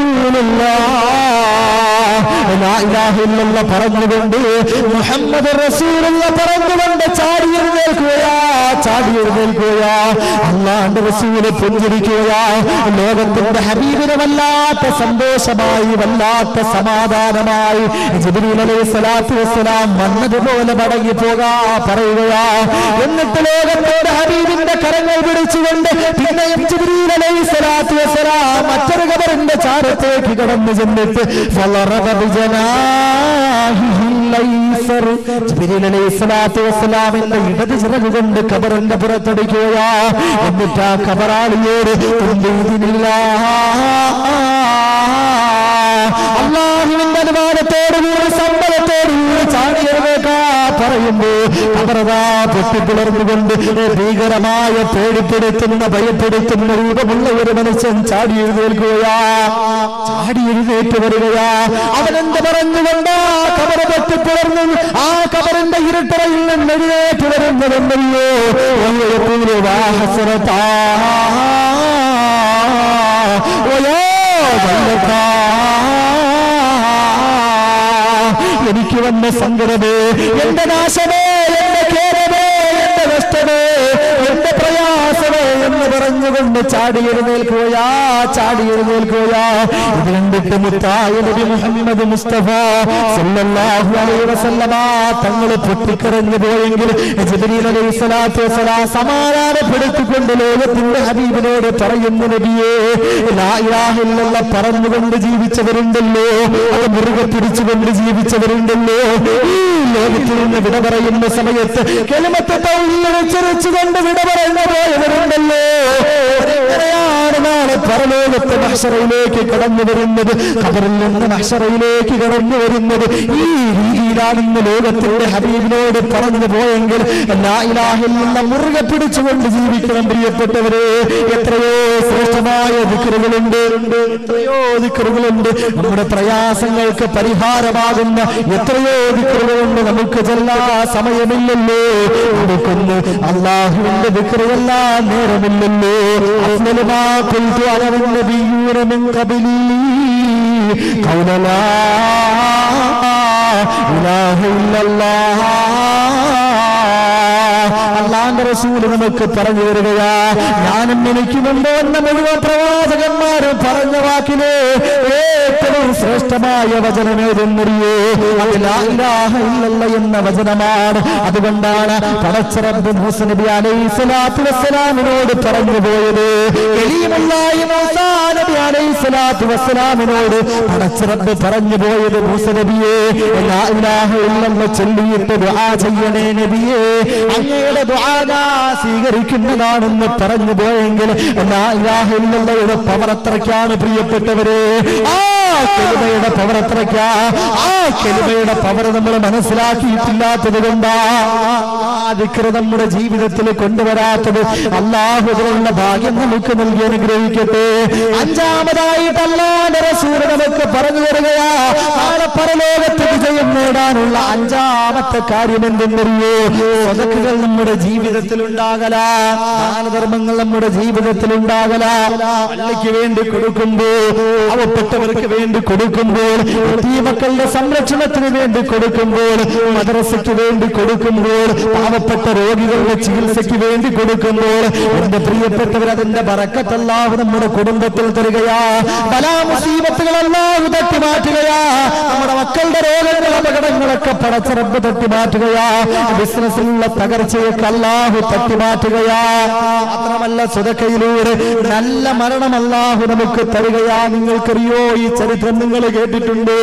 പറഞ്ഞുകൊണ്ട് മുഹമ്മദ് റസൂലുള്ള പറഞ്ഞുകൊണ്ട് ചാടി എഴുന്നേൽക്കുകയാ ചാടി എഴുന്നേൽക്കുകയാ അള്ളാന്റെ റസൂല് പുഞ്ചിരിക്കുകയാ ലോകത്തിന്റെ ഹബീബിന് വല്ലാത്ത സന്തോഷമായി വല്ലാത്ത സമാധാനമായി ജിബ്രീൽ അലൈഹി സ്വലാത്തു വസ്സലാം വന്നതുപോലെ മടങ്ങി പോകാ പറയുകയാ എന്നിട്ട് ലോകത്തിന്റെ ഹബീബിന്റെ കരങ്ങൾ പിടിച്ചുകൊണ്ട് പിന്നെയും ജിബ്രീൽ അലൈഹി സ്വലാത്തു വസ്സലാം മറ്റൊരു കബറിന്റെ ചാരത്തേക്ക് കടന്നു ചെന്നിട്ട് ഫളറബ ബിജനാഹിഹിൽ ഐസർ. ജിബ്രീൽ അലൈഹി സ്വലാത്തു വസ്സലാമിന്റെ ഇടത് ചിറക് കൊണ്ട് കബറിന്റെ പുറത്തടിക്കുകയാ എന്നിട്ട് ആ കബറാളിയോട് അള്ളാഹുവിന്റെ അനുവാദത്തോടുകൂടി സമ്മതത്തോടുകൂടി ചാടിയറിവേക്കാ പറയുമ്പോ കബറതാ പൊട്ടിപ്പിളർന്നുകൊണ്ട് ഭീകരമായ പേടിപ്പെടുത്തുന്ന ഭയപ്പെടുത്തുന്ന രൂപമുള്ള ഒരു മനുഷ്യൻ ചാടി എഴുന്നേൽക്കുകയാ ചാടി എഴുന്നേറ്റ് വരികയാ അവനെന്ത് പറഞ്ഞുകൊണ്ട് കബറ പൊട്ടിപ്പിളർന്നു ആ കബറിന്റെ ഇരുട്ടറയിൽ നിന്ന് എഴുന്നേറ്റ് വരുന്നതെന്നല്ലോ വാഹസരത്താ ഓയോ വല്ലത്താ എനിക്ക് വന്ന സങ്കടമേ എന്റെ നാശമേ എന്റെ കേരമേ എന്റെ നഷ്ടമേ എന്റെ പ്രയാസമേ എന്ന് പറഞ്ഞുകൊണ്ട് ചാടി എഴുന്നേൽക്കുകയാ ചാടി എഴുന്നേൽക്കുകയാ ഇത് കണ്ടിട്ട് മുത്തായ നബി മുഹമ്മദ് മുസ്തഫ സല്ലല്ലാഹു അലൈഹി വസല്ലമ തങ്ങൾ പൊട്ടിക്കരഞ്ഞു പോയെങ്കിൽ ജിബ്രീൽ അലൈഹി സ്വലാത്തു വസ്സലാം സമാധാനപ്പെടുത്തിക്കൊണ്ട് ലോകത്തിന്റെ ഹബീബിനോട് പറയുന്നു നബിയേ ലാ ഇലാഹ ഇല്ലല്ലാഹ് പറഞ്ഞുകൊണ്ട് ജീവിച്ചവരുണ്ടല്ലോ അത് മുറുകെ പിടിച്ചുകൊണ്ട് ജീവിച്ചവരുണ്ടല്ലോ ഈ ലോകത്തിൽ നിന്ന് വിട പറയുന്ന സമയത്ത് കെളിമത്തെ ഉച്ചരിച്ചുകൊണ്ട് വിട പറയുന്ന പോയവരുണ്ടല്ലോ എങ്ങനെയാണ് നാളെ പരലോകത്തെ മഹ്ഷറയിലേക്ക് കടന്നു വരുന്നത് ഖബറിൽ നിന്ന് മഹ്ഷറയിലേക്ക് കടന്നു വരുന്നത് ഈ രീതിയിലാണ് ഇന്ന് ലോകത്തിന്റെ ഹബീബിനോട് പറഞ്ഞു പോയെങ്കിൽ ലാ ഇലാഹിൽ നിന്ന് മുറുകെ പിടിച്ചുകൊണ്ട് ജീവിക്കണം പ്രിയപ്പെട്ടവരെ എത്രയോ ശ്രേഷ്ഠമായ ദിക്കറുകളുണ്ട് എത്രയോ ദിക്കറുകളുണ്ട് നമ്മുടെ പ്രയാസങ്ങൾക്ക് പരിഹാരമാകുന്ന എത്രയോ ദിക്കറുകളുണ്ട് നമുക്ക് ചെല്ലാ സമയമില്ലല്ലോ നമുക്കൊന്ന് അള്ളാഹുവിന്റെ ദിക്കറുകളെല്ലാം നേരമില്ലല്ലോ അഫ്ളലുമാ ഖുൽതു അന വന്നബിയ്യൂന മിൻ ഖബ്ലി ഖൗല ലാ ഇലാഹ ഇല്ലല്ലാഹ് അള്ളാന്റെ റസൂല് നമുക്ക് പറഞ്ഞു തരികയാ ഞാനും എനിക്കുമുണ്ടോ എന്ന മുഴുവൻ പ്രവാചകന്മാരും പറഞ്ഞ വാക്കില് ഏറ്റവും ശ്രേഷ്ഠമായ വചനം ഏതെന്നറിയോ അത് ലാ ഇലാഹ ഇല്ലല്ല എന്ന വചനമാണ് അതുകൊണ്ടാണ് പടച്ചറബ് മൂസ നബി അലൈഹി സ്വലാത്തു വസ്സലാമിനോട് പറഞ്ഞു പോയത് എലിയുമുള്ളായി മൂസാ നബി അലൈഹി സ്വലാത്തു വസ്സലാമിനോട് പടച്ചറബ് പറഞ്ഞു പോയത് മൂസ നബിയെ ലാ ഇലാഹ ഇല്ലല്ല ചൊല്ലിയിട്ട് ദുആ ചെയ്യണേ നബിയെ അങ്ങയുടെ ദുആ ഞാൻ സ്വീകരിക്കുന്നതാണെന്ന് പറഞ്ഞു പോയെങ്കിൽ ലാ ഇലാഹ ഇല്ലല്ലയുടെ പവർ അത്രയ്ക്കാണ് പ്രിയപ്പെട്ടവരെ ആ കെലുമയുടെ പവർ അത്രയ്ക്കാ ആ കെലുമയുടെ പവർ നമ്മൾ മനസ്സിലാക്കിയിട്ടില്ലാത്തത് കൊണ്ടാ ആ ദിക്റ് നമ്മുടെ ജീവിതത്തിൽ കൊണ്ടുവരാത്തത് അള്ളാഹുദിനുള്ള ഭാഗ്യം നമുക്ക് നൽകി അനുഗ്രഹിക്കട്ടെ അഞ്ചാമതായിട്ട് അല്ലാതെ റസൂൽ നമുക്ക് പറഞ്ഞു തരികയാ നാളെ പരലോകത്ത് വിജയം നേടാനുള്ള അഞ്ചാമത്തെ കാര്യം എന്തെന്നറിയോ സ്വതക്കുകൾ നമ്മുടെ ജീവിതത്തിൽ ഉണ്ടാകല ദാനധർമ്മങ്ങൾ നമ്മുടെ ജീവിതത്തിൽ ഉണ്ടാകല പള്ളിക്ക് വേണ്ടി കൊടുക്കുമ്പോൾ അവപ്പെട്ടവർക്ക് വേണ്ടി കൊടുക്കുമ്പോൾ ഈ മക്കളുടെ സംരക്ഷണത്തിന് വേണ്ടി കൊടുക്കുമ്പോൾ മദ്രസയ്ക്ക് വേണ്ടി കൊടുക്കുമ്പോൾ പാവപ്പെട്ട രോഗികളുടെ ചികിത്സയ്ക്ക് വേണ്ടി കൊടുക്കുമ്പോൾ എന്റെ പ്രിയപ്പെട്ടവർ അതിന്റെ ബറക്കത്തല്ലാഹു നമ്മുടെ കുടുംബത്തിൽ തരികയാ പല മുസീബത്തുകൾ അല്ലാഹു തട്ടി മാറ്റുകയാ നമ്മുടെ മക്കളുടെ രോഗങ്ങൾ അപകടങ്ങളൊക്കെ പടച്ചിറപ്പ് തട്ടി മാറ്റുകയാ ബിസിനസ്സിലുള്ള തകർച്ചയൊക്കെ അല്ലാഹു തട്ടി മാറ്റുകയാ മാത്രമല്ല സുതക്കയിലൂടെ നല്ല മരണം അല്ലാഹു നമുക്ക് തരികയാ നിങ്ങൾക്കറിയോ ഈ ചരിത്രം നിങ്ങൾ കേട്ടിട്ടുണ്ടോ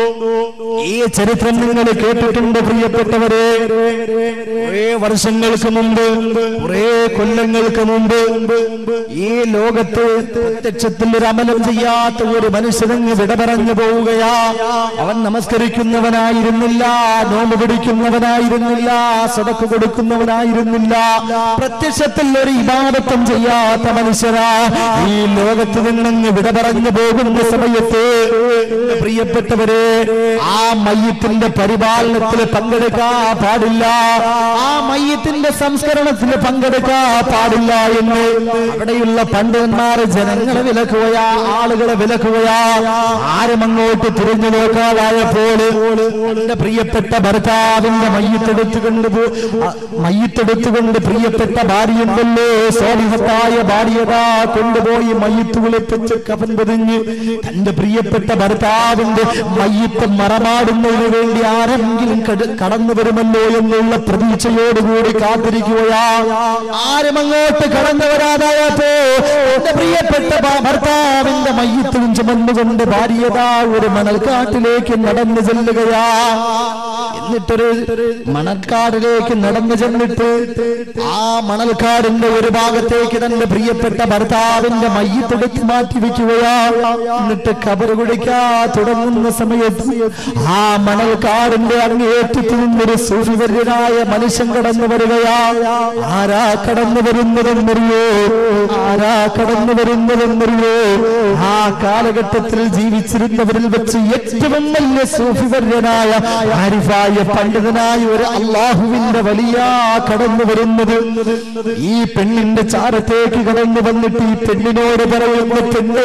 ഈ ചരിത്രം നിങ്ങൾ കേട്ടിട്ടുണ്ട് പ്രിയപ്പെട്ടവരെ കുറേ വർഷങ്ങൾക്ക് മുമ്പ് കുറേ കൊല്ലങ്ങൾക്ക് മുമ്പ് ഈ ലോകത്ത് പ്രത്യക്ഷത്തിൽ ഒരു അമലം ചെയ്യാത്ത ഒരു മനുഷ്യനങ്ങ് വിട പറഞ്ഞു പോവുകയാ അവൻ നമസ്കരിക്കുന്നവനായിരുന്നില്ല നോമ്പ് പിടിക്കുന്നവനായിരുന്നില്ല സടക്ക് കൊടുക്കുന്നവനായിരുന്നില്ല പ്രത്യക്ഷത്തിൽ ഒരു ഇബാദത്വം ചെയ്യാത്ത മനുഷ്യരാ ഈ ലോകത്ത് നിന്നങ്ങ് വിട പറഞ്ഞു പോകുന്ന സമയത്ത് എന്റെ പ്രിയപ്പെട്ടവരെ ആ മയ്യത്തിന്റെ പരിപാലനത്തിൽ പങ്കെടുക്കാൻ പാടില്ല ആ മയ്യത്തിന്റെ സംസ്കരണത്തിൽ പങ്കെടുക്കാൻ പാടില്ല എന്ന് അവിടെയുള്ള പണ്ഡിതന്മാർ ജനങ്ങളെ വിലക്കുകയാ ആളുകളെ വിലക്കുകയാ ആരും അങ്ങോട്ട് തിരിഞ്ഞു നോക്കാതായപ്പോൾ എന്റെ പ്രിയപ്പെട്ട ഭർത്താവിന്റെ മയ്യത്തെടുത്തുകൊണ്ട് പോ- ആ, മയ്യത്തെടുത്തുകൊണ്ട് പ്രിയപ്പെട്ട ഭാര്യയുണ്ടല്ലോ സ്വാലിഹത്തായ ഭാര്യതാ കൊണ്ടുപോയി മയ്യത്ത് കുളിപ്പിച്ച് കഫൻ പൊതിഞ്ഞ് തന്റെ പ്രിയപ്പെട്ട ഭർത്താവിന്റെ മയ്യത്ത് മറമാടുന്നതിന് വേണ്ടി ആരെങ്കിലും കട- കടന്നു വരുമല്ലോ എന്നുള്ള പ്രതീക്ഷയോടുകൂടി കാത്തിരിക്കുകയാ ആരും അങ്ങോട്ട് കടന്നു വരാതായപ്പോ എന്റെ പ്രിയപ്പെട്ട ഭ- ഭർത്താവിന്റെ മയ്യത്തും ചുമന്നുകൊണ്ട് ഭാര്യതാ ഒരു മണൽക്കാട്ടിലേക്ക് നടന്നു ചെല്ലുകയാ എന്നിട്ടൊരു മണൽക്കാടിലേക്ക് നടന്നു ചെന്നിട്ട് ആ മണൽക്കാടിന്റെ ഒരു ഭാഗത്തേക്ക് തന്റെ പ്രിയപ്പെട്ട ഭർത്താവിന്റെ മയ്യത്തെടുത്ത് മാറ്റി വെക്കുകയാ എന്നിട്ട് കബറ് കുടിക്കാ തുടങ്ങുന്ന സമയത്ത് ആ മണൽക്കാടിന്റെ അങ്ങേറ്റത്തിൽ നിന്നൊരു സുഫിവര്യനായ മനുഷ്യൻ കടന്നു വരികയാ ആരാ കടന്നു വരുന്നതെന്നറിയോ ആരാ കടന്നു വരുന്നതെന്നറിയോ ആ കാലഘട്ടത്തിൽ ജീവിച്ചിരുന്നവരിൽ വെച്ച് ഏറ്റവും വലിയ സൂഫിവര്യനായ ആരിഫായ പണ്ഡിതനായ ഒരു അള്ളാഹുവിന്റെ വലിയ കടന്നു വരുന്നത് ഈ പെണ്ണിന്റെ ചാരത്തേക്ക് കടന്നു വന്നിട്ട് ഈ പെണ്ണിനോട് പറയുന്ന പെണ്ണേ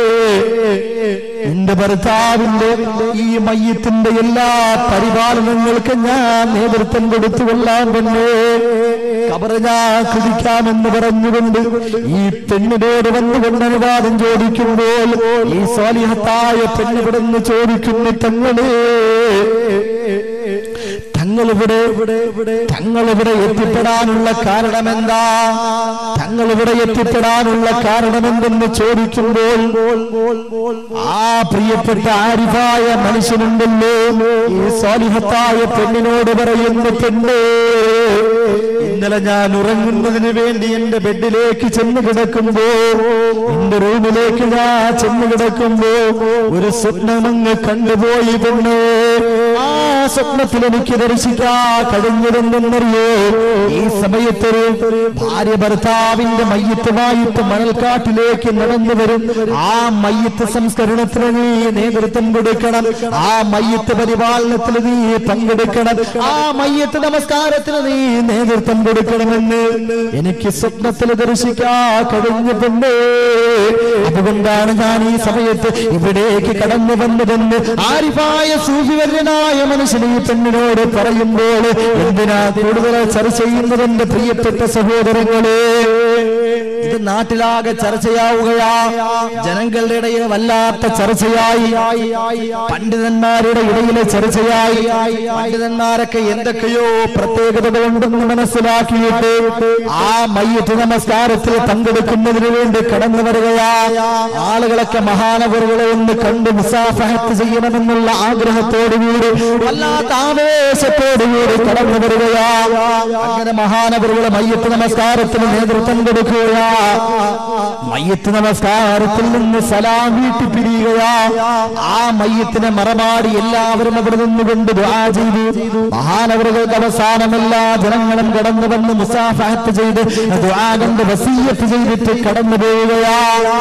എന്റെ ഭർത്താവിന്റെ ഈ മയ്യത്തിന്റെ എല്ലാ പരിപാലനങ്ങൾക്കും ഞാൻ നേതൃത്വം കൊടുത്തു കൊള്ളാൻ തന്നെ കബറ് ഞാൻ കുടിക്കാമെന്ന് പറഞ്ഞുകൊണ്ട് ഈ പെണ്ണിനോട് വന്നുകൊണ്ട് അനുവാദം ചോദിക്കുമ്പോൾ ഈ സ്വാലിഹത്തായ പെണ്ണിവിടുന്ന് ചോദിക്കുന്നു തങ്ങളെ തങ്ങളിവിടെ തങ്ങളിവിടെ എത്തിപ്പെടാനുള്ള കാരണം എന്താ തങ്ങളിവിടെ എത്തിപ്പെടാനുള്ള കാരണം എന്തെന്ന് ചോദിക്കുമ്പോൾ ആ പ്രിയപ്പെട്ട ആരിഫായ മനുഷ്യനുണ്ടല്ലോ ഈ സ്വാലിഹത്തായ പെണ്ണിനോട് പറയുന്ന പെണ്ണേ ഇന്നലെ ഞാൻ ഉറങ്ങുന്നതിന് വേണ്ടി എന്റെ ബെഡിലേക്ക് ചെന്ന് കിടക്കുമ്പോ എന്റെ റൂമിലേക്ക് ഞാൻ ചെന്ന് കിടക്കുമ്പോ ഒരു സ്വപ്നമങ്ങ് കണ്ടുപോയി പെണ്ണേ ആ സ്വപ്നത്തിൽ എനിക്ക് ദർശിക്കാ കഴിഞ്ഞതെന്നറിയോ ഈ സമയത്തൊരു ഭാര്യ ഭർത്താവിന്റെ മയ്യത്തുമായിട്ട് മണൽക്കാട്ടിലേക്ക് നടന്നു വരും ആ മയ്യത്ത് സംസ്കരണത്തിന് നീ നേതൃത്വം കൊടുക്കണം ആ മയ്യത്ത് പരിപാലനത്തിൽ നീ പങ്കെടുക്കണം ആ മയ്യത്ത് നമസ്കാരത്തിന് നീ നേതൃത്വം കൊടുക്കണമെന്ന് എനിക്ക് സ്വപ്നത്തിൽ ദർശിക്കാ കഴിഞ്ഞിട്ടുണ്ട് അതുകൊണ്ടാണ് ഞാൻ ഈ സമയത്ത് ഇവിടേക്ക് കടന്നു വന്നതെന്ന് ആരിഫായ സൂഫിവർ സൂഫിവര്യനായ മനുഷ്യൻ ഈ പെണ്ണിനോട് പറയുമ്പോൾ എന്തിനാ കൂടുതൽ ചർച്ച ചെയ്യുന്നതെന്റെ പ്രിയപ്പെട്ട സഹോദരങ്ങളെ ഇത് നാട്ടിലാകെ ചർച്ചയാവുകയാ ജനങ്ങളുടെ ഇടയിൽ വല്ലാത്ത ചർച്ചയായി പണ്ഡിതന്മാരുടെ ഇടയിലെ ചർച്ചയായി പണ്ഡിതന്മാരൊക്കെ എന്തൊക്കെയോ പ്രത്യേകതകളുണ്ടെന്ന് മനസ്സിലാക്കിയിട്ട് ആ മയ്യത്ത് നമസ്കാരത്തിൽ പങ്കെടുക്കുന്നതിന് വേണ്ടി കടന്നു വരികയാ ആളുകളൊക്കെ മഹാനവറുകളെ ഒന്ന് കണ്ട് മുസാഫഹത്ത് ചെയ്യണമെന്നുള്ള ആഗ്രഹത്തോടുകൂടി വല്ലാത്ത ആവേശത്തോടുകൂടി കടന്നു വരികയാ അങ്ങനെ മഹാനവറുകളെ മയ്യത്ത് നമസ്കാരത്തിന് നേതൃത്വം കൊടുക്കുകയാ മയ്യത്ത് നമസ്കാരത്തിൽ നിന്ന് സലാം വീട്ടി പിരിയുകയാ ആ മയ്യത്തിനെ മറമാടി എല്ലാവരും അവിടെ നിന്നുകൊണ്ട് ദുആ ചെയ്തു മഹാനവറുകൾക്ക് അവസാനം എല്ലാ ജനങ്ങളും കടന്നു വന്ന് മുസാഫഹത്ത് ചെയ്ത് ദുആ കണ്ട് വസീയത്ത് ചെയ്തിട്ട് കടന്നു പോവുകയാ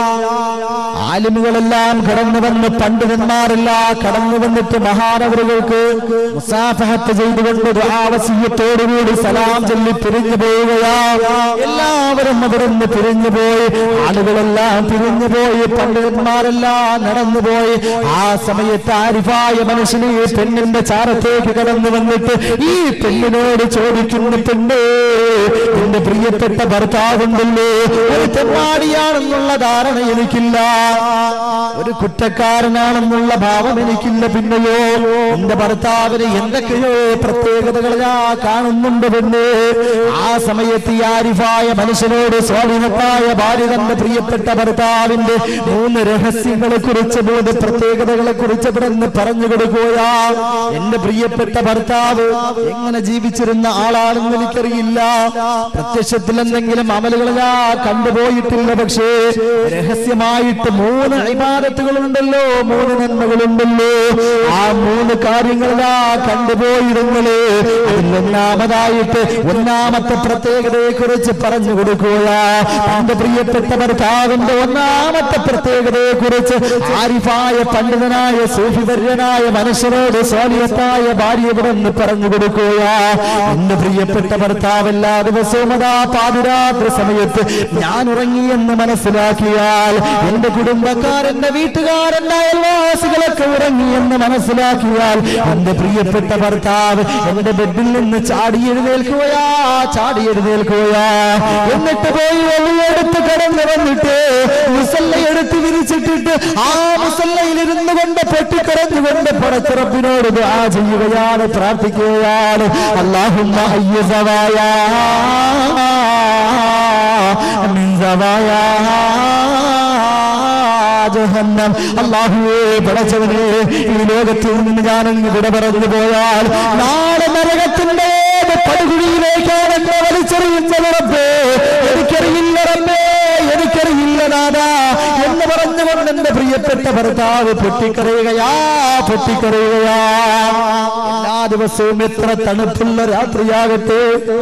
ആലിമുകളെല്ലാം കടന്നു വന്ന് പണ്ഡിതന്മാരെല്ലാം കടന്നു വന്നിട്ട് മഹാനവറുകൾക്ക് മുസാഫഹത്ത് ചെയ്തുകൊണ്ട് ദുആ വസീയത്തോടുകൂടി സലാം ചൊല്ലി പിരിഞ്ഞു പോവുകയാ എല്ലാവരും അവിടെ നിന്ന് പിരിഞ്ഞു പോയി ആളുകളെല്ലാം പിരിഞ്ഞു പോയി പണ്ഡിതന്മാരെല്ലാം നടന്നുപോയി ആ സമയത്ത് ആരിഫായ മനുഷ്യന് ഈ പെണ്ണിന്റെ ചാരത്തേക്ക് കടന്നു വന്നിട്ട് ഈ പെണ്ണിനോട് ചോദിക്കുന്നു പെണ്ണേ എന്റെ പ്രിയപ്പെട്ട ഭർത്താവുണ്ടല്ലോ ഒരു തെമ്മാടിയാണെന്നുള്ള ധാരണ എനിക്കില്ല ഒരു കുറ്റക്കാരനാണെന്നുള്ള ഭാവം എനിക്കില്ല പിന്നെയോ എന്റെ ഭർത്താവിന് എന്തൊക്കെയോ പ്രത്യേകതകൾ ഞാൻ കാണുന്നുണ്ട് പെണ്ണ് ആ സമയത്ത് ഈ ആരിഫായ മനുഷ്യനോട് സ്വാധീനത്തായ ഭാര്യ തന്റെ പ്രിയപ്പെട്ട ഭർത്താവിന്റെ മൂന്ന് രഹസ്യങ്ങളെ കുറിച്ച് മൂന്ന് പ്രത്യേകതകളെ കുറിച്ച് ഇവിടെ നിന്ന് പറഞ്ഞു കൊടുക്കുകയാ എന്റെ പ്രിയപ്പെട്ട ഭർത്താവ് എങ്ങനെ ജീവിച്ചിരുന്ന ആളാണെന്ന് എനിക്കറിയില്ല പ്രത്യക്ഷത്തിൽ എന്തെങ്കിലും അമലുകൾ ഞാൻ കണ്ടുപോയിട്ടില്ല പക്ഷേ രഹസ്യമായിട്ട് മൂന്ന് ഇബാദത്തുകളുണ്ടല്ലോ മൂന്ന് നന്മകളുണ്ടല്ലോ ആ മൂന്ന് കാര്യങ്ങളാ കണ്ടുപോയിരുന്നത് അതിൽ ഒന്നാമതായിട്ട് ഒന്നാമത്തെ പ്രത്യേകതയെ കുറിച്ച് പറഞ്ഞു കൊടുക്കുകയാ തന്റെ പ്രിയപ്പെട്ട ഭർത്താവിന്റെ ഒന്നാമത്തെ പ്രത്യേകതയെ കുറിച്ച് ആരിഫായ പണ്ഡിതനായ സൂഫിവര്യനായ മനുഷ്യരോട് സ്വാലിയത്തായ ഭാര്യ ഇവിടെ നിന്ന് പറഞ്ഞു കൊടുക്കുകയാ എന്റെ പ്രിയപ്പെട്ട ഭർത്താവ് എല്ലാ ദിവസവും അതാ പാതിരാത്രി സമയത്ത് ഞാൻ ഉറങ്ങിയെന്ന് മനസ്സിലാക്കിയാൽ എന്റെ കുടുംബക്കാർ എന്റെ വീട്ടുകാരെന്റെ അയൽവാസികളൊക്കെ ഉറങ്ങിയെന്ന് മനസ്സിലാക്കിയാൽ എന്റെ പ്രിയപ്പെട്ട ഭർത്താവ് എന്റെ ബെഡിൽ നിന്ന് ചാടി എഴുന്നേൽക്കുകയാ ചാടി എഴുന്നേൽക്കുകയാ എന്നിട്ട് പോയി വെള്ളിയെടുത്ത് കടന്നു വന്നിട്ട് മുസല്ല എടുത്ത് വിരിച്ചിട്ടിട്ട് ആ മുസല്ലയിൽ ഇരുന്നു കൊണ്ട് പൊട്ടിക്കരഞ്ഞുകൊണ്ട് പടച്ചിറപ്പിനോട് ദുആ ചെയ്യുകയാണ് പ്രാർത്ഥിക്കുകയാണ് അള്ളാഹുമ്മ അയ്യസവായ മിൻ സവായാ ജഹന്നം അള്ളാഹുവേ പടച്ചവനെ ഈ ലോകത്തിൽ നിന്ന് ഞാനങ്ങ് വിട പറഞ്ഞു പോയാൽ നാളെ നരകത്തിന്റെ ഏത് പടുകുഴിയിലേക്കാണ് എന്നെ വലിച്ചെറിയുന്നത് റബ്ബേ എനിക്കറിയില്ല റബ്ബേ എനിക്കറിയില്ല നാദാ എന്ന് പറഞ്ഞുകൊണ്ട് എന്റെ പ്രിയപ്പെട്ട ഭർത്താവ് പൊട്ടിക്കറിയുകയാ പൊട്ടിക്കറിയുകയാ എല്ലാ ദിവസവും എത്ര തണുപ്പുള്ള രാത്രിയാകട്ടെ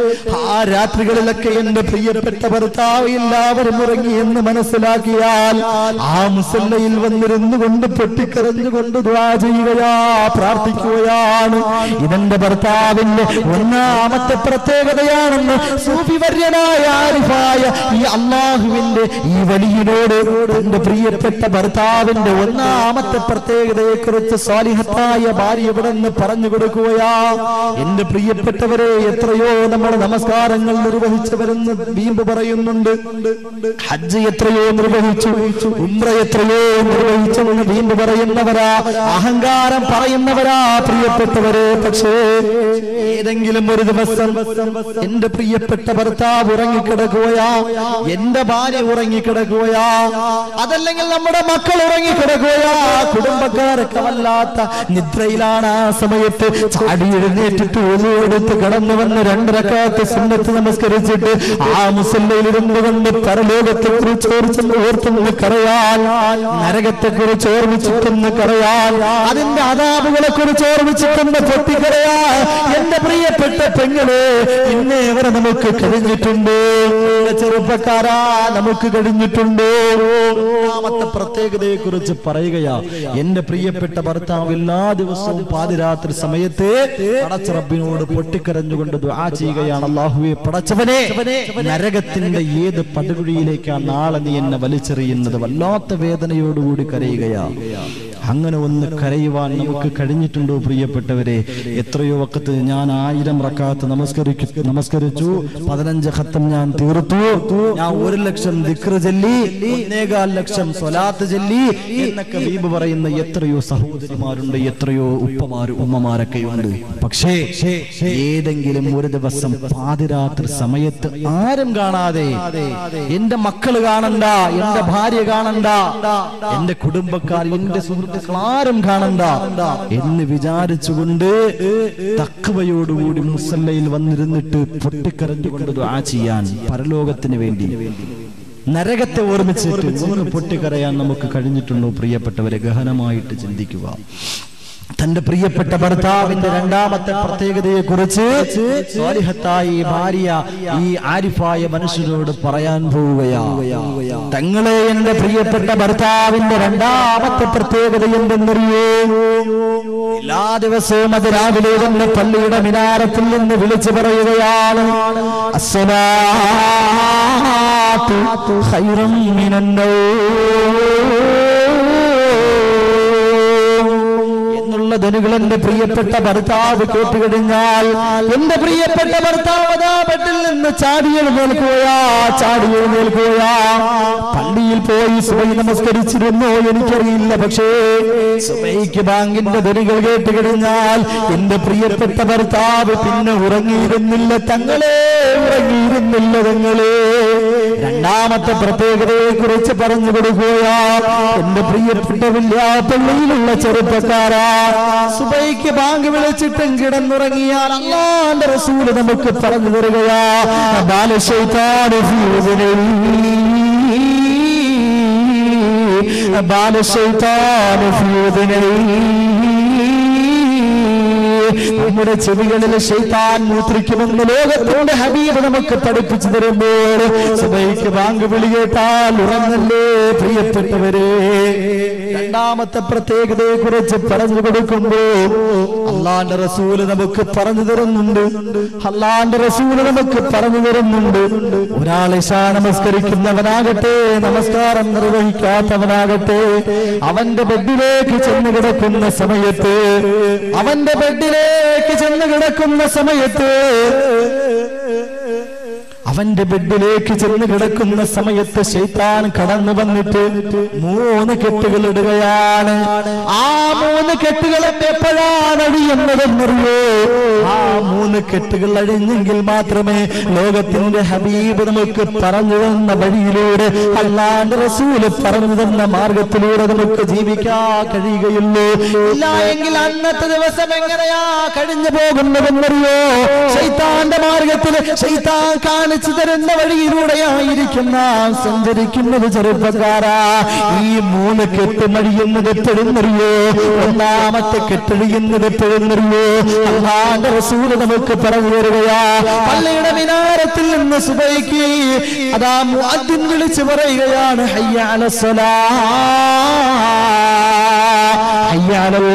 ആ രാത്രികളിലൊക്കെ എന്റെ പ്രിയപ്പെട്ട ഭർത്താവ് എല്ലാവരും ഉറങ്ങി എന്ന് മനസ്സിലാക്കിയാൽ ആ മുസല്ലയിൽ വന്നിരുന്നു കൊണ്ട് പൊട്ടിക്കരഞ്ഞുകൊണ്ട് ദ്വാ ചെയ്യുകയാ പ്രാർത്ഥിക്കുകയാണ് ഇതെന്റെ ഭർത്താവിന്റെ ഒന്നാമത്തെ പ്രത്യേകതയാണെന്ന് സൂഫിവര്യനായ ആരിഫായ ഈ അള്ളാഹുവിന്റെ ഈ വലിയനോട് തന്റെ പ്രിയപ്പെട്ട ഭർത്താവിന്റെ ഒന്നാമത്തെ പ്രത്യേകതയെ കുറിച്ച് സ്വാലിഹത്തായ ഭാര്യ ഇവിടെ നിന്ന് പറഞ്ഞു കൊടുക്കുകയാ എന്റെ പ്രിയപ്പെട്ടവരെ എത്രയോ നമ്മൾ നമസ്കാരങ്ങൾ നിർവഹിച്ചവരെന്ന് വീമ്പ് പറയുന്നുണ്ട് ഹജ്ജ് എത്രയോ നിർവഹിച്ചു ഉംറ എത്രയോ നിർവഹിച്ചെന്ന് വീമ്പ് പറയുന്നവരാ അഹങ്കാരം പറയുന്നവരാ പ്രിയപ്പെട്ടവരെ പക്ഷേ ഏതെങ്കിലും ഒരു ദിവസം എന്റെ പ്രിയപ്പെട്ട ഭർത്താവ് ഉറങ്ങിക്കിടക്കുകയാ എന്റെ ഭാര്യ ഉറങ്ങിക്കിടക്കുകയാ അതല്ലെങ്കിൽ നമ്മുടെ മക്കൾ ഉറങ്ങിക്കിടക്കുകയാ കുടുംബക്കാരൊക്കെ വല്ലാത്ത നിദ്രയിലാണ് ആ സമയത്ത് ചാടി എഴുന്നേറ്റിട്ട് എടുത്ത് കടന്നു വന്ന് രണ്ടരക്കാത്ത് സുന്നത്ത് നമസ്കരിച്ചിട്ട് ആ മുസല്ലയിൽ ഇരുന്നു കൊണ്ട് പരലോകത്തെ കുറിച്ച് ഓർച്ചെന്ന് ഓർത്തെന്ന് കരയാൻ നരകത്തെ കുറിച്ച് ഓർമ്മിച്ചിട്ടെന്ന് കരയാൻ അതിന്റെ അതാപുകളെ കുറിച്ച് ഓർമ്മിച്ചിട്ടെന്ന് പൊട്ടിക്കരയാ എന്റെ പ്രിയപ്പെട്ട പെങ്ങളെ ഇന്നേ വരെ നമുക്ക് കഴിഞ്ഞിട്ടുണ്ടോ എന്റെ ചെറുപ്പക്കാരാ നമുക്ക് കഴിഞ്ഞിട്ടുണ്ടോ ഒന്നാമത്തെ പ്രത്യേകതയെ കുറിച്ച് പറയുകയാ എന്റെ പ്രിയപ്പെട്ട ഭർത്താവ് എല്ലാ ദിവസവും പാതിരാത്രി സമയത്ത് പടച്ചറബിനോട് പൊട്ടിക്കരഞ്ഞുകൊണ്ട് ദുആ ചെയ്യുകയാണ് അള്ളാഹുവെ പടച്ചവനെ നരകത്തിന്റെ ഏത് പടുകുഴിയിലേക്കാണ് നാളെ നീ എന്നെ വലിച്ചെറിയുന്നത് വല്ലാത്ത വേദനയോടുകൂടി കരയുകയാ അങ്ങനെ ഒന്ന് കരയുവാൻ നമുക്ക് കഴിഞ്ഞിട്ടുണ്ടോ പ്രിയപ്പെട്ടവരെ എത്രയോ വക്കത്ത് ഞാൻ ആയിരം റക്കാത്ത് നമസ്കരിക്കു നമസ്കരിച്ചു പതിനഞ്ച് ഖത്തം ഞാൻ തീർത്തു ഞാൻ ഒരു ലക്ഷം ദിക്ർ ചൊല്ലി ഒന്നേകാൽ ലക്ഷം സ്വലാത്ത് ചൊല്ലി എന്നൊക്കെ വീബ് പറയുന്ന എത്രയോ സഹോദരിമാരുണ്ട് എത്രയോ ഉപ്പമാര് ഉമ്മമാരൊക്കെ ഉണ്ട് പക്ഷേ ഏതെങ്കിലും ഒരു ദിവസം പാതിരാത്രി സമയത്ത് ആരും കാണാതെ എന്റെ മക്കള് കാണണ്ട എന്റെ ഭാര്യ കാണണ്ട എന്റെ കുടുംബക്കാർ എന്റെ സുഹൃത്തുക്കൾ ആരും കാണണ്ട എന്ന് വിചാരിച്ചുകൊണ്ട് തക്കവയോടുകൂടി മുസല്ലയിൽ വന്നിരുന്നിട്ട് പൊട്ടിക്കരഞ്ഞുകൊണ്ട് ദുആ ചെയ്യാൻ പരലോകത്തിന് വേണ്ടി നരകത്തെ ഓർമ്മിച്ചിട്ട് ഒന്ന് പൊട്ടിക്കരയാൻ നമുക്ക് കഴിഞ്ഞിട്ടുണ്ടോ പ്രിയപ്പെട്ടവരെ ഗഹനമായിട്ട് ചിന്തിക്കുക തന്റെ പ്രിയപ്പെട്ട ഭർത്താവിന്റെ രണ്ടാമത്തെ പ്രത്യേകതയെ കുറിച്ച് സ്വാലിഹത്തായി ഈ ഭാര്യ ഈ ആരിഫായ മനുഷ്യരോട് പറയാൻ പോവുകയാ തങ്ങളെ എന്റെ പ്രിയപ്പെട്ട ഭർത്താവിന്റെ രണ്ടാമത്തെ പ്രത്യേകത എന്തെന്നറിയോ എല്ലാ ദിവസവും അത് രാവിലെ തന്നെ പള്ളിയുടെ മിനാരത്തിൽ നിന്ന് വിളിച്ചു പറയുകയാണ് അസ്സലാത്തു ഖൈറും മിനന്നൗം എന്നുള്ള ധനുകൾ എന്റെ പ്രിയപ്പെട്ട ഭർത്താവ് കേട്ടുകഴിഞ്ഞാൽ എന്റെ പ്രിയപ്പെട്ട ഭർത്താവ് അതാ ബെഡിൽ നിന്ന് ചാടി എഴുന്നേൽക്കുകയാ ചാടി എഴുന്നേൽക്കുകയാ പള്ളിയിൽ പോയി സുബൈ നമസ്കരിച്ചിരുന്നോ എനിക്കറിയില്ല പക്ഷേ സുബൈക്ക് ബാങ്കിന്റെ ധനുകൾ കേട്ടുകഴിഞ്ഞാൽ എന്റെ പ്രിയപ്പെട്ട ഭർത്താവ് പിന്നെ ഉറങ്ങിയിരുന്നില്ല തങ്ങളെ ഉറങ്ങിയിരുന്നില്ല തങ്ങളെ രണ്ടാമത്തെ പ്രത്യേകതയെ കുറിച്ച് പറഞ്ഞു കൊടുക്കുകയാ എന്റെ പ്രിയപ്പെട്ട വല്യാപ്പള്ളിയിലുള്ള ചെറുപ്പക്കാരാ സുബൈക്ക് ബാങ്ക് വിളിച്ചിട്ടും കിടന്നുറങ്ങിയാൽ അള്ളാന്റെ റസൂല് നമുക്ക് പറഞ്ഞു തരികയാ ബാലശൈത്താന് ബാലശൈത്താന് നമ്മുടെ ചെവികളിൽ ശൈത്താൻ മൂത്രിക്കുമെന്ന് ലോകത്തോടെ ഹബീബ് നമുക്ക് പഠിപ്പിച്ചു തരുമ്പോൾ സുബൈക്ക് ബാങ്ക് വിളി കേട്ടാൽ ഉറങ്ങല്ലേ പ്രിയപ്പെട്ടവരെ രണ്ടാമത്തെ പ്രത്യേകതയെ കുറിച്ച് പറഞ്ഞു കൊടുക്കുമ്പോ അള്ളാന്റെ റസൂല് നമുക്ക് പറഞ്ഞു തരുന്നുണ്ട് അള്ളാന്റെ റസൂല് നമുക്ക് പറഞ്ഞു തരുന്നുണ്ട് ഒരാൾ ഇശാ നമസ്കരിക്കുന്നവനാകട്ടെ നമസ്കാരം നിർവഹിക്കാത്തവനാകട്ടെ അവന്റെ ബെഡിലേക്ക് ചെന്ന് കിടക്കുന്ന സമയത്ത് അവന്റെ ബെഡിലേക്ക് ചെന്ന് കിടക്കുന്ന സമയത്ത് അവന്റെ ബെഡിലേക്ക് ചെന്ന് കിടക്കുന്ന സമയത്ത് ശൈത്താൻ കടന്നു വന്നിട്ട് മൂന്ന് കെട്ടുകൾ ഇടുകയാണ് ആ മൂന്ന് കെട്ടുകൾ എപ്പോഴാണ് അഴിയുന്നതെന്നറിയോ ആ മൂന്ന് കെട്ടുകൾ അഴിഞ്ഞെങ്കിൽ മാത്രമേ ലോകത്തിന്റെ ഹബീബ് നമുക്ക് പറഞ്ഞു തന്ന വഴിയിലൂടെ അല്ലാണ്ട് റസൂല് പറഞ്ഞു തന്ന മാർഗത്തിലൂടെ നമുക്ക് ജീവിക്കാൻ കഴിയുകയുള്ളൂ ഇല്ല എങ്കിൽ അന്നത്തെ ദിവസം എങ്ങനെയാ കഴിഞ്ഞു പോകുന്നതെന്നറിയോ ശൈത്താന്റെ മാർഗത്തിൽ ശൈത്താൻ കാണിച്ചു തരുന്ന വഴിയിലൂടെയായിരിക്കും നാം സഞ്ചരിക്കുന്നത് ചെറുപ്പക്കാരാ ഈ മൂന്ന് കെട്ട് മഴിയുന്നത് എപ്പോഴെന്നറിയോ ഒന്നാമത്തെ കെട്ടഴിയുന്നത് എപ്പോഴെന്നറിയോ അള്ളാന്റെ റസൂല് നമുക്ക് പറഞ്ഞു തരികയാ പള്ളിയുടെ മിനാരത്തിൽ നിന്ന് സുബൈക്ക് അതാ മുഅദ്ദിൻ വിളിച്ചു പറയുകയാണ് ഹയ്യ അലസ്സലാ ഹയ്യ അലൽ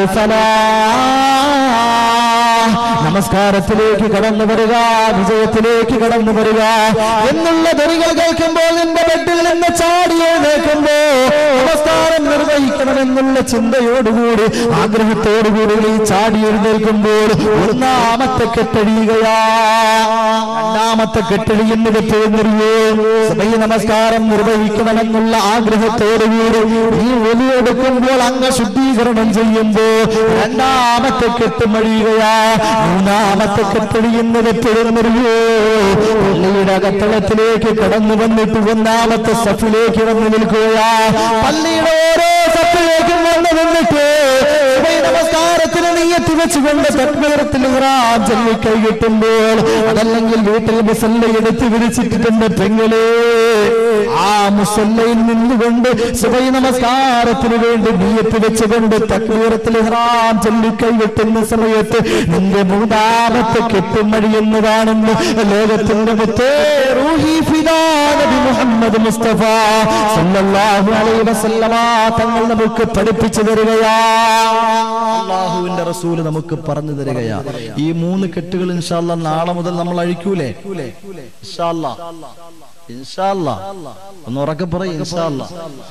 ഫലാഹ് നമസ്കാരത്തിലേക്ക് കടന്നു വരിക വിജയത്തിലേക്ക് കടന്നു വരിക എന്നുള്ള ധരികൾ കേൾക്കുമ്പോൾ നിന്റെ ബെഡിൽ നിന്ന് ചാടി എഴുന്നേൽക്കുമ്പോ നമസ്കാരം നിർവഹിക്കണമെന്നുള്ള ചിന്തയോടുകൂടി ആഗ്രഹത്തോടുകൂടി നീ ചാടി എഴുന്നേൽക്കുമ്പോൾ ഒന്നാമത്തെ കെട്ടഴിയുകയാ രണ്ടാമത്തെ കെട്ടഴിയുന്നത് എപ്പോഴെന്നറിയോ സഭയ നമസ്കാരം നിർവഹിക്കണമെന്നുള്ള ആഗ്രഹത്തോടുകൂടി നീ ഒലിയെടുക്കുമ്പോൾ അംഗ ശുദ്ധീകരണം ചെയ്യുമ്പോൾ രണ്ടാമത്തെ കെട്ട് മഴിയുകയാ മൂന്നാമത്തെ കെട്ടഴിയുന്നത് എപ്പോഴെന്നറിയോ പള്ളിയുടെ അകത്തളത്തിലേക്ക് കടന്നു വന്നിട്ട് ഒന്നാമത്തെ സഫിലേക്ക് വന്നു നിൽക്കുകയാ പള്ളിയുടെ ഓരോ സഫിലേക്കും വന്നു നിന്നിട്ട് സുബഹി നമസ്കാരത്തിന് നീയത്തി വെച്ചുകൊണ്ട് തക്മീറത്തിൽ ഇഹ്റാം ചൊല്ലി കൈ കിട്ടുമ്പോൾ അതല്ലെങ്കിൽ വീട്ടിൽ മുസല്ല എടുത്ത് വിരിച്ചിട്ടിട്ടുണ്ട് പെങ്ങളെ ആ മുസല്ലയിൽ നിന്നുകൊണ്ട് സുബൈ നമസ്കാരത്തിന് വേണ്ടി നീയത്ത് വെച്ചുകൊണ്ട് തക്മീറത്തിൽ ഇഹ്റാം ചൊല്ലി കൈ വെട്ടുന്ന സമയത്ത് നിന്റെ മൂന്നാമത്തെ കെട്ടുമഴിയുന്നതാണെന്ന് ലോകത്തിന്റെ മുത്തേ റൂഹി ഫിദാ നബി മുഹമ്മദ് മുസ്തഫ സല്ലല്ലാഹു അലൈഹി വസല്ലമ തങ്ങൾ നമുക്ക് പഠിപ്പിച്ചു തരികയാ അള്ളാഹുവിന്റെ റസൂല് നമുക്ക് പറഞ്ഞു തരികയാ ഈ മൂന്ന് കെട്ടുകൾ ഇൻഷാല്ല നാളെ മുതൽ നമ്മൾ അഴിക്കൂലേ ഇൻഷാല്ല ഇൻഷാല്ല ഒന്ന് ഉറക്കെ പറയും ഇൻഷാല്ല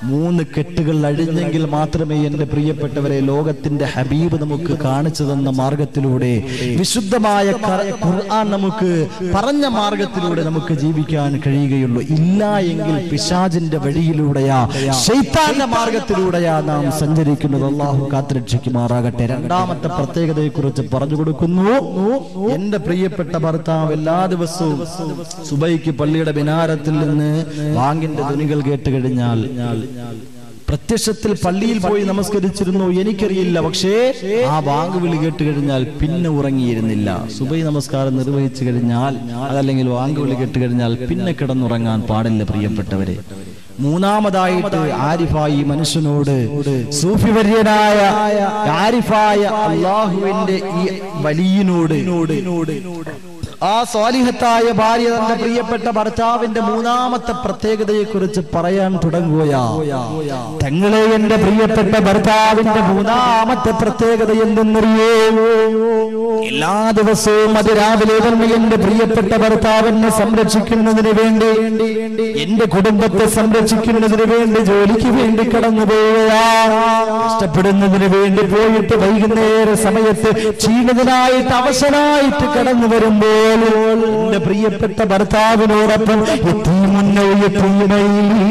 മൂന്ന് കെട്ടുകൾ അഴിഞ്ഞെങ്കിൽ മാത്രമേ എന്റെ പ്രിയപ്പെട്ടവരെ ലോകത്തിന്റെ ഹബീബ് നമുക്ക് കാണിച്ചു തന്ന മാർഗത്തിലൂടെ വിശുദ്ധമായ ഖ- ഖുർആൻ നമുക്ക് പറഞ്ഞ മാർഗത്തിലൂടെ നമുക്ക് ജീവിക്കാൻ കഴിയുകയുള്ളൂ ഇല്ല എങ്കിൽ പിശാജിന്റെ വഴിയിലൂടെയാ ശൈത്താന്റെ മാർഗത്തിലൂടെയാ നാം സഞ്ചരിക്കുന്നത് അള്ളാഹു കാത്തുരക്ഷിക്കുമാറാകട്ടെ രണ്ടാമത്തെ പ്രത്യേകതയെ കുറിച്ച് പറഞ്ഞു കൊടുക്കുന്നു എന്റെ പ്രിയപ്പെട്ട ഭർത്താവ് എല്ലാ ദിവസവും സുബൈക്ക് പള്ളിയുടെ ബിനാരത്തിൽ നിന്ന് വാങ്ങിന്റെ ധ്വനികൾ കേട്ട് കഴിഞ്ഞാൽ പ്രത്യക്ഷത്തിൽ പള്ളിയിൽ പോയി നമസ്കരിച്ചിരുന്നു എനിക്കറിയില്ല പക്ഷേ ആ വാങ്ക് വിളി കേട്ട് കഴിഞ്ഞാൽ പിന്നെ ഉറങ്ങിയിരുന്നില്ല സുബൈ നമസ്കാരം നിർവഹിച്ചു കഴിഞ്ഞാൽ അതല്ലെങ്കിൽ വാങ്ക് വിളി കേട്ട് കഴിഞ്ഞാൽ പിന്നെ കിടന്നുറങ്ങാൻ പാടില്ല പ്രിയപ്പെട്ടവരെ മൂന്നാമതായിട്ട് ആരിഫായി മനുഷ്യനോട് സൂഫിവര്യനായ ആരിഫായ അള്ളാഹുവിന്റെ ഈ വലിയനോട് ആ സ്വാലിഹത്തായ ഭാര്യ തന്റെ പ്രിയപ്പെട്ട ഭർത്താവിന്റെ മൂന്നാമത്തെ പ്രത്യേകതയെ കുറിച്ച് പറയാൻ തുടങ്ങുകയാ തങ്ങളെ എന്റെ പ്രിയപ്പെട്ട ഭർത്താവിന്റെ മൂന്നാമത്തെ പ്രത്യേകത എന്തെന്നറിയോ എല്ലാ ദിവസവും അതിരാവിലെ തന്നെ എന്റെ പ്രിയപ്പെട്ട ഭർത്താവിനെ സംരക്ഷിക്കുന്നതിന് വേണ്ടി എന്റെ കുടുംബത്തെ സംരക്ഷിക്കുന്നതിന് വേണ്ടി ജോലിക്ക് വേണ്ടി കടന്നു പോവുകയാ കഷ്ടപ്പെടുന്നതിന് വേണ്ടി പോയിട്ട് വൈകുന്നേര സമയത്ത് ക്ഷീണിതനായിട്ട് അവശനായിട്ട് കടന്നു വരുമ്പോൾ എന്റെ പ്രിയപ്പെട്ട ഭർത്താവിനോടൊപ്പം എത്തിമുന്നോ എത്തിമൈ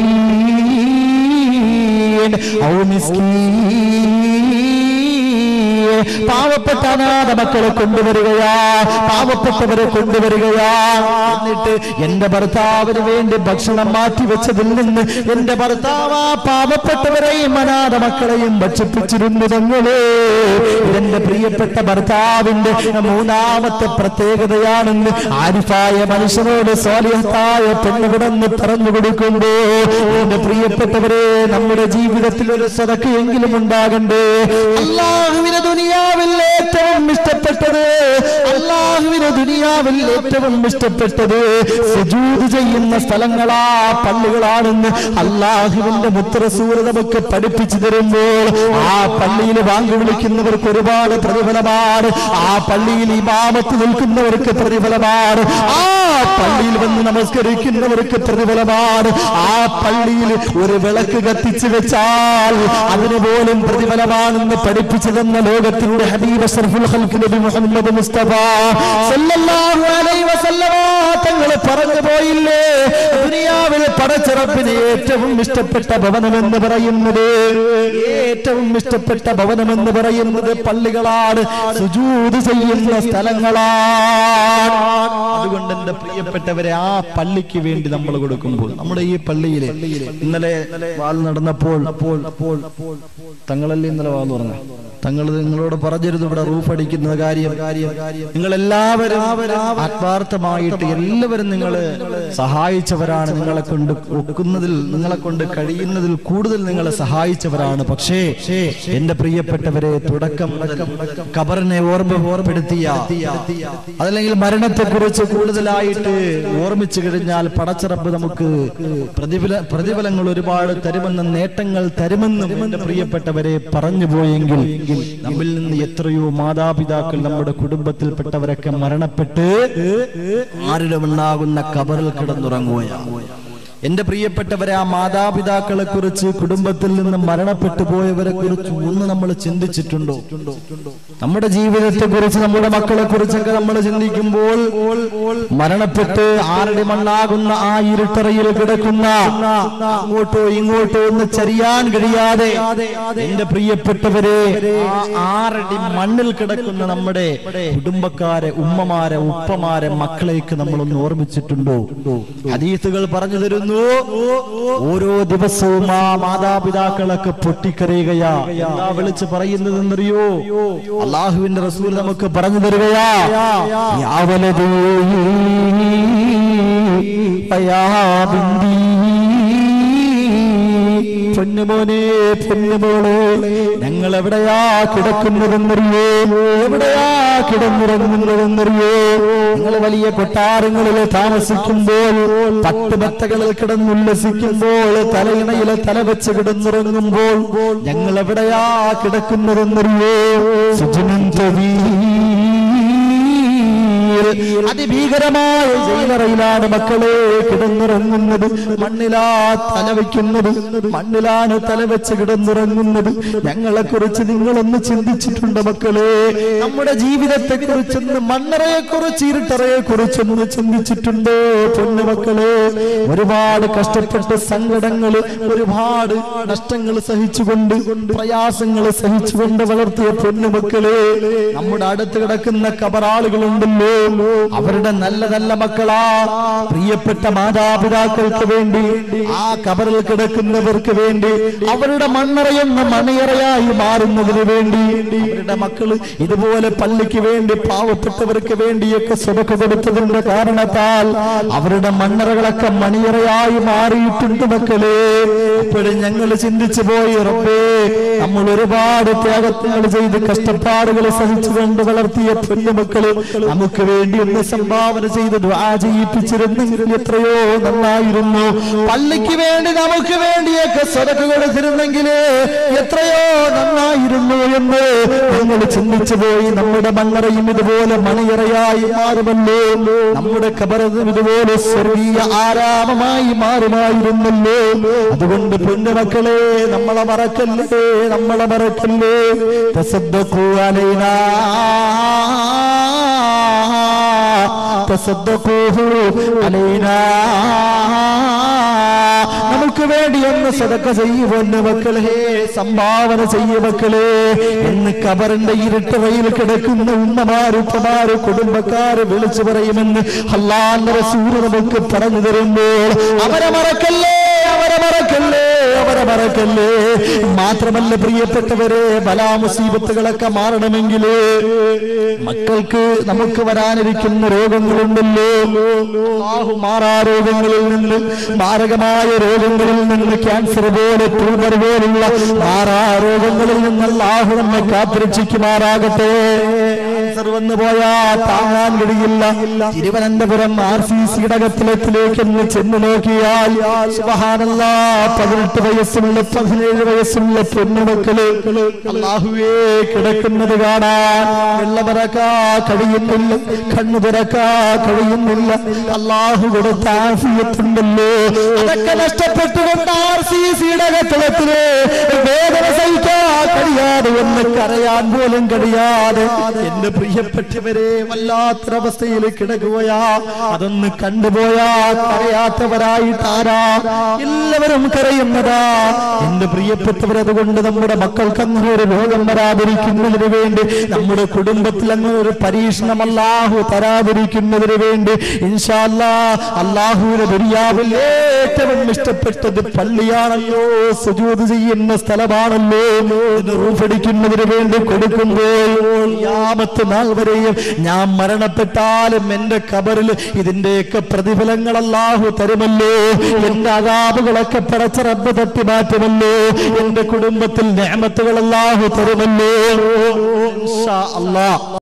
ഔ മിസ്കീൻ പാവപ്പെട്ട അനാഥ മക്കളെ കൊണ്ടുവരികയാ പാവപ്പെട്ടവരെ കൊണ്ടുവരികയാ എന്നിട്ട് എന്റെ ഭർത്താവിന് വേണ്ടി ഭക്ഷണം മാറ്റി വെച്ചതിൽ നിന്ന് എന്റെ ഭർത്താവ് ആ പാവപ്പെട്ടവരെയും അനാഥ മക്കളെയും ഭക്ഷിപ്പിച്ചിരുന്നു തങ്ങളെ ഇതെന്റെ പ്രിയപ്പെട്ട ഭർത്താവിന്റെ മൂന്നാമത്തെ പ്രത്യേകതയാണെന്ന് ആരിഫായ മനുഷ്യനോട് സ്വാലിഹത്തായ പെണ്ണുകിടന്ന് പറഞ്ഞു കൊടുക്കുമ്പോ എന്റെ പ്രിയപ്പെട്ടവരെ നമ്മുടെ ജീവിതത്തിൽ ഒരു സതക്കെങ്കിലും ഉണ്ടാകണ്ടേ അള്ളാഹുവിനെ ദുനിയാവിൽ ഏറ്റവും ഇഷ്ടപ്പെട്ടത് അള്ളാഹുവിനെ ദുനിയാവിൽ ഏറ്റവും ഇഷ്ടപ്പെട്ടത് സുജൂദ് ചെയ്യുന്ന സ്ഥലങ്ങളാ പള്ളികളാണെന്ന് അള്ളാഹുവിന്റെ മുത്തറസൂര നമുക്ക് പഠിപ്പിച്ചു തരുമ്പോൾ ആ പള്ളിയിൽ വാങ്ങി വിളിക്കുന്നവർക്ക് ഒരുപാട് പ്രതിഫലമാണ് ആ പള്ളിയിൽ ഇമാമത്ത് നിൽക്കുന്നവർക്ക് പ്രതിഫലമാണ് ആ പള്ളിയിൽ വന്ന് നമസ്കരിക്കുന്നവർക്ക് പ്രതിഫലമാണ് ആ പള്ളിയിൽ ഒരു വിളക്ക് കത്തിച്ചു വെച്ചാൽ അതിന് പോലും പ്രതിഫലമാണെന്ന് പഠിപ്പിച്ചു തന്ന ലോകത്തിന്റെ ഹബീബ് അഷ്റഫുൽ ഖൽഖ് നബി മുഹമ്മദ് മുസ്തഫ സല്ലല്ലാഹു അലൈഹി വസല്ലമ തങ്ങൾ പറഞ്ഞു പോയില്ലേ ദുനിയാവിൽ പടച്ചിറപ്പിന് ഏറ്റവും ഇഷ്ടപ്പെട്ട ഭവനമെന്ന് പറയുന്നത് ഏറ്റവും ഇഷ്ടപ്പെട്ട ഭവനമെന്ന് പറയുന്നത് പള്ളികളാണ് സുജൂദ് ചെയ്യുന്ന സ്ഥലങ്ങളാണ് അതുകൊണ്ട് എന്റെ പ്രിയപ്പെട്ടവരെ ആ പള്ളിക്ക് വേണ്ടി നമ്മൾ കൊടുക്കുമ്പോൾ നമ്മുടെ ഈ പള്ളിയില് ഇന്നലെ വാൾ നടന്നപ്പോൾ അപ്പോൾ അപ്പോൾ തങ്ങളല്ലേ ഇന്നലെ വാൾ പറഞ്ഞ തങ്ങൾ നിങ്ങളോട് പറഞ്ഞിരുന്നു ഇവിടെ റൂഫ് അടിക്കുന്ന കാര്യം നിങ്ങൾ എല്ലാവരും ആത്മാർത്ഥമായിട്ട് എല്ലാവരും നിങ്ങൾ സഹായിച്ചവരാണ് നിങ്ങളെ കൊണ്ട് ഒക്കുന്നതിൽ നിങ്ങളെ കൊണ്ട് കഴിയുന്നതിൽ കൂടുതൽ നിങ്ങളെ സഹായിച്ചവരാണ് പക്ഷേ എന്റെ പ്രിയപ്പെട്ടവരെ തുടക്കം മുതൽ ഖബറിനെ ഓർമ്മ ഓർമ്മപ്പെടുത്തിയ അതല്ലെങ്കിൽ മരണത്തെ കുറിച്ച് കൂടുതലായിട്ട് ഓർമ്മിച്ചു കഴിഞ്ഞാൽ പടച്ചിറപ്പ് നമുക്ക് പ്രതിഫല പ്രതിഫലങ്ങൾ ഒരുപാട് തരുമെന്നും നേട്ടങ്ങൾ തരുമെന്നും എന്റെ പ്രിയപ്പെട്ടവരെ പറഞ്ഞു പോയെങ്കിൽ നമ്മിൽ നിന്ന് എത്രയോ മാതാപിതാക്കൾ നമ്മുടെ കുടുംബത്തിൽപ്പെട്ടവരൊക്കെ മരണപ്പെട്ട് ആരിലും ഉണ്ടാകുന്ന കബറിൽ കിടന്നുറങ്ങുകയാണ് എന്റെ പ്രിയപ്പെട്ടവരെ ആ മാതാപിതാക്കളെ കുറിച്ച് കുടുംബത്തിൽ നിന്ന് മരണപ്പെട്ടു പോയവരെ കുറിച്ച് ഒന്ന് നമ്മൾ ചിന്തിച്ചിട്ടുണ്ടോ നമ്മുടെ ജീവിതത്തെ കുറിച്ച് നമ്മുടെ മക്കളെ കുറിച്ചൊക്കെ നമ്മൾ ചിന്തിക്കുമ്പോൾ മരണപ്പെട്ട് ആരുടെ മണ്ണാകുന്ന ആ ഇരുട്ടറയിൽ കിടക്കുന്ന അങ്ങോട്ടോ ഇങ്ങോട്ടോ ഒന്ന് ചരിയാൻ കഴിയാതെ എന്റെ പ്രിയപ്പെട്ടവരെ ആ ആറടി മണ്ണിൽ കിടക്കുന്ന നമ്മുടെ കുടുംബക്കാരെ ഉമ്മമാരെ ഉപ്പമാരെ മക്കളേക്ക് നമ്മളൊന്ന് ഓർമ്മിച്ചിട്ടുണ്ടോ ഹദീസുകൾ പറഞ്ഞു തരുന്നു ഓരോ ദിവസവും ആ മാതാപിതാക്കളൊക്കെ പൊട്ടിക്കരയുകയാ എന്താ വിളിച്ച് പറയുന്നതെന്നറിയോ അള്ളാഹുവിന്റെ റസൂൽ നമുക്ക് പറഞ്ഞു തരികയാ യാവലതേ പൊന്നുമോനെ പൊന്നുമോളെ ഞങ്ങൾ എവിടെയാ കിടക്കുന്നതെന്നറിയോ എവിടെയാ കിടന്നുറങ്ങുന്നതെന്നറിയോ നിങ്ങൾ വലിയ കൊട്ടാരങ്ങളിൽ താമസിക്കുമ്പോൾ പട്ടുമെത്തകളിൽ കിടന്നുല്ലസിക്കുമ്പോൾ തലയിണയിലെ തല വെച്ച് കിടന്നുറങ്ങുമ്പോൾ ഞങ്ങൾ എവിടെയാ കിടക്കുന്നതെന്നറിയോ സുജനം തവീ സിജീൽ അതിഭീകരമായ ജയിലറയിലാണ് മക്കളെ കിടന്നുറങ്ങുന്നത് മണ്ണിലാ തല വയ്ക്കുന്നത് മണ്ണിലാണ് തല വെച്ച് കിടന്നുറങ്ങുന്നത് ഞങ്ങളെ കുറിച്ച് നിങ്ങളൊന്ന് ചിന്തിച്ചിട്ടുണ്ട് മക്കളെ നമ്മുടെ ജീവിതത്തെ കുറിച്ചൊന്ന് മണ്ണറയെ കുറിച്ച് ഇരുട്ടറയെ കുറിച്ചൊന്ന് ചിന്തിച്ചിട്ടുണ്ടോ പൊന്നു മക്കളെ ഒരുപാട് കഷ്ടപ്പെട്ട് സങ്കടങ്ങൾ ഒരുപാട് നഷ്ടങ്ങൾ സഹിച്ചുകൊണ്ട് പ്രയാസങ്ങൾ സഹിച്ചുകൊണ്ട് വളർത്തിയ പൊന്നുമക്കളെ നമ്മുടെ അടുത്ത് കിടക്കുന്ന കബറാളുകളുണ്ടല്ലോ അവരുടെ നല്ല നല്ല മക്കളാ പ്രിയപ്പെട്ട മാതാപിതാക്കൾക്ക് വേണ്ടി ആ കബറിൽ കിടക്കുന്നവർക്ക് വേണ്ടി അവരുടെ മണ്ണറയുന്ന മണിയറയായി മാറുന്നതിന് വേണ്ടി അവരുടെ മക്കള് ഇതുപോലെ പള്ളിക്ക് വേണ്ടി പാവപ്പെട്ടവർക്ക് വേണ്ടിയൊക്കെ സ്വതക്ക കൊടുത്തതിന്റെ കാരണത്താൽ അവരുടെ മണ്ണറകളൊക്കെ മണിയറയായി മാറിയിട്ടുണ്ട് മക്കളെ ഇപ്പോഴും ഞങ്ങൾ ചിന്തിച്ചു പോയി റബ്ബേ നമ്മൾ ഒരുപാട് ത്യാഗങ്ങൾ ചെയ്ത് കഷ്ടപ്പാടുകൾ സഹിച്ചുകൊണ്ട് വളർത്തിയ പൊന്നുമക്കള് നമുക്ക് വേണ്ടി ഒന്ന് സംഭാവന ചെയ്ത് ദ്വാ ചെയ്യിപ്പിച്ചിരുന്നെങ്കിൽ എത്രയോ നന്നായിരുന്നു പള്ളിക്ക് വേണ്ടി നമുക്ക് വേണ്ടിയൊക്കെ സ്വതക്ക് കൊടുത്തിരുന്നെങ്കിൽ എത്രയോ നന്നായിരുന്നു എന്ന് ഞങ്ങൾ ചിന്തിച്ചു പോയി നമ്മുടെ മണ്ണറയും ഇതുപോലെ മണിയറയായി മാറുമല്ലോ നമ്മുടെ കബറും ഇതുപോലെ സ്വർഗീയ ആരാമമായി മാറുമായിരുന്നല്ലോ അതുകൊണ്ട് പൊന്നുമക്കളെ നമ്മളെ മറക്കല്ലേ നമ്മളെ മറക്കല്ലേ തസദ്ദഖൂ അലൈനാ തസദ്ദഖൂഹു അലൈനാ നമുക്ക് വേണ്ടി ഒന്ന് സദക്ക ചെയ്യുമെന്ന് മക്കളെ സംഭാവന ചെയ്യ മക്കളെ എന്ന് കബറിന്റെ ഇരുട്ട് വയിൽ കിടക്കുന്ന ഉമ്മമാര് ഉപ്പമാര് കുടുംബക്കാര് വിളിച്ചു പറയുമെന്ന് അള്ളാന്റെ റസൂല് നമുക്ക് പറഞ്ഞു തരുമ്പോൾ അവരെ മറക്കല്ലേ അവരെ മറക്കല്ലേ അവരെ മറക്കല്ലേ മാത്രമല്ല പ്രിയപ്പെട്ടവരെ ബലാമുസീബത്തുകളൊക്കെ മാറണമെങ്കിൽ മക്കൾക്ക് നമുക്ക് വരാനിരിക്കുന്ന രോഗങ്ങളുണ്ടല്ലോ അല്ലാഹു മാറാ രോഗങ്ങളിൽ നിന്ന് മാരകമായ രോഗങ്ങളിൽ നിന്ന് ക്യാൻസർ പോലെ ട്യൂമർ പോലുള്ള മാറാ രോഗങ്ങളിൽ നിന്ന് അല്ലാഹു നമ്മെ കാത്തുരക്ഷിക്കുമാറാകട്ടെ ക്യാൻസർ വന്നു പോയാ താങ്ങാൻ കഴിയില്ല തിരുവനന്തപുരം ആർ സി സി ഘടകത്തിലേക്ക് ഒന്ന് ചെന്ന് നോക്കിയാൽ സുബ്ഹാനല്ലാ പതിനെട്ട് വയസ്സുള്ള പതിനേഴ് വയസ്സുള്ള പെണ്ണുമക്കള് അള്ളാഹുവേ കിടക്കുന്നത് കാണാൻ വെള്ളമറക്കാ കഴിയുന്നില്ല കണ്ണു തുറക്കാ കഴിയുന്നില്ല അള്ളാഹു കൊടുത്ത ആഫിയത്തുണ്ടല്ലോ അതൊക്കെ നഷ്ടപ്പെട്ടുകൊണ്ട് ആർ സി സി ഘടകത്തിലെ വേദന സഹിക്കാൻ കഴിയാതെ എന്ന് കരയാൻ പോലും കഴിയാതെ എന്റെ പ്രിയപ്പെട്ടവരെ വല്ലാത്തൊരവസ്ഥയിൽ കിടക്കുകയാ അതൊന്ന് കണ്ടുപോയാ കരയാത്തവരായിട്ടാരാ എല്ലാവരും കരയുന്നതാ എന്റെ പ്രിയപ്പെട്ടവർ അതുകൊണ്ട് നമ്മുടെ മക്കൾക്ക് അങ്ങനെ ഒരു രോഗം വരാതിരിക്കുന്നതിന് വേണ്ടി നമ്മുടെ കുടുംബത്തിൽ അങ്ങനെ ഒരു പരീക്ഷണം അല്ലാഹു തരാതിരിക്കുന്നതിന് വേണ്ടി ഇൻഷാല്ലാ അള്ളാഹുവിന്റെ ദുര്യാവിൽ ഏറ്റവും ഇഷ്ടപ്പെട്ടത് പള്ളിയാണല്ലോ സുജൂത് ചെയ്യുന്ന സ്ഥലമാണല്ലോ ഇതിന് റൂഫടിക്കുന്നതിന് വേണ്ടി കൊടുക്കുമ്പോൾ യാമത്ത് നാൾ വരെയും ഞാൻ മരണപ്പെട്ടാലും എന്റെ കബറിൽ ഇതിന്റെയൊക്കെ പ്രതിഫലങ്ങൾ അല്ലാഹു തരുമല്ലോ എന്റെ അകാബുകളൊക്കെ പടച്ച റബ്ബ് തട്ടി മാറ്റുമല്ലോ എന്റെ കുടുംബത്തിൽ നേമത്തുകൾ അല്ലാഹു തരുമല്ലോ ഇൻഷാ അല്ലാ